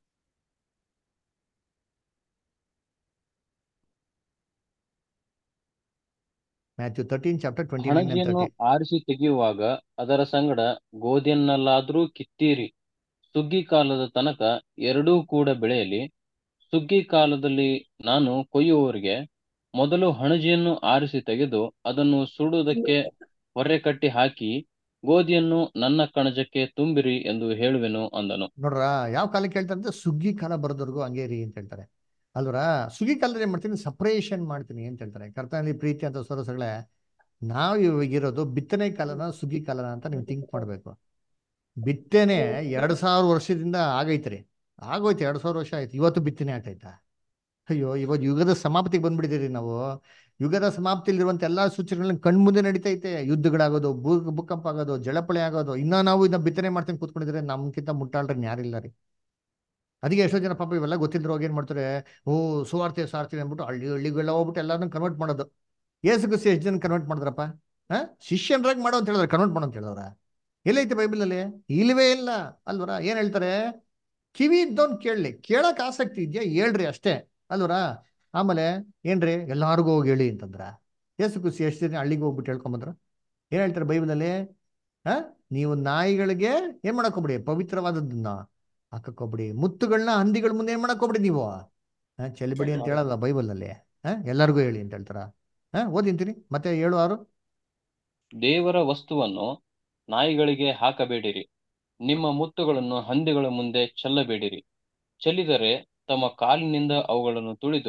Matthew thirteen chapter twenty nine and
ಹಣಜಿಯನ್ನು
ತರ್ಟಿ
ಆರಿಸಿ ತೆಗೆಯುವಾಗ ಅದರ ಸಂಗಡ ಗೋಧಿಯನ್ನಲ್ಲಾದ್ರೂ ಕಿತ್ತೀರಿ ಸುಗ್ಗಿ ಕಾಲದ ತನಕ ಎರಡೂ ಕೂಡ ಬೆಳೆಯಲಿ ಸುಗ್ಗಿ ಕಾಲದಲ್ಲಿ ನಾನು ಕೊಯ್ಯುವವರಿಗೆ ಮೊದಲು ಹಣಜಿಯನ್ನು ಆರಿಸಿ ತೆಗೆದು ಅದನ್ನು ಸುಡುವುದಕ್ಕೆ ಹೊರೆ ಕಟ್ಟಿ ಹಾಕಿ ಗೋಧಿಯನ್ನು ನನ್ನ ಕಣಜಕ್ಕೆ ತುಂಬಿರಿ ಎಂದು ಹೇಳುವೆನು ಅಂದನು
ನೋಡ್ರ ಯಾವ ಕಾಲಕ್ಕೆ ಹೇಳ್ತಾರೆ ಅಂದ್ರೆ ಸುಗ್ಗಿ ಕಾಲ ಬರೋದವರೆಗೂ ಹಂಗೆ ರೀ ಅಂತ ಹೇಳ್ತಾರೆ ಅಲ್ವರ ಸುಗ್ಗಿ ಕಾಲದಲ್ಲಿ ಏನ್ ಮಾಡ್ತೀನಿ ಸಪ್ರೇಷನ್ ಮಾಡ್ತೀನಿ ಅಂತ ಹೇಳ್ತಾರೆ ಕರ್ತನಲ್ಲಿ ಪ್ರೀತಿ ಅಂತ ಸೊರಸಗಳೇ ನಾವು ಇವಾಗಿರೋದು ಬಿತ್ತನೆ ಕಾಲನ ಸುಗ್ಗಿ ಕಾಲನ ಅಂತ ನೀವು ಥಿಂಕ್ ಮಾಡ್ಬೇಕು ಬಿತ್ತನೆ ಎರಡ್ ಸಾವಿರ ವರ್ಷದಿಂದ ಆಗೈತ್ರಿ ಆಗೋಯ್ತು ಎರಡ್ ಸಾವಿರ ವರ್ಷ ಆಯ್ತು ಇವತ್ತು ಬಿತ್ತನೆ ಆಗ್ತೈತಾ ಅಯ್ಯೋ ಇವತ್ತು ಯುಗದ ಸಮಾಪ್ತಿಗೆ ಬಂದ್ಬಿಟ್ಟಿದ್ದೀರಿ ನಾವು ಯುಗದ ಸಮಾಪ್ತಿಯಲ್ಲಿರುವಂತ ಎಲ್ಲಾ ಸೂಚನೆಗಳನ್ನ ಕಣ್ಮುಂದೆ ನಡೀತೈತೆ ಯುದ್ಧಗಳಾಗೋದು ಭೂ ಭೂಕಂಪ ಆಗೋದು ಜಳಪಳೆ ಆಗೋದು ಇನ್ನ ನಾವು ಇದನ್ನ ಬಿತ್ತನೆ ಮಾಡ್ತೀನಿ ಕೂತ್ಕೊಂಡಿದ್ರೆ ನಮ್ಗಿಂತ ಮುಟ್ಟಾಳ್ರೆ ಯಾರಿಲ್ಲ ರೀ ಅದಕ್ಕೆ ಎಷ್ಟೋ ಜನ ಪಾಪ ಇವೆಲ್ಲ ಗೊತ್ತಿಲ್ಲದ್ರು ಹೋಗಿ ಏನ್ ಮಾಡ್ತಾರೆ ಓ ಸುವಾರ್ತೆ ಸಾರ್ತೀನಿ ಅಂದ್ಬಿಟ್ಟು ಹಳ್ಳಿ ಹಳ್ಳಿಗೆಲ್ಲ ಹೋಗ್ಬಿಟ್ಟು ಎಲ್ಲಾರನ್ನ ಕನ್ವರ್ಟ್ ಮಾಡೋದು ಏಸು ಕ್ರಿಸ್ತು ಎಷ್ಟು ಜನ ಕನ್ವರ್ಟ್ ಮಾಡಿದ್ರಪ್ಪ ಹಾ ಶಿಷ್ಯನ್ರಾಗಿ ಮಾಡೋ ಅಂತ ಹೇಳಿದ್ರೆ ಕನ್ವರ್ಟ್ ಮಾಡೋ ಅಂತ ಹೇಳಿದ್ರ ಎಲ್ಲೈತೆ ಬೈಬಲಲ್ಲಿ ಇಲ್ವೇ ಇಲ್ಲ ಅಲ್ವರ ಏನ್ ಹೇಳ್ತಾರೆ ಕಿವಿ ಇದ್ದವ್ನ್ ಕೇಳಲಿ ಕೇಳಕ್ ಆಸಕ್ತಿ ಇದೆಯಾ ಹೇಳ್ರಿ ಅಷ್ಟೇ ಅಲ್ವರ ಆಮೇಲೆ ಏನ್ರಿ ಎಲ್ಲಾರ್ಗೂ ಹೋಗಿ ಹೇಳಿ ಅಂತಂದ್ರ ಏಸು ಕ್ರಿಸ್ತು ಎಷ್ಟು ಜನ ಹಳ್ಳಿಗೆ ಹೋಗ್ಬಿಟ್ಟು ಹೇಳ್ಕೊಂಬಂದ್ರ ಏನ್ ಹೇಳ್ತಾರೆ ಬೈಬಲಲ್ಲಿ ಹಾ ನೀವು ನಾಯಿಗಳಿಗೆ ಏನ್ ಮಾಡಕ್ ಹೋಗ್ಬಿಡಿ ಪವಿತ್ರವಾದದ್ದನ್ನ ಹಾಕಕ್ ಹೋಗ್ಬಿಡಿ ಮುತ್ತುಗಳನ್ನ ಹಂದಿಗಳ ಮುಂದೆ ಏನ್ ಮಾಡಕ್ ಹೋಗ್ಬಿಡಿ ನೀವು ಹಾ ಚೆಲ್ಬಿಡಿ ಅಂತ ಹೇಳಲ್ಲ ಬೈಬಲ್ ಅಲ್ಲಿ ಹಾ ಎಲ್ಲರಿಗೂ ಹೇಳಿ ಅಂತ ಹೇಳ್ತಾರ ಹಾ ಓದಿಂತೀನಿ ಮತ್ತೆ ಏಳು ಆರು
ದೇವರ ವಸ್ತುವನ್ನು ನಾಯಿಗಳಿಗೆ ಹಾಕಬೇಡಿರಿ ನಿಮ್ಮ ಮುತ್ತುಗಳನ್ನು ಹಂದಿಗಳ ಮುಂದೆ ಚೆಲ್ಲಬೇಡಿರಿ ಚೆಲ್ಲಿದರೆ ತಮ್ಮ ಕಾಲಿನಿಂದ ಅವುಗಳನ್ನು ತುಳಿದು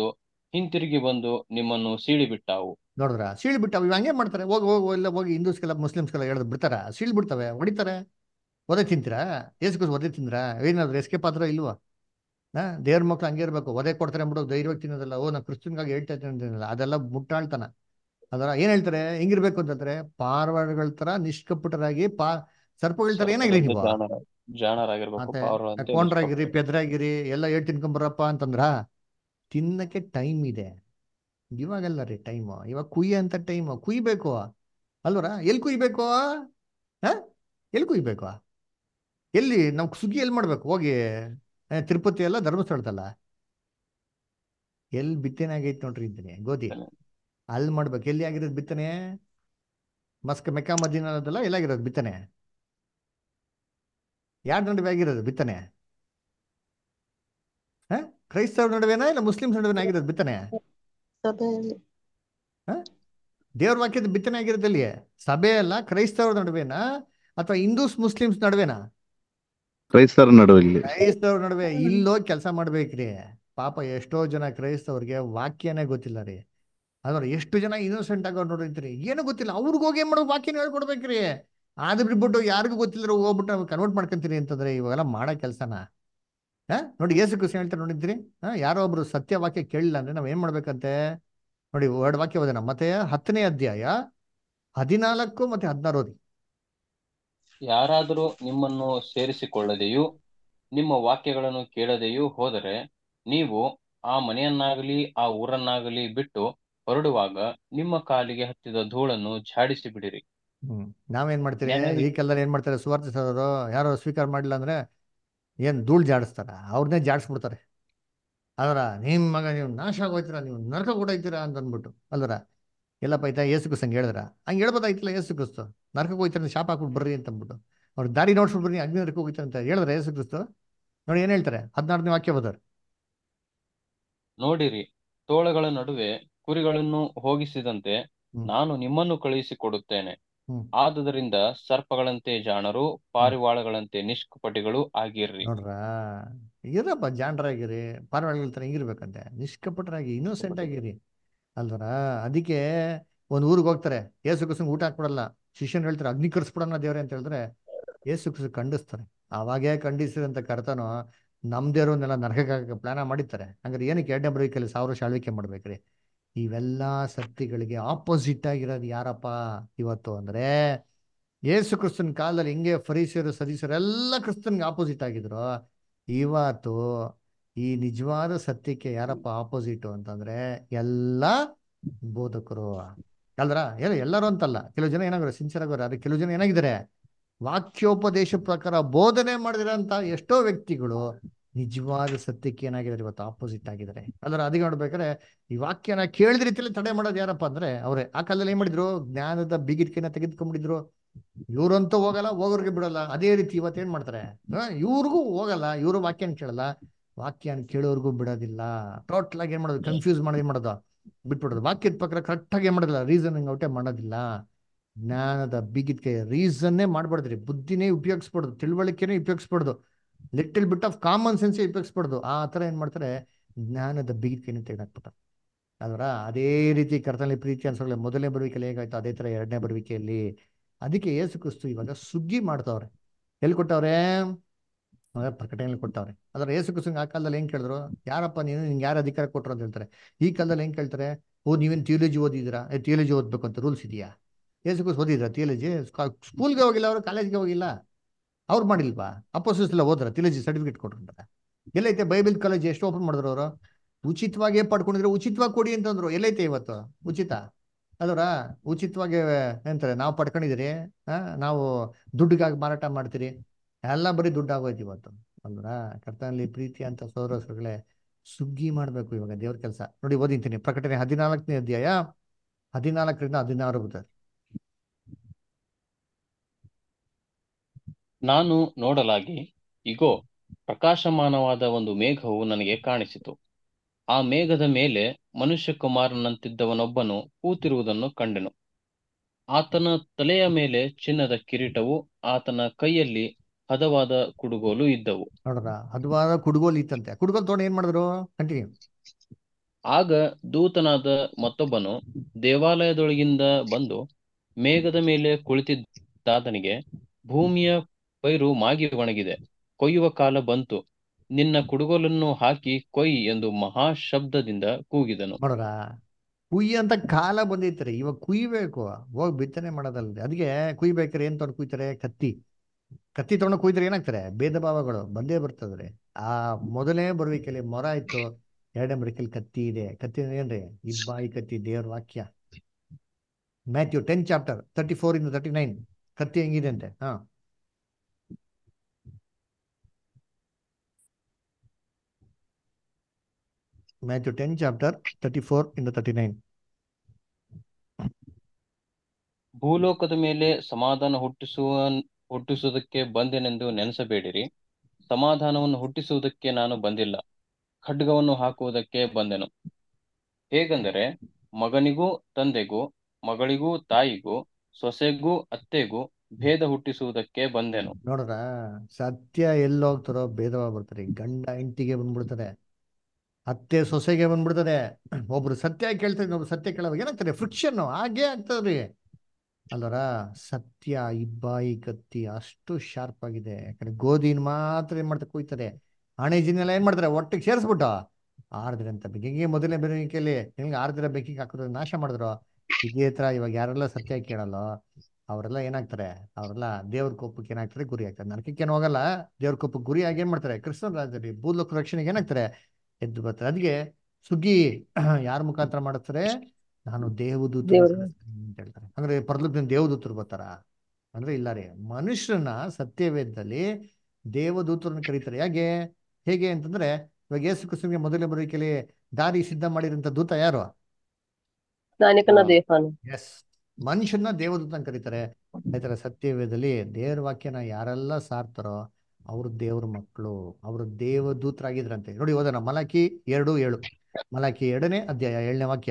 ಹಿಂತಿರುಗಿ ಬಂದು ನಿಮ್ಮನ್ನು ಸೀಳಿಬಿಟ್ಟಾವು
ನೋಡಿದ್ರ ಸೀಳ್ ಬಿಟ್ಟು ಇವ್ ಹಂಗೆ ಮಾಡ್ತಾರೆ ಹೋಗಿ ಹೋಗಿ ಎಲ್ಲ ಹೋಗಿ ಹಿಂದೂಸ್ಗೆಲ್ಲ ಮುಸ್ಲಿಮ್ಸ್ಗೆಲ್ಲ ಹೇಳಿದ್ ಬಿಡ್ತಾರ ಸೀಳ್ ಬಿಡ್ತವೆ ಹೊಡಿತಾರೆ ಒದೆ ತಿಂತೀರಾ ಏಸ್ಕೋಸ್ ಒದೆ ತಿಂದ್ರಾ ಏನಾದ್ರು ಎಸ್ಕೇಪ್ ಆದ್ರ ಇಲ್ವಾ ಹಾ ದೇವ್ರ ಮಕ್ಳು ಹಂಗೆ ಇರ್ಬೇಕು ಒದೆ ಕೊಡ್ತಾರೆ ಅಂದ್ಬಿಟ್ಟು ಧೈರ್ಯವಾಗಿ ತಿನ್ನೋದಲ್ಲ ಓ ನಾ ಕ್ರಿಶ್ಚಿಯನ್ಗಾಗಿ ಹೇಳ್ತಾ ಇದ್ದೀನಿ ಅಂತೀನಲ್ಲ, ಅದೆಲ್ಲ ಮುಟ್ಟಾಳ್ತನ ಅದರ ಏನ್ ಹೇಳ್ತಾರೆ ಹೆಂಗಿರ್ಬೇಕು ಅಂತಂದ್ರೆ ಪಾರ್ವಾಡ್ಗಳ ತರ ನಿಷ್ಕಪಟರಾಗಿ ಪಾ ಸರ್ಪಗಳ ತರ ಏನಾಗಿರಿ ನೀವು
ಜಾಣರ ಜಾಣರಾಗಿರ್ಬೇಕು
ಮತ್ತೆ
ಪಾವರಂತೆ
ಕೊಂಡ್ರಾಗಿರಿ
ನಿಷ್ಕಪಟರು.
ಪೆದ್ರಾಗಿರಿ ಎಲ್ಲ ಹೇಳ್ ತಿನ್ಕೊಂಬರಪ್ಪ ಅಂತಂದ್ರ ತಿನ್ನಕ್ಕೆ ಟೈಮ್ ಇದೆ ಇವಾಗಲ್ಲ ರೀ ಟೈಮ್ ಇವಾಗ ಕುಯ್ಯ ಅಂತ ಟೈಮ್ ಕುಯ್ಬೇಕು ಅಲ್ವರ ಎಲ್ಲಿ ಕುಯ್ಬೇಕು ಹ ಎಲ್ಲಿ ಕುಯ್ಬೇಕು ಎಲ್ಲಿ ನಾವು ಸುಗ್ಗಿ ಎಲ್ಲಿ ಮಾಡ್ಬೇಕು ಹೋಗಿ ಆ, ತಿರುಪತಿ ಎಲ್ಲ ಧರ್ಮಸ್ಥಳದಲ್ಲ ಎಲ್ಲಿ ಬಿತ್ತನೆ ಆಗೈತೆ ನೋಡ್ರಿ ಇದ್ದೀನಿ ಗೋಧಿ ಅಲ್ಲಿ ಮಾಡ್ಬೇಕು ಎಲ್ಲಿ ಆಗಿರೋದು ಬಿತ್ತನೆ ಮಸ್ಕ ಮೆಕ್ಕಾ ಮದೀನದಲ್ಲ ಎಲ್ಲಾಗಿರೋದು ಬಿತ್ತನೆ ಯಾರ ನಡುವೆ ಆಗಿರೋದು ಬಿತ್ತನೆ ಹ ಕ್ರೈಸ್ತವ್ರ ನಡುವೆನಾ ಇಲ್ಲ ಮುಸ್ಲಿಮ್ಸ್ ನಡುವೆನ ಆಗಿರೋದು ಬಿತ್ತನೆ
ಸಭೆಯಲ್ಲಿ
ದೇವ್ರ ವಾಕ್ಯದ ಬಿತ್ತನೆ ಆಗಿರೋದಲ್ಲಿ ಸಭೆ ಅಲ್ಲ ಕ್ರೈಸ್ತವ್ರ ನಡುವೆನಾ ಅಥವಾ ಹಿಂದೂಸ್ ಮುಸ್ಲಿಮ್ಸ್ ನಡುವೆನಾ
ಕ್ರೈಸ್ತರ ನಡುವಲ್ಲಿ
ಕ್ರೈಸ್ತವ್ರ ನಡುವೆ ಇಲ್ಲೋಗಿ ಕೆಲಸ ಮಾಡ್ಬೇಕ್ರಿ ಪಾಪ ಎಷ್ಟೋ ಜನ ಕ್ರೈಸ್ತವ್ರಿಗೆ ವಾಕ್ಯನೇ ಗೊತ್ತಿಲ್ಲ ರೀ ಅದ್ರ ಎಷ್ಟು ಜನ ಇನ್ನೋಸೆಂಟ್ ಆಗೋರು ನೋಡಿರ್ತೀರಿ ಏನೂ ಗೊತ್ತಿಲ್ಲ ಅವ್ರಿಗೆ ಹೋಗಿ ಏನ್ ಮಾಡ್ಬೇಕು ವಾಕ್ಯನ ಹೇಳ್ಕೊಡ್ಬೇಕ್ರಿ ಅದು ಬಿಟ್ಬಿಟ್ಟು ಯಾರಿಗೂ ಗೊತ್ತಿಲ್ಲರ ಹೋಗ್ಬಿಟ್ಟು ಕನ್ವರ್ಟ್ ಮಾಡ್ಕೊಂತೀರಿ ಅಂತಂದ್ರೆ ಇವಾಗೆಲ್ಲ ಮಾಡೋ ಕೆಲಸನ ಹಾ ನೋಡಿ ಏಸು ಕೃಷ್ಣ ಹೇಳ್ತಾರೆ ನೋಡಿದ್ರಿ ಹಾ ಯಾರೋ ಒಬ್ರು ಸತ್ಯ ವಾಕ್ಯ ಕೇಳಿಲ್ಲ ಅಂದ್ರೆ ನಾವ್ ಏನ್ ಮಾಡ್ಬೇಕಂತೆ ನೋಡಿ ಎರಡು ವಾಕ್ಯ ಓದೋಣ ಮತ್ತೆ ಹತ್ತನೇ ಅಧ್ಯಾಯ ಹದಿನಾಲ್ಕು ಮತ್ತೆ ಹದಿನಾರು ಓದಿ
ಯಾರಾದರೂ ನಿಮ್ಮನ್ನು ಸೇರಿಸಿಕೊಳ್ಳದೆಯೂ ನಿಮ್ಮ ವಾಕ್ಯಗಳನ್ನು ಕೇಳದೆಯೂ ಹೋದರೆ ನೀವು ಆ ಮನೆಯನ್ನಾಗಲಿ ಆ ಊರನ್ನಾಗಲಿ ಬಿಟ್ಟು ಹೊರಡುವಾಗ ನಿಮ್ಮ ಕಾಲಿಗೆ ಹತ್ತಿದ ಧೂಳನ್ನು ಝಾಡಿಸಿ ಬಿಡಿರಿ
ಹ್ಮ್ ನಾವೇನ್ ಮಾಡ್ತೀರಿ
ನೆನೆದು-
ಈ ಕಾಲದಲ್ಲಿ ಏನ್ ಮಾಡ್ತಾರೆ ಸುವಾರ್ತೆ ಸರೋರು ಯಾರೋ ಸ್ವೀಕಾರ ಮಾಡಿಲ್ಲ ಅಂದ್ರೆ ಏನ್ ಧೂಳ್ ಜಾಡಿಸ್ತಾರ ಅವ್ರನ್ನೇ ಜಾಡಿಸ್ಬಿಡ್ತಾರೆ ಅದರ ನಿಮ್ ಮಗ ನೀವು ನಾಶ ಆಗೋಯ್ತೀರಾ ನೀವು ನರಕ ಕೊಡೋಯ್ತೀರಾ ಅಂತ ಅಂದ್ಬಿಟ್ಟು ಅಲ್ವರ ಎಲ್ಲಪ್ಪ ಆಯ್ತಾ ಏಸು ಕ್ರಿಸ್ತಂಗ್ ಹೇಳಿದ್ರ ಹಂಗೆ ಹೇಳ್ಬೋದಾಯ್ತಲ್ಲ ಏಸು ಕ್ರಿಸ್ತು ನರಕಕ್ಕೆ ಹೋಯ್ತಾರೆ ಶಾಪ ಹಾಕ್ಬಿಟ್ಟು ಬರ್ರಿ ಅಂತ ಅಂದ್ಬಿಟ್ಟು ಅವ್ರು ದಾರಿ ನೋಡ್ಸ್ಬಿಟ್ಟು ಬರ್ರಿ ಅಗ್ನಿ ನರಕ ಹೋಗ್ತಾರೆ ಅಂತ ಹೇಳಿದ್ರೆ ಏಸು ಕ್ರಿಸ್ತು ನೋಡಿ ಏನ್ ಹೇಳ್ತಾರೆ ಹದಿನಾರನೇ ವಾಕ್ಯ ಹೋದವ್ರು
ನೋಡಿರಿ ತೋಳಗಳ ನಡುವೆ ಕುರಿಗಳನ್ನು ಹೋಗಿಸಿದಂತೆ
ಹ್ಮ್.
ನಾನು ನಿಮ್ಮನ್ನು ಕಳುಹಿಸಿಕೊಡುತ್ತೇನೆ
ಹ್ಮ್.
ಆದುದರಿಂದ ಸರ್ಪಗಳಂತೆ ಜಾಣರು ಪಾರಿವಾಳಗಳಂತೆ ನಿಷ್ಕಪಟಿಗಳು ಆಗಿರ್ರಿ
ನೋಡ್ರ ಇರಪ್ಪ ಜಾಣರಾಗಿರಿ ಪಾರಿವಾಳಗಳ ಥರ ಹಿಂಗಿರ್ಬೇಕಂತೆ ನಿಷ್ಕಪಟರಾಗಿ ಇನ್ನೋಸೆಂಟ್ ಆಗಿರಿ ಅಲ್ವರ ಅದಕ್ಕೆ ಒಂದು ಊರಿಗೆ ಹೋಗ್ತಾರೆ ಏಸು ಕುಸಂಗ್ ಊಟ ಹಾಕ್ಬಿಡಲ್ಲ ಶಿಷ್ಯನ್ ಹೇಳ್ತಾರೆ ಅಗ್ನಿ ಕರ್ಸ್ಬಿಡೋಣ ದೇವ್ರೆ ಅಂತ ಹೇಳಿದ್ರೆ ಏಸು ಕುಸು ಖಂಡಿಸ್ತಾರೆ ಅವಾಗೇ ಖಂಡಿಸಿದಂತ ಕರ್ತನು ನಮ್ ದೇವ್ರನ್ನೆಲ್ಲ ನರಕಕ್ಕೆ ಪ್ಲಾನ ಮಾಡಿರ್ತಾರೆ ಹಂಗಾರೆ ಏನಕ್ಕೆ ಎರಡನೇ ಬರೋಕೆಲ್ಲ ಸಾವಿರ ವರ್ಷ ಆಳ್ವಿಕೆ ಮಾಡ್ಬೇಕ್ರಿ ಇವೆಲ್ಲ ಸತ್ಯಗಳಿಗೆ ಆಪೋಸಿಟ್ ಆಗಿರೋದು ಯಾರಪ್ಪ ಇವತ್ತು ಅಂದ್ರೆ ಯೇಸು ಕ್ರಿಸ್ತನ ಕಾಲದಲ್ಲಿ ಹಿಂಗೆ ಫರೀಸಿಯರು ಸದೀಸರು ಎಲ್ಲ ಕ್ರಿಸ್ತನ್ಗೆ ಆಪೋಸಿಟ್ ಆಗಿದ್ರು ಇವತ್ತು ಈ ನಿಜವಾದ ಸತ್ಯಕ್ಕೆ ಯಾರಪ್ಪ ಆಪೋಸಿಟ್ ಅಂತಂದ್ರೆ ಎಲ್ಲ ಬೋಧಕರು ಅಲ್ದ್ರ ಎಲ್ಲ ಎಲ್ಲರೂ ಅಂತಲ್ಲ ಕೆಲವು ಜನ ಏನಾಗೋರು ಸಿನ್ಸಿಯರ್ ಆಗೋರು ಆದ್ರೆ ಕೆಲವು ಜನ ಏನಾಗಿದ್ದಾರೆ ವಾಕ್ಯೋಪದೇಶ ಪ್ರಕಾರ ಬೋಧನೆ ಮಾಡಿದಿರಂತ ಎಷ್ಟೋ ವ್ಯಕ್ತಿಗಳು ನಿಜವಾದ ಸತ್ಯಕ್ಕೆ ಏನಾಗಿದ್ದಾರೆ ಇವತ್ತು ಆಪೋಸಿಟ್ ಆಗಿದ್ದಾರೆ ಅಲ್ದ್ರ ಅದಕ್ಕೆ ನೋಡ್ಬೇಕಾದ್ರೆ ಈ ವಾಕ್ಯನ ಕೇಳಿದ ರೀತಿಯಲ್ಲಿ ತಡೆ ಮಾಡೋದು ಯಾರಪ್ಪ ಅಂದ್ರೆ ಅವರೇ ಆ ಕಾಲದಲ್ಲಿ ಏನ್ ಮಾಡಿದ್ರು ಜ್ಞಾನದ ಬಿಗಿಟ್ಕೆನ ತೆಗೆದುಕೊಂಡ್ಬಿಟ್ಟಿದ್ರು ಇವ್ರಂತೂ ಹೋಗಲ್ಲ ಹೋಗೋರ್ಗೆ ಬಿಡಲ್ಲ ಅದೇ ರೀತಿ ಇವತ್ತೇನ್ ಮಾಡ್ತಾರೆ ಇವ್ರಿಗೂ ಹೋಗಲ್ಲ ಇವರು ವಾಕ್ಯನ ಕೇಳಲ್ಲ ವಾಕ್ಯನ ಕೇಳೋರ್ಗೂ ಬಿಡೋದಿಲ್ಲ ಟೋಟಲ್ ಆಗಿ ಏನ್ ಮಾಡೋದು ಕನ್ಫ್ಯೂಸ್ ಮಾಡಿ ಏನ್ ಮಾಡೋದು ಬಿಟ್ಬಿಡೋದು ವಾಕ್ಯದ ಪ್ರಕಾರ ಕರೆಕ್ಟ್ ಆಗಿ ಏನ್ ಮಾಡೋದಿಲ್ಲ ರೀಸನಿಂಗ್ ಔಟೇ ಮಾಡೋದಿಲ್ಲ ಜ್ಞಾನದ ಬಿಗಿದ್ಕೆ ರೀಸನ್ನೇ ಮಾಡ್ಬಾರ್ದ್ರಿ ಬುದ್ಧಿನೇ ಉಪಯೋಗಿಸ್ಬಾರ್ದು ತಿಳುವಳಿಕೆನೇ ಉಪಯೋಗಿಸ್ಬಾರ್ದು little bit of common sense ಉಪಯೋಗಿಸ್ಬಾರ್ದು ಆ ತರ ಏನ್ ಮಾಡ್ತಾರೆ ಜ್ಞಾನದ ಬಿಗಿದ್ಕೆನೇ ತೆಗೆದಾಕ್ಬಿಡ್ತಾರೆ ಅದರ ಅದೇ ರೀತಿ ಕರ್ತನಲ್ಲಿ ಪ್ರೀತಿ ಅನ್ಸೋಲ್ಲ ಮೊದಲನೇ ಬರುವಿಕೆಯಲ್ಲಿ ಹೇಗಾಯ್ತು ಅದೇ ತರ ಎರಡನೇ ಬರುವಿಕೆಯಲ್ಲಿ ಅದಕ್ಕೆ ಏಸು ಕ್ರಿಸ್ತು ಇವಾಗ ಸುಗ್ಗಿ ಮಾಡ್ತಾವ್ರೆ ಎಲ್ಲಿ ಕೊಟ್ಟವ್ರೆ ಅದೇ ಪ್ರಕಟಣೆಯಲ್ಲಿ ಕೊಟ್ಟವ್ರೆ ಅದ್ರ ಏಸು ಕ್ರಿಸ್ತಂಗೆ ಆ ಕಾಲದಲ್ಲಿ ಏನ್ ಕೇಳಿದ್ರು ಯಾರಪ್ಪ ನೀನು ನಿಂಗೆ ಯಾರು ಅಧಿಕಾರ ಕೊಟ್ಟರು ಅಂತ ಹೇಳ್ತಾರೆ ಈ ಕಾಲದಲ್ಲಿ ಏನ್ ಕೇಳ್ತಾರೆ ಓ ನೀವೇನು ಥಿಯೋಲಜಿ ಓದಿದ್ದೀರಾ ಥಿಯೋಲಜಿ ಓದ್ಬೇಕು ಅಂತ ರೂಲ್ಸ್ ಇದೆಯಾ ಏಸು ಕ್ರಿಸ್ತು ಓದಿದ್ರಾ ಥಿಯೋಲಜಿ ಸ್ಕೂಲ್ಗೆ ಹೋಗಿಲ್ಲ ಅವರು ಕಾಲೇಜ್ಗೆ ಹೋಗಿಲ್ಲ ಅವ್ರು ಮಾಡಿಲ್ವಾ ಅಪೋಸಿಸ್ ಎಲ್ಲ ಹೋದ್ರ ಥಿಯೋಲಜಿ ಸರ್ಟಿಫಿಕೇಟ್ ಕೊಟ್ರಂತಾರೆ ಎಲ್ಲೈತೆ ಬೈಬಲ್ ಕಾಲೇಜ್ ಎಷ್ಟು ಓಪನ್ ಮಾಡಿದ್ರು ಅವರು ಉಚಿತವಾಗಿ ಪಡ್ಕೊಂಡಿದ್ರೆ ಉಚಿತವಾಗಿ ಕೊಡಿ ಅಂತಂದ್ರು ಎಲ್ಲೈತೆ ಇವತ್ತು ಉಚಿತ ಅದರ ಉಚಿತವಾಗಿ ಎಂತಾರೆ ನಾವು ಪಡ್ಕೊಂಡಿದ್ದೀರಿ ಆ, ನಾವು ದುಡ್ಡಿಗಾಗಿ ಮಾರಾಟ ಮಾಡ್ತೀರಿ ಎಲ್ಲ ಬರೀ ದುಡ್ಡು ಆಗೋಯ್ತು ಇವತ್ತು ಅಲ್ವರ ಕರ್ತನಲ್ಲಿ ಪ್ರೀತಿ ಅಂತ ಸೋದರಗಳೇ ಸುಗ್ಗಿ ಮಾಡ್ಬೇಕು ಇವಾಗ ದೇವ್ರ ಕೆಲಸ ನೋಡಿ ಓದಿಂತೀನಿ ಪ್ರಕಟಣೆ ಹದಿನಾಲ್ಕನೇ ಅಧ್ಯಾಯ ಹದಿನಾಲ್ಕರಿಂದ ಹದಿನಾರು ಬರ್ತದೆ
ನಾನು ನೋಡಲಾಗಿ ಇಗೋ ಪ್ರಕಾಶಮಾನವಾದ ಒಂದು ಮೇಘವು ನನಗೆ ಕಾಣಿಸಿತು ಆ ಮೇಘದ ಮೇಲೆ ಮನುಷ್ಯ ಕುಮಾರನಂತಿದ್ದವನೊಬ್ಬನು ಕೂತಿರುವುದನ್ನು ಕಂಡೆನು ಆತನ ತಲೆಯ ಮೇಲೆ ಚಿನ್ನದ ಕಿರೀಟವು ಆತನ ಕೈಯಲ್ಲಿ ಹದವಾದ ಕುಡುಗೋಲು ಇದ್ದವು
ನೋಡ್ರ ಹದವಾದ ಕುಡುಗೋಲು ಇತ್ತಂತೆ ಕುಡುಗೋಲು ತೊಗೊಂಡು ಏನ್ ಮಾಡಿದ್ರು ಕಂಟಿನ್ಯೂ
ಆಗ ದೂತನಾದ ಮತ್ತೊಬ್ಬನು ದೇವಾಲಯದೊಳಗಿಂದ ಬಂದು ಮೇಘದ ಮೇಲೆ ಕುಳಿತಿದ್ದಾತನಿಗೆ ಭೂಮಿಯ ಪೈರು ಮಾಗಿ ಒಣಗಿದೆ ಕೊಯ್ಯುವ ಕಾಲ ಬಂತು ನಿನ್ನ ಕುಡುಗೋಲನ್ನು ಹಾಕಿ ಕೊಯ್ ಎಂದು ಮಹಾಶಬ್ದದಿಂದ ಕೂಗಿದನು
ನೋಡ್ರ ಕುಯ್ಯಿ ಅಂತ ಕಾಲ ಬಂದೈತ್ರಿ ಇವಾಗ ಕುಯ್ಬೇಕು ಹೋಗಿ ಬಿತ್ತನೆ ಮಾಡೋದಲ್ರಿ ಅದಕ್ಕೆ ಕುಯ್ಬೇಕಾರೆ ಏನ್ ತೊಗೊಂಡು ಕುಯ್ತಾರೆ ಕತ್ತಿ ಕತ್ತಿ ತೊಗೊಂಡು ಕುಯ್ದ್ರೆ ಏನಾಗ್ತಾರೆ ಭೇದ ಭಾವಗಳು ಬಂದೇ ಬರ್ತದ್ರಿ ಆ ಮೊದಲನೇ ಬರುವಿಕೆಯಲ್ಲಿ ಮೊರ ಇತ್ತು ಎರಡನೇ ಬರುವಿಕೆಯಲ್ಲಿ ಕತ್ತಿ ಇದೆ ಕತ್ತಿ ಅಂದ್ರೆ ಏನ್ರಿ ಇಬ್ಬಾಯಿ ಕತ್ತಿ ದೇವ್ರ ವಾಕ್ಯ Matthew ten chapter thirty four ಇಂದ ತರ್ಟಿ ನೈನ್ ಕತ್ತಿ ಹೆಂಗಿದೆ ಅಂತೆ ಹಾ Matthew ten chapter thirty four ಇಂದ ತರ್ಟಿ ನೈನ್
ಭೂಲೋಕದ ಮೇಲೆ ಸಮಾಧಾನ ಹುಟ್ಟಿಸುವ ಹುಟ್ಟಿಸುವುದಕ್ಕೆ ಬಂದೆನೆಂದು ನೆನೆಸಬೇಡಿರಿ ಸಮಾಧಾನವನ್ನು ಹುಟ್ಟಿಸುವುದಕ್ಕೆ ನಾನು ಬಂದಿಲ್ಲ ಖಡ್ಗವನ್ನು ಹಾಕುವುದಕ್ಕೆ ಬಂದೆನು ಹೇಗೆಂದರೆ ಮಗನಿಗೂ ತಂದೆಗೂ ಮಗಳಿಗೂ ತಾಯಿಗೂ ಸೊಸೆಗೂ ಅತ್ತೆಗೂ ಭೇದ ಹುಟ್ಟಿಸುವುದಕ್ಕೆ ಬಂದೆನು
ನೋಡ್ರ ಸತ್ಯ ಎಲ್ಲೋಗ್ತಾರೋ ಭೇದವ ಬರ್ತಾರೆ ಗಂಡ ಹೆಂಡತಿಗೆ ಬಂದ್ಬಿಡ್ತಾರೆ ಅತ್ತೆ ಸೊಸೆಗೆ ಬಂದ್ಬಿಡ್ತದೆ ಒಬ್ರು ಸತ್ಯ ಕೇಳ್ತಾರೆ ಇನ್ನೊಬ್ರು ಸತ್ಯ ಕೇಳೋವಾಗ ಏನಾಗ್ತದೆ ಫ್ರಿಕ್ಷನ್ ಹಾಗೇ ಆಗ್ತದ್ರಿ ಅಲ್ವರ ಸತ್ಯ ಇಬ್ಬಾಯಿ ಕತ್ತಿ ಅಷ್ಟು ಶಾರ್ಪ್ ಆಗಿದೆ ಯಾಕಂದ್ರೆ ಗೋಧಿನ ಮಾತ್ರ ಏನ್ ಮಾಡ್ತಾರೆ ಕುಯ್ತಾರೆ ಹಣೆಜಿನೆಲ್ಲ ಏನ್ ಮಾಡ್ತಾರೆ ಒಟ್ಟಿಗೆ ಸೇರಿಸ್ಬಿಟ್ಟು ಆರ್ದ್ರೆ ಅಂತ ಬೆಂಕಿಗೆ ಮೊದಲನೇ ಬೆರಳಿಕೆಯಲ್ಲಿ ನಿಮ್ಗೆ ಆರ್ದ್ರ ಬೆಂಕಿಗೆ ಹಾಕಿದ್ರೆ ನಾಶ ಮಾಡಿದ್ರು ಇದೇ ತರ ಇವಾಗ ಯಾರೆಲ್ಲ ಸತ್ಯ ಕೇಳಲ್ಲ ಅವರೆಲ್ಲ ಏನಾಗ್ತಾರೆ ಅವರೆಲ್ಲ ದೇವ್ರ ಕೋಪಕ್ಕೆ ಏನಾಗ್ತಾರೆ ಗುರಿ ಆಗ್ತಾರೆ ನರಕಕ್ಕೇನು ಹೋಗಲ್ಲ ದೇವ್ರ ಕೋಪಕ್ಕೆ ಗುರಿ ಆಗಿ ಏನ್ ಮಾಡ್ತಾರೆ ಕ್ರಿಸ್ತನ ರಾಜ್ಯದಲ್ಲಿ ಭೂಲೋಕ ರಕ್ಷಣೆಗೆ ಏನಾಗ್ತಾರೆ ಎದ್ದು ಬರ್ತಾರೆ ಅದಕ್ಕೆ ಸುಗ್ಗಿ ಯಾರ ಮುಖಾಂತರ ಮಾಡಿಸ್ತಾರೆ ನಾನು ದೇವದೂತ
ದೇವ್ರು.
ಅಂತ ಹೇಳ್ತಾರೆ ಅಂದ್ರೆ ಪರಲೋಕದಿಂದ ದೇವದೂತರು ಬರ್ತಾರ ಅಂದ್ರೆ ಇಲ್ಲ ರೀ ಮನುಷ್ಯರನ್ನ ಸತ್ಯವೇದದಲ್ಲಿ ದೇವದೂತರನ್ನ ಕರೀತಾರೆ ಹೇಗೆ ಹೇಗೆ ಅಂತಂದ್ರೆ ಇವಾಗ ಯೇಸು ಕ್ರಿಸ್ತನಿಗೆ ಮೊದಲೇ ಬರೋಕೆಲಿ ದಾರಿ ಸಿದ್ಧ ಮಾಡಿರಂತ ದೂತ ಯಾರು
ಸ್ನಾನಿಕನ ದೇವಸ್ಥಾನ
ಎಸ್ ಮನುಷ್ಯನ ದೇವದೂತ ಅಂತ ಕರೀತಾರೆ ಅದೇ ತರ ಸತ್ಯವೇದದಲ್ಲಿ ದೇವ್ರ ವಾಕ್ಯನ ಯಾರೆಲ್ಲ ಸಾರ್ತಾರೋ ಅವ್ರು ದೇವ್ರ ಮಕ್ಕಳು ಅವರು ದೇವದೂತರಾಗಿದ್ರಂತೆ ನೋಡಿ ಓದೋಣ ಮಲಾಕಿ ಎರಡು ಏಳು ಮಲಾಕಿ ಎರಡನೇ ಅಧ್ಯಾಯ ಏಳನೇ ವಾಕ್ಯ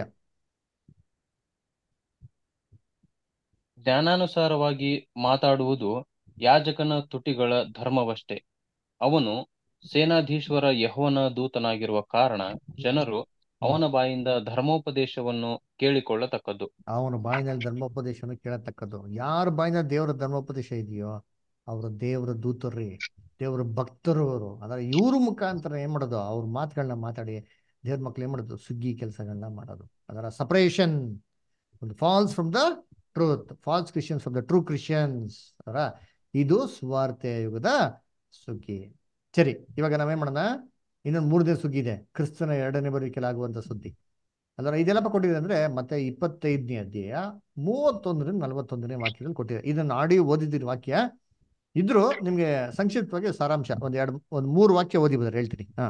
ಜ್ಞಾನಾನುಸಾರವಾಗಿ ಮಾತಾಡುವುದು ಯಾಜಕನ ತುಟಿಗಳ ಧರ್ಮವಷ್ಟೇ ಅವನು ಸೇನಾಧೀಶ್ವರ ಯೆಹೋವನ ದೂತನಾಗಿರುವ ಕಾರಣ ಜನರು ಅವನ ಬಾಯಿಂದ ಧರ್ಮೋಪದೇಶವನ್ನು ಕೇಳಿಕೊಳ್ಳತಕ್ಕದ್ದು
ಅವನ ಬಾಯಿನಲ್ಲಿ ಧರ್ಮೋಪದೇಶವನ್ನು ಕೇಳತಕ್ಕದ್ದು ಯಾರ ಬಾಯಿನಲ್ಲಿ ದೇವರ ಧರ್ಮೋಪದೇಶ ಇದೆಯೋ ಅವರು ದೇವರ ದೂತರ್ರಿ ದೇವರ ಭಕ್ತರು ಅವರು ಅಂದ್ರೆ ಇವ್ರ ಮುಖಾಂತರ ಏನ್ ಮಾಡೋದು ಅವ್ರ ಮಾತುಗಳನ್ನ ಮಾತಾಡಿ ದೇವ್ರ ಮಕ್ಳು ಏನ್ ಮಾಡೋದು ಸುಗ್ಗಿ ಕೆಲಸಗಳನ್ನ ಮಾಡೋದು ಅದರ ಸಪರೇಷನ್ ಒಂದು false from the truth false Christians from the true Christians ಅದರ ಇದು ಸ್ವಾರ್ಥ ಯುಗದ ಸುಗ್ಗಿ ಸರಿ ಇವಾಗ ನಾವೇನ್ ಮಾಡೋಣ ಇನ್ನೊಂದು ಮೂರು ದಿನ ಸುಗ್ಗಿ ಇದೆ ಕ್ರಿಸ್ತನ ಎರಡನೇ ಬರುವಿಕೆಲಾಗುವಂತ ಸುದ್ದಿ ಅದರ ಇದೆಲ್ಲಪ್ಪ ಕೊಟ್ಟಿದೆ ಅಂದ್ರೆ ಮತ್ತೆ ಇಪ್ಪತ್ತೈದನೇ ಅಧ್ಯಾಯ ಮೂವತ್ತೊಂದರಿಂದ ನಲವತ್ತೊಂದನೇ ವಾಕ್ಯದಲ್ಲಿ ಕೊಟ್ಟಿದೆ ಇದನ್ನ ಆಡಿ ಓದಿದ್ದೀರಿ ವಾಕ್ಯ ಇದ್ರು ನಿಮ್ಗೆ ಸಂಕ್ಷಿಪ್ತವಾಗಿ ಸಾರಾಂಶ ಒಂದ್ ಎರಡು ಒಂದ್ ಮೂರು ವಾಕ್ಯ ಓದಿ ಬಂದ್ರೆ ಹೇಳ್ತೀನಿ ಹಾ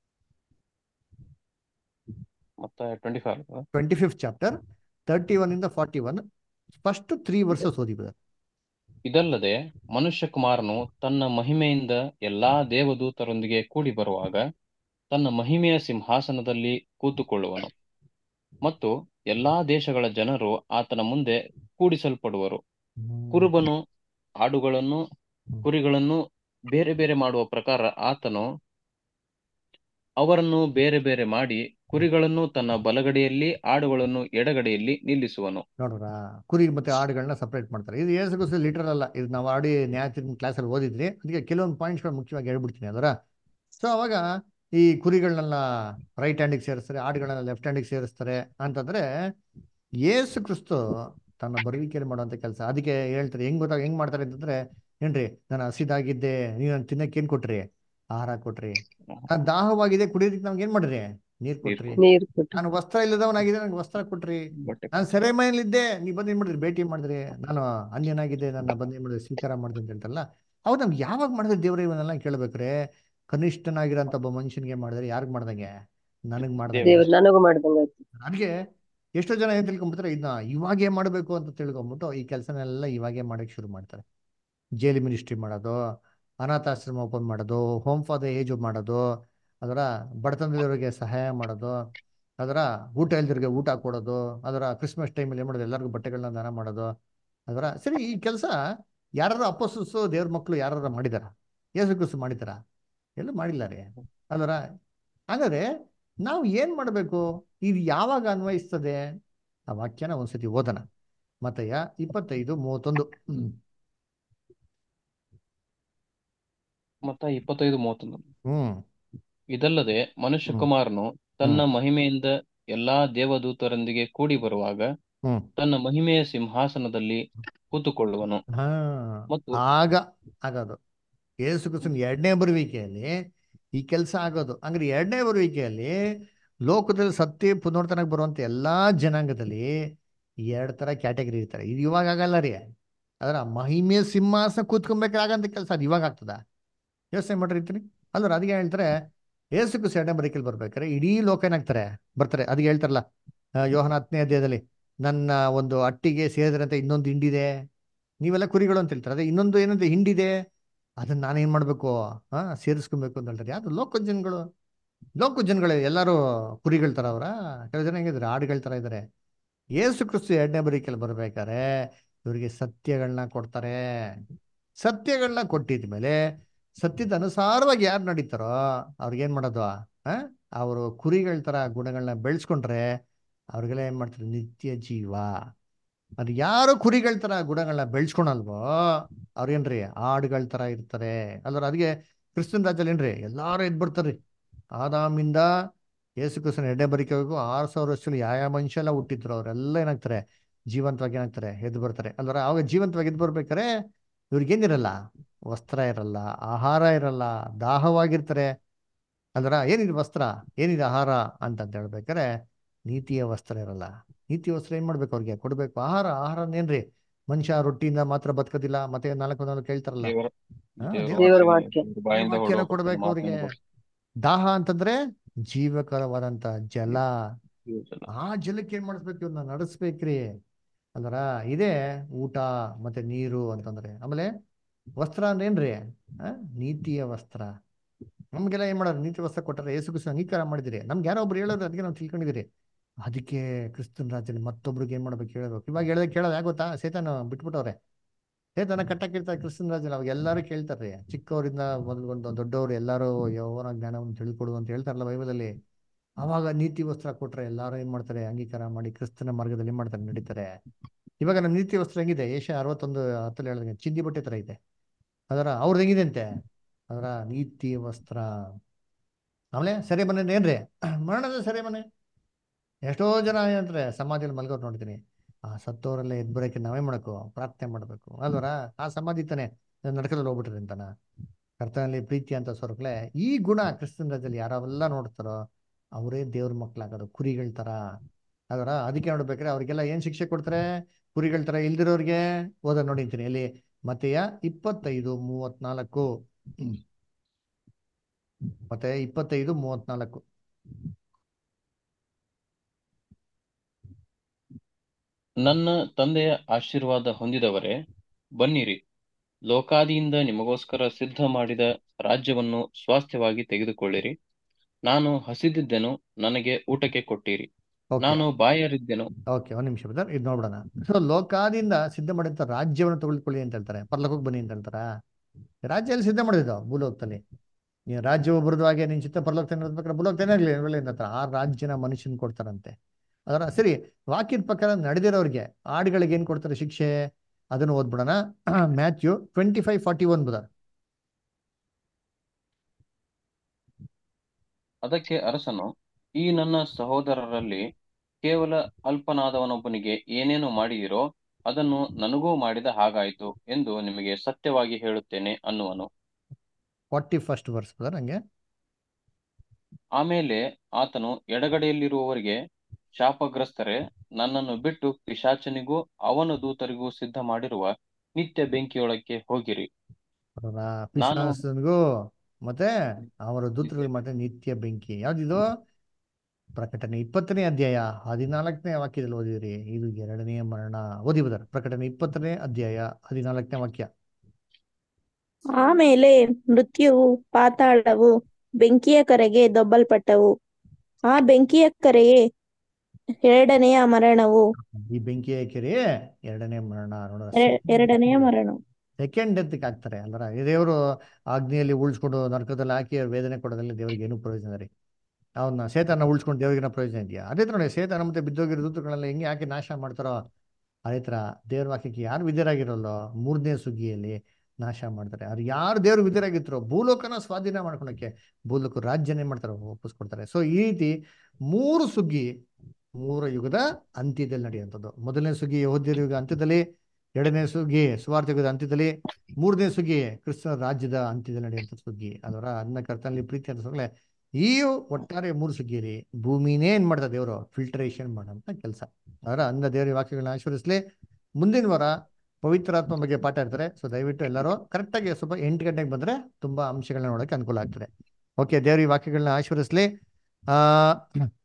ಮತ್ತೆ twenty five
twenty fifth chapter thirty one ಇಂದ forty one first three verses ಓದಿ brother.
ಇದಲ್ಲದೆ ಮನುಷ್ಯ ಕುಮಾರನು ತನ್ನ ಮಹಿಮೆಯಿಂದ ಎಲ್ಲಾ ದೇವದೂತರೊಂದಿಗೆ ಕೂಡಿ ಬರುವಾಗ ತನ್ನ ಮಹಿಮೆಯ ಸಿಂಹಾಸನದಲ್ಲಿ ಕೂತುಕೊಳ್ಳುವನು ಮತ್ತು ಎಲ್ಲಾ ದೇಶಗಳ ಜನರು ಆತನ ಮುಂದೆ ಕೂಡಿಸಲ್ಪಡುವರು
ಹ್ಮ್.
ಕುರುಬನು ಆಡುಗಳನ್ನು ಕುರಿಗಳನ್ನು ಬೇರೆ ಬೇರೆ ಮಾಡುವ ಪ್ರಕಾರ ಆತನು ಅವರನ್ನು ಬೇರೆ ಬೇರೆ ಮಾಡಿ ಕುರಿಗಳನ್ನು ತನ್ನ ಬಲಗಡೆಯಲ್ಲಿ ಆಡುಗಳನ್ನು ಎಡಗಡೆಯಲ್ಲಿ ನಿಲ್ಲಿಸುವನು
ನೋಡ್ರ ಕುರಿ ಮತ್ತೆ ಆಡುಗಳನ್ನ ಸಪರೇಟ್ ಮಾಡ್ತಾರೆ ಇದು ಏಸುಗೋಸ್ಕರ ಲೀಟರ್ ಅಲ್ಲ ಇದು ನಾವು ಆಡಿ ನ್ಯಾಯತಿನ ಕ್ಲಾಸಲ್ಲಿ ಓದಿದ್ರಿ ಅದಕ್ಕೆ ಕೆಲವೊಂದು ಪಾಯಿಂಟ್ಸ್ಗಳು ಮುಖ್ಯವಾಗಿ ಹೇಳ್ಬಿಡ್ತೀನಿ ಅದರ ಸೊ ಅವಾಗ ಈ ಕುರಿಗಳನ್ನೆಲ್ಲ ರೈಟ್ ಹ್ಯಾಂಡಿಗೆ ಸೇರಿಸ್ತಾರೆ ಆಡುಗಳನ್ನ ಲೆಫ್ಟ್ ಹ್ಯಾಂಡಿಗೆ ಸೇರಿಸ್ತಾರೆ ಅಂತಂದ್ರೆ ಏಸು ಕ್ರಿಸ್ತು ತನ್ನ ಬರುವಿಕೆಯಲ್ಲಿ ಮಾಡುವಂತ ಕೆಲಸ ಅದಕ್ಕೆ ಹೇಳ್ತಾರೆ ಹೆಂಗ್ ಗೊತ್ತಾಗ ಹೆಂಗ್ ಮಾಡ್ತಾರೆ ಅಂತಂದ್ರೆ ಏನ್ರಿ ನಾನು ಹಸಿದಾಗಿದ್ದೆ ನೀವು ನಾನು ತಿನ್ನಕ್ಕೆ ಏನ್ ಕೊಟ್ರಿ ಆಹಾರ ಕೊಟ್ರಿ ನಾನು ದಾಹವಾಗಿದೆ ಕುಡಿಯೋದಕ್ಕೆ ನಮ್ಗೆ ಏನ್ ಮಾಡ್ರಿ ನೀರ್ ಕೊಟ್ರಿ
ನೀರು ಕೊಟ್ಟು
ನಾನು ವಸ್ತ್ರ ಇಲ್ಲದವನಾಗಿದೆ ನಂಗೆ ವಸ್ತ್ರ ಕೊಟ್ರಿ
ಬಟ್ಟೆ
ನಾನು ಸೆರೆಮನೆಯಲ್ಲಿದ್ದೆ ನೀವು ಬಂದು ಏನ್ ಮಾಡಿದ್ರಿ ಭೇಟಿ ಮಾಡಿದ್ರಿ ನಾನು ಅನ್ಯನಾಗಿದ್ದೆ ನನ್ನ ಬಂದು ಏನ್ ಮಾಡಿದ್ರಿ ಸ್ವೀಕಾರ ಮಾಡಿದೆ ಅಂತ ಹೇಳ್ತಾರಲ್ಲ ಅವ್ರು ನಮ್ಗೆ ಯಾವಾಗ ಮಾಡಿದ್ರೆ ದೇವ್ರ ಇವನ್ನೆಲ್ಲ ಕೇಳ್ಬೇಕ್ರೆ ಕನಿಷ್ಠನಾಗಿರೋಂಥ ಒಬ್ಬ ಮನುಷ್ಯನಿಗೆ ಮಾಡಿದ್ರೆ ಯಾರಿಗ್ ಮಾಡ್ದಂಗೆ ನನಗ್ ಮಾಡ್ದಂಗೆ
ದೇವ್ರು ನನಗೂ ಮಾಡ್ದಂಗಾಯ್ತು
ಅದಕ್ಕೆ ಎಷ್ಟೋ ಜನ ಏನ್ ತಿಳ್ಕೊಂಡ್ಬಿಡ್ತಾರೆ ಇದನ್ನ ಇವಾಗೇ ಮಾಡಬೇಕು ಅಂತ ತಿಳ್ಕೊಂಬಿಟ್ಟು ಈ ಕೆಲಸನೆಲ್ಲ ಇವಾಗೇ ಮಾಡಕ್ ಶುರು ಮಾಡ್ತಾರೆ ಜೈಲಿ ಮಿನಿಸ್ಟ್ರಿ ಮಾಡೋದು ಅನಾಥಾಶ್ರಮ ಓಪನ್ ಮಾಡೋದು ಹೋಮ್ ಫಾರ್ ದ ಏಜ್ ಮಾಡೋದು ಅದರ ಬಡತನದವರಿಗೆ ಸಹಾಯ ಮಾಡೋದು ಅದರ ಊಟ ಇಲ್ದಿರಿಗೆ ಊಟ ಕೊಡೋದು ಅದರ ಕ್ರಿಸ್ಮಸ್ ಟೈಮಲ್ಲಿ ಏನು ಮಾಡೋದು ಎಲ್ಲರಿಗೂ ಬಟ್ಟೆಗಳನ್ನ ದಾನ ಮಾಡೋದು ಅದರ ಸರಿ ಈ ಕೆಲಸ ಯಾರು ಅಪ್ಪಸು ದೇವ್ರ ಮಕ್ಕಳು ಯಾರು ಮಾಡಿದಾರ ಯೇಸು ಕ್ರಿಸ್ತು ಮಾಡಿದಾರ ಎಲ್ಲೂ ಮಾಡಿಲ್ಲ ರೀ ಅದರ ಹಾಗಾದ್ರೆ ನಾವು ಏನ್ ಮಾಡಬೇಕು ಇದು ಯಾವಾಗ ಅನ್ವಯಿಸ್ತದೆ ಆ ವಾಕ್ಯನ ಒಂದ್ಸತಿ ಓದೋಣ ಮತಯ್ಯ ಇಪ್ಪತ್ತೈದು ಮೂವತ್ತೊಂದು ಹ್ಮ್
ಮತ್ತ ಇಪ್ಪತ್ತೈದು ಮೂವತ್ತೊಂದು
ಹ್ಮ್
ಇದಲ್ಲದೆ ಮನುಷ್ಯ
ಹ್ಮ್.
ಕುಮಾರನು ತನ್ನ ಮಹಿಮೆಯಿಂದ ಎಲ್ಲಾ ದೇವದೂತರೊಂದಿಗೆ ಕೂಡಿ ಬರುವಾಗ
ಹ್ಮ್
ತನ್ನ ಮಹಿಮೆಯ ಸಿಂಹಾಸನದಲ್ಲಿ ಕೂತುಕೊಳ್ಳುವನು
ಹಾ
ಮತ್ತು
ಆಗ ಆಗೋದು ಯೇಸು ಕ್ರಿಸ್ತನ ಎರಡನೇ ಬರುವಿಕೆಯಲ್ಲಿ ಈ ಕೆಲಸ ಆಗೋದು ಹಂಗ್ರೆ ಎರಡನೇ ಬರುವಿಕೆಯಲ್ಲಿ ಲೋಕದಲ್ಲಿ ಸತ್ಯ ಪುನರ್ತನಕ್ಕೆ ಬರುವಂತ ಎಲ್ಲಾ ಜನಾಂಗದಲ್ಲಿ ಎರಡು ತರ ಕ್ಯಾಟಗರಿ ಇರ್ತಾರೆ ಇದು ಇವಾಗ ಆಗಲ್ಲ ರೀ ಅದರ ಮಹಿಮೆ ಸಿಂಹಾಸನ ಕೂತ್ಕೊಬೇಕಾದ್ರೆ ಆಗಂತ ಕೆಲಸ ಅದು ಇವಾಗ ಆಗ್ತದ ಯೋಚನೆ ಮಾಡಿರ್ತೀನಿ ಅಲ್ದ್ರ ಅದಕ್ಕೆ ಹೇಳ್ತಾರೆ ಯೇಸು ಕ್ರಿಸ್ತ ಎರಡನೇ ಬರಿಕೆಯಲ್ಲಿ ಬರ್ಬೇಕಾದ್ರೆ ಇಡೀ ಲೋಕ ಏನಾಗ್ತಾರೆ ಬರ್ತಾರೆ ಅದಕ್ಕೆ ಹೇಳ್ತಾರಲ್ಲ ಆ, ಯೋಹನ ಹತ್ತನೇ ಅಧ್ಯಾಯದಲ್ಲಿ ನನ್ನ ಒಂದು ಅಟ್ಟಿಗೆ ಸೇರಿದ್ರಂತೆ ಇನ್ನೊಂದು ಹಿಂಡಿದೆ ನೀವೆಲ್ಲ ಕುರಿಗಳು ಅಂತ ಹೇಳ್ತಾರೆ ಅದೇ ಇನ್ನೊಂದು ಏನಂತ ಹಿಂಡಿದೆ ಅದನ್ನ ನಾನೇನ್ ಮಾಡ್ಬೇಕು ಹಾ ಸೇರಿಸ್ಕೊಬೇಕು ಅಂತ ಹೇಳ್ತಾರೆ ಯಾವ್ದು ಲೋಕ ಜನಗಳು ಲೋಕ ಜನಗಳು ಎಲ್ಲರೂ ಕುರಿಗಳ ತರ ಅವರ ಕೆಲವು ಜನ ಹೆಂಗಿದ್ರೆ ಆಡುಗಳ ತರ ಇದಾರೆ ಯೇಸು ಕ್ರಿಸ್ತು ಎರಡನೇ ಬರಿಕೆಯಲ್ಲಿ ಬರ್ಬೇಕಾದ್ರೆ ಇವರಿಗೆ ಸತ್ಯಗಳನ್ನ ಕೊಡ್ತಾರೆ ಸತ್ಯಗಳನ್ನ ಕೊಟ್ಟಿದ್ಮೇಲೆ ಸತ್ಯದ ಅನುಸಾರವಾಗಿ ಯಾರು ನಡೀತಾರೋ ಅವ್ರಿಗೆ ಏನ್ ಮಾಡೋದು ಆ ಅವರು ಕುರಿಗಳ ತರ ಗುಣಗಳನ್ನ ಬೆಳೆಸ್ಕೊಂಡ್ರೆ ಅವ್ರಿಗೆಲ್ಲ ಏನ್ ಮಾಡ್ತಾರೆ ನಿತ್ಯ ಜೀವ ಅದು ಯಾರು ಕುರಿಗಳ ತರ ಗುಣಗಳನ್ನ ಬೆಳೆಸ್ಕೊಳಲ್ವೋ ಅವ್ರೇನ್ರಿ ಆಡುಗಳ ತರ ಇರ್ತಾರೆ ಅಲ್ದ್ರ ಅದಕ್ಕೆ ಕ್ರಿಸ್ತನ್ ರಾಜ್ಯದಲ್ಲಿ ಏನ್ರಿ ಎಲ್ಲಾರು ಎದ್ ಬರ್ತಾರ್ರಿ ಆದಾಮಿಂದ ಯೇಸು ಕ್ರಿಸ್ತನ ಎಡೆ ಬರಿಕೆವರೆಗೂ ಆರು ಸಾವಿರ ವರ್ಷದಲ್ಲಿ ಯಾವ ಯಾವ ಮನುಷ್ಯ ಎಲ್ಲ ಹುಟ್ಟಿದ್ರು ಅವರೆಲ್ಲ ಏನಾಗ್ತಾರೆ ಜೀವಂತವಾಗಿ ಏನಾಗ್ತಾರೆ ಎದ್ದು ಬರ್ತಾರೆ ಅಲ್ದ್ರ ಅವಾಗ ಜೀವಂತವಾಗಿ ಎದ್ದು ಬರ್ಬೇಕಾರೆ ಇವ್ರಿಗೇನಿರಲ್ಲ ವಸ್ತ್ರ ಇರಲ್ಲ ಆಹಾರ ಇರಲ್ಲ ದಾಹವಾಗಿರ್ತಾರೆ ಅಲ್ದ್ರ ಏನಿದೆ ವಸ್ತ್ರ ಏನಿದೆ ಆಹಾರ ಅಂತ ಹೇಳ್ಬೇಕಾರೆ ನೀತಿಯ ವಸ್ತ್ರ ಇರಲ್ಲ ನೀತಿ ವಸ್ತ್ರ ಏನ್ ಮಾಡ್ಬೇಕು ಅವ್ರಿಗೆ ಕೊಡ್ಬೇಕು ಆಹಾರ ಆಹಾರ ಏನ್ರಿ ಮನುಷ್ಯ ರೊಟ್ಟಿಯಿಂದ ಮಾತ್ರ ಬದುಕೋದಿಲ್ಲ ಮತ್ತೆ ನಾಲ್ಕು ನಾಲ್ಕು ಕೇಳ್ತಾರಲ್ಲ
ದೇವರ
ಹಾ,
ದೇವರ
ದೇವರ
ವಾಕ್ಯ
ವಾಕ್ಯ.
ದೇವರ ಬಾಯಿಂದ
ವಾಕ್ಯನ
ಹೊರಡುವ
ಕೊಡ್ಬೇಕು
ಮಾತನ್ನು
ಅವ್ರಿಗೆ
ಕೊಡು.
ದಾಹ ಅಂತಂದ್ರೆ ಜೀವಕರವಾದಂತ ಜಲ
ಜೀವಜಲ.
ಆ ಜಲಕ್ಕೆ ಏನ್ ಮಾಡಿಸ್ಬೇಕು ಇವ್ರನ್ನ ನಡೆಸ್ಬೇಕ್ರಿ ಅಂದ್ರ ಇದೇ ಊಟ ಮತ್ತೆ ನೀರು ಅಂತಂದ್ರೆ ಆಮೇಲೆ ವಸ್ತ್ರ ಅಂದ್ರೆ ಏನ್ರಿ ಆ ನೀತಿಯ ವಸ್ತ್ರ ನಮ್ಗೆಲ್ಲ ಏನ್ ಮಾಡೋರು ನೀತಿ ವಸ್ತ್ರ ಕೊಟ್ಟಾರೆ ಯೇಸು ಕ್ರಿಸ್ತ ಅಂಗೀಕಾರ ಮಾಡಿದಿರಿ ನಮ್ಗೆ ಯಾರೋ ಒಬ್ರು ಹೇಳೋದು ಅದಕ್ಕೆ ನಾವು ತಿಳ್ಕೊಂಡಿದಿರಿ ಅದಕ್ಕೆ ಕ್ರಿಸ್ತನ್ ರಾಜ್ಯದಲ್ಲಿ ಮತ್ತೊಬ್ರಿಗೆ ಏನ್ ಮಾಡ್ಬೇಕು ಹೇಳ್ಬೇಕು ಇವಾಗ ಹೇಳಿದ್ರೆ ಕೇಳೋದು ಯಾಕೆ ಗೊತ್ತಾ ಸೇತಾನ ಬಿಟ್ಬಿಟ್ಟವ್ರೆ ಸೇತಾನ ಕಟ್ಟಕ್ಕಿರ್ತಾರೆ ಕ್ರಿಸ್ತನ್ ರಾಜ್ಯದಲ್ಲಿ ಅವಾಗ ಎಲ್ಲರೂ ಕೇಳ್ತಾರ್ರಿ ಚಿಕ್ಕವರಿಂದ ಮೊದಲ್ಗೊಂಡು ದೊಡ್ಡವರು ಎಲ್ಲರೂ ಯೌವನ ಜ್ಞಾನವನ್ನು ತಿಳ್ಕೊಡು ಅಂತ ಹೇಳ್ತಾರಲ್ಲ ಬೈಬಲಲ್ಲಿ ಅವಾಗ ನೀತಿ ವಸ್ತ್ರ ಕೊಟ್ರೆ ಎಲ್ಲಾರು ಏನ್ ಮಾಡ್ತಾರೆ ಅಂಗೀಕಾರ ಮಾಡಿ ಕ್ರಿಸ್ತನ ಮಾರ್ಗದಲ್ಲಿ ಏನ್ ಮಾಡ್ತಾರೆ ನಡೀತಾರೆ ಇವಾಗ ನಮ್ಮ ನೀತಿ ವಸ್ತ್ರ ಹೆಂಗಿದೆ ಏಷ್ಯ ಅರವತ್ತೊಂದು ಹತ್ತಲ್ಲಿ ಹೇಳಿದಂಗೆ ಚಿಂದಿ ಬಟ್ಟೆ ತರ ಇದೆ ಅದರ ಅವ್ರದ್ದು ಹೆಂಗಿದೆ ಅಂತೆ ಅದರ ನೀತಿ ವಸ್ತ್ರ ಆಮೇಲೆ ಸರಿ ಮನೆ ಏನ್ರಿ ಮರಣದ ಸರಿ ಮನೆ ಎಷ್ಟೋ ಜನ ಏನಂತಾರೆ ಸಮಾಧಿಯಲ್ಲಿ ಮಲ್ಗೋರು ನೋಡ್ತೀನಿ ಆ ಸತ್ತವರೆಲ್ಲ ಎದ್ ಬರೋಕೆ ನಾವೇ ಮಾಡಬೇಕು ಪ್ರಾರ್ಥನೆ ಮಾಡಬೇಕು ಅಲ್ವರ ಆ ಸಮಾಧಿ ತಾನೆ ನಡ್ಕದಲ್ಲಿ ಹೋಗ್ಬಿಟ್ರಿ ಅಂತಾನ ಕರ್ತನಲ್ಲಿ ಪ್ರೀತಿ ಅಂತ ಸ್ವರ್ಗಲೆ ಈ ಗುಣ ಕ್ರಿಸ್ತನ ರಾಜ್ಯದಲ್ಲಿ ಯಾರೆಲ್ಲ ನೋಡ್ತಾರೋ ಅವರೇ ದೇವ್ರ ಮಕ್ಳಾಗೋದು ಕುರಿಗಳ ತರ ಅದರ ಅದಕ್ಕೆ ನೋಡ್ಬೇಕಾದ್ರೆ ಅವ್ರಿಗೆಲ್ಲ ಏನ್ ಶಿಕ್ಷೆ ಕೊಡ್ತಾರೆ ಕುರಿಗಳ ತರ ಇಲ್ದಿರೋರ್ಗೆ ಓದ ನೋಡಿಂತೀನಿ ಇಲ್ಲಿ ಮತ್ತೆಯ ಇಪ್ಪತ್ತೈದು ಮೂವತ್ನಾಲ್ಕು ಹ್ಮ್. ಮತ್ತೆ ಇಪ್ಪತ್ತೈದು ಮೂವತ್ನಾಲ್ಕು
ನನ್ನ ತಂದೆಯ ಆಶೀರ್ವಾದ ಹೊಂದಿದವರೇ ಬನ್ನಿರಿ ಲೋಕಾದಿಯಿಂದ ನಿಮಗೋಸ್ಕರ ಸಿದ್ಧ ಮಾಡಿದ ರಾಜ್ಯವನ್ನು ಸ್ವಾಸ್ಥ್ಯವಾಗಿ ತೆಗೆದುಕೊಳ್ಳಿರಿ ನಾನು ಹಸಿದಿದ್ದೆನು ನನಗೆ ಊಟಕ್ಕೆ ಕೊಟ್ಟಿರಿ
ಓಕೆ
ನಾನು ಬಾಯರಿದ್ದೆನು
ಓಕೆ ಒಂದ್ ನಿಮಿಷ ಬ್ರದರ್ ಇದು ನೋಡ್ಬಿಡೋಣ ಸೊ ಲೋಕಾದಿಂದ ಸಿದ್ಧ ಮಾಡಿದಂತ ರಾಜ್ಯವನ್ನು ತೆಗೆದುಕೊಳ್ಳಿ ಅಂತ ಹೇಳ್ತಾರೆ ಪರ್ಲೋಕಕ್ಕೆ ಬನ್ನಿ ಅಂತ ಹೇಳ್ತಾರ ರಾಜ್ಯ ಎಲ್ಲಿ ಸಿದ್ಧ ಮಾಡಿದ್ದು ಭೂಲೋಕದಲ್ಲಿ ನೀನು ರಾಜ್ಯ ಒಬ್ಬರದು ಹಾಗೆ ನಿನ್ ಚಿತ್ತ ಪರಲೋಕ ಬೇಕಾದ್ರೆ ಭೂಲೋಕ ಆಗಲಿ ಅಂತ ಆ ರಾಜ್ಯನ ಮನುಷ್ಯನ್ ಕೊಡ್ತಾರಂತೆ ಅದರ ಸರಿ ವಾಕ್ಯದ ಪ್ರಕಾರ ನಡೆದಿರೋರಿಗೆ ಆಡುಗಳಿಗೆ ಏನ್ ಕೊಡ್ತಾರೆ ಶಿಕ್ಷೆ ಅದನ್ನು ಓದ್ಬಿಡೋಣ Matthew twenty five forty one ಬುಧ
ಅದಕ್ಕೆ ಅರಸನು ಈ ನನ್ನ ಸಹೋದರರಲ್ಲಿ ಕೇವಲ ಅಲ್ಪನಾದವನೊಬ್ಬನಿಗೆ ಏನೇನು ಮಾಡಿದಿರೋ ಅದನ್ನು ನನಗೂ ಮಾಡಿದ ಹಾಗಾಯಿತು ಎಂದು ನಿಮಗೆ ಸತ್ಯವಾಗಿ ಹೇಳುತ್ತೇನೆ ಅನ್ನುವನು
ಫಾರ್ಟಿ ಫಸ್ಟ್ ವರ್ಸ್ ಬುಧರ್ ಹಂಗೆ
ಆಮೇಲೆ ಆತನು ಎಡಗಡೆಯಲ್ಲಿರುವವರಿಗೆ ಶಾಪಗ್ರಸ್ತರೇ ನನ್ನನ್ನು ಬಿಟ್ಟು ಪಿಶಾಚನಿಗೂ ಅವನ ದೂತರಿಗೂ ಸಿದ್ಧ ಮಾಡಿರುವ ನಿತ್ಯ ಬೆಂಕಿಯೊಳಕ್ಕೆ ಹೋಗಿರಿ
ಅವರ
ನಾನು-
ಪಿಶಾಸನಿಗೂ ಮತ್ತೆ ಅವರ ದೂತರಿಗೆ ಮತ್ತೆ ನಿತ್ಯ ಬೆಂಕಿ ಯಾವ್ದಿದು ಪ್ರಕಟಣೆ ಇಪ್ಪತ್ತನೇ ಅಧ್ಯಾಯ ಹದಿನಾಲ್ಕನೇ ವಾಕ್ಯದಲ್ಲಿ ಓದಿದ್ರಿ ಇದು ಎರಡನೇ ಮರಣ ಓದಿ ಬದರ್ ಪ್ರಕಟಣೆ ಇಪ್ಪತ್ತನೇ ಅಧ್ಯಾಯ ಹದಿನಾಲ್ಕನೇ ವಾಕ್ಯ
ಆಮೇಲೆ ಮೃತ್ಯುವು ಪಾತಾಳವು ಬೆಂಕಿಯ ಕರೆಗೆ ದೊಬ್ಬಲ್ಪಟ್ಟವು ಆ ಬೆಂಕಿಯ ಕರೆಯೇ ಎರಡನೆಯ ಮರಣವು
ಈ ಬೆಂಕಿಯ ಕೆರೆ ಎರಡನೇ ಮರಣ ನೋಡ
ಎರ- ಎರಡನೆಯ ಮರಣ
ಸೆಕೆಂಡ್ ಡೆತ್ಗೆ ಹಾಕ್ತಾರೆ ಅಲ್ಲರ ದೇವರು ಅಗ್ನಿಯಲ್ಲಿ ಉಳಿಸ್ಕೊಂಡು ನರಕದಲ್ಲಿ ಹಾಕಿ ವೇದನೆ ಕೊಡೋದ್ರಲ್ಲಿ ದೇವರಿಗೆ ಏನು ಪ್ರಯೋಜನ ರೀ ಅವನ್ನ ಸೇತನ ಉಳಿಸ್ಕೊಂಡು ದೇವರಿಗಿನ ಪ್ರಯೋಜನ ಇದೆಯಾ ಅದೇ ಥರ ನೋಡಿ ಸೇತನ ಮತ್ತೆ ಬಿದ್ದೋಗಿರೋ ದೂತಗಳನ್ನ ಹೆಂಗೆ ಯಾಕೆ ನಾಶ ಮಾಡ್ತಾರೋ ಅದೇ ಥರ ದೇವ್ರ ವಾಕ್ಯಕ್ಕೆ ಯಾರು ವಿದ್ಯರಾಗಿರೋಲ್ಲೋ ಮೂರನೇ ಸುಗ್ಗಿಯಲ್ಲಿ ನಾಶ ಮಾಡ್ತಾರೆ ಅವ್ರು ಯಾರು ದೇವ್ರು ವಿದ್ಯರಾಗಿರ್ತಾರೋ ಭೂಲೋಕನ ಸ್ವಾಧೀನ ಮಾಡ್ಕೊಳಕ್ಕೆ ಭೂಲೋಕ ರಾಜ್ಯನೇ ಮಾಡ್ತಾರೆ ಒಪ್ಪಿಸ್ಕೊಡ್ತಾರೆ ಸೊ ಈ ರೀತಿ ಮೂರು ಸುಗ್ಗಿ ಮೂರು ಯುಗದ ಅಂತ್ಯದಲ್ಲಿ ನಡೆಯುವಂಥದ್ದು ಮೊದಲನೇ ಸುಗ್ಗಿ ಯಹೋದ್ಯರ ಯುಗ ಅಂತ್ಯದಲ್ಲಿ ಎರಡನೇ ಸುಗ್ಗಿ ಸುವಾರ್ಥ ಯುಗದ ಅಂತ್ಯದಲ್ಲಿ ಮೂರನೇ ಸುಗ್ಗಿ ಕ್ರಿಸ್ತನ ರಾಜ್ಯದ ಅಂತ್ಯದಲ್ಲಿ ನಡೆಯುವಂಥ ಸುಗ್ಗಿ ಅದರ ಅನ್ನ ಕರ್ತನಲ್ಲಿ ಪ್ರೀತಿ ಅಂತ ಸೊಗಳೆ ಈ ಒಟ್ಟಾರೆ ಮೂರು ಸುಗ್ಗಿಯಲ್ಲಿ ಭೂಮಿನೇ ಏನ್ ಮಾಡ್ತಾರೆ ದೇವರು ಫಿಲ್ಟರೇಷನ್ ಮಾಡೋಂಥ ಕೆಲಸ ಅದರ ಅನ್ನ ದೇವರ ವಾಕ್ಯಗಳನ್ನ ಆಶೀರ್ವಿಸಲಿ ಮುಂದಿನ ವಾರ ಪವಿತ್ರಾತ್ಮ ಬಗ್ಗೆ ಪಾಠ ಇರ್ತಾರೆ ಸೊ ದಯವಿಟ್ಟು ಎಲ್ಲರೂ ಕರೆಕ್ಟಾಗಿ ಸ್ವಲ್ಪ ಎಂಟು ಗಂಟೆಗೆ ಬಂದ್ರೆ ತುಂಬಾ ಅಂಶಗಳನ್ನ ನೋಡೋಕೆ ಅನುಕೂಲ ಆಗ್ತದೆ ಓಕೆ ದೇವ್ರ ಈ ವಾಕ್ಯಗಳನ್ನ ಆಶೀರ್ವಿಸಲಿ ಆ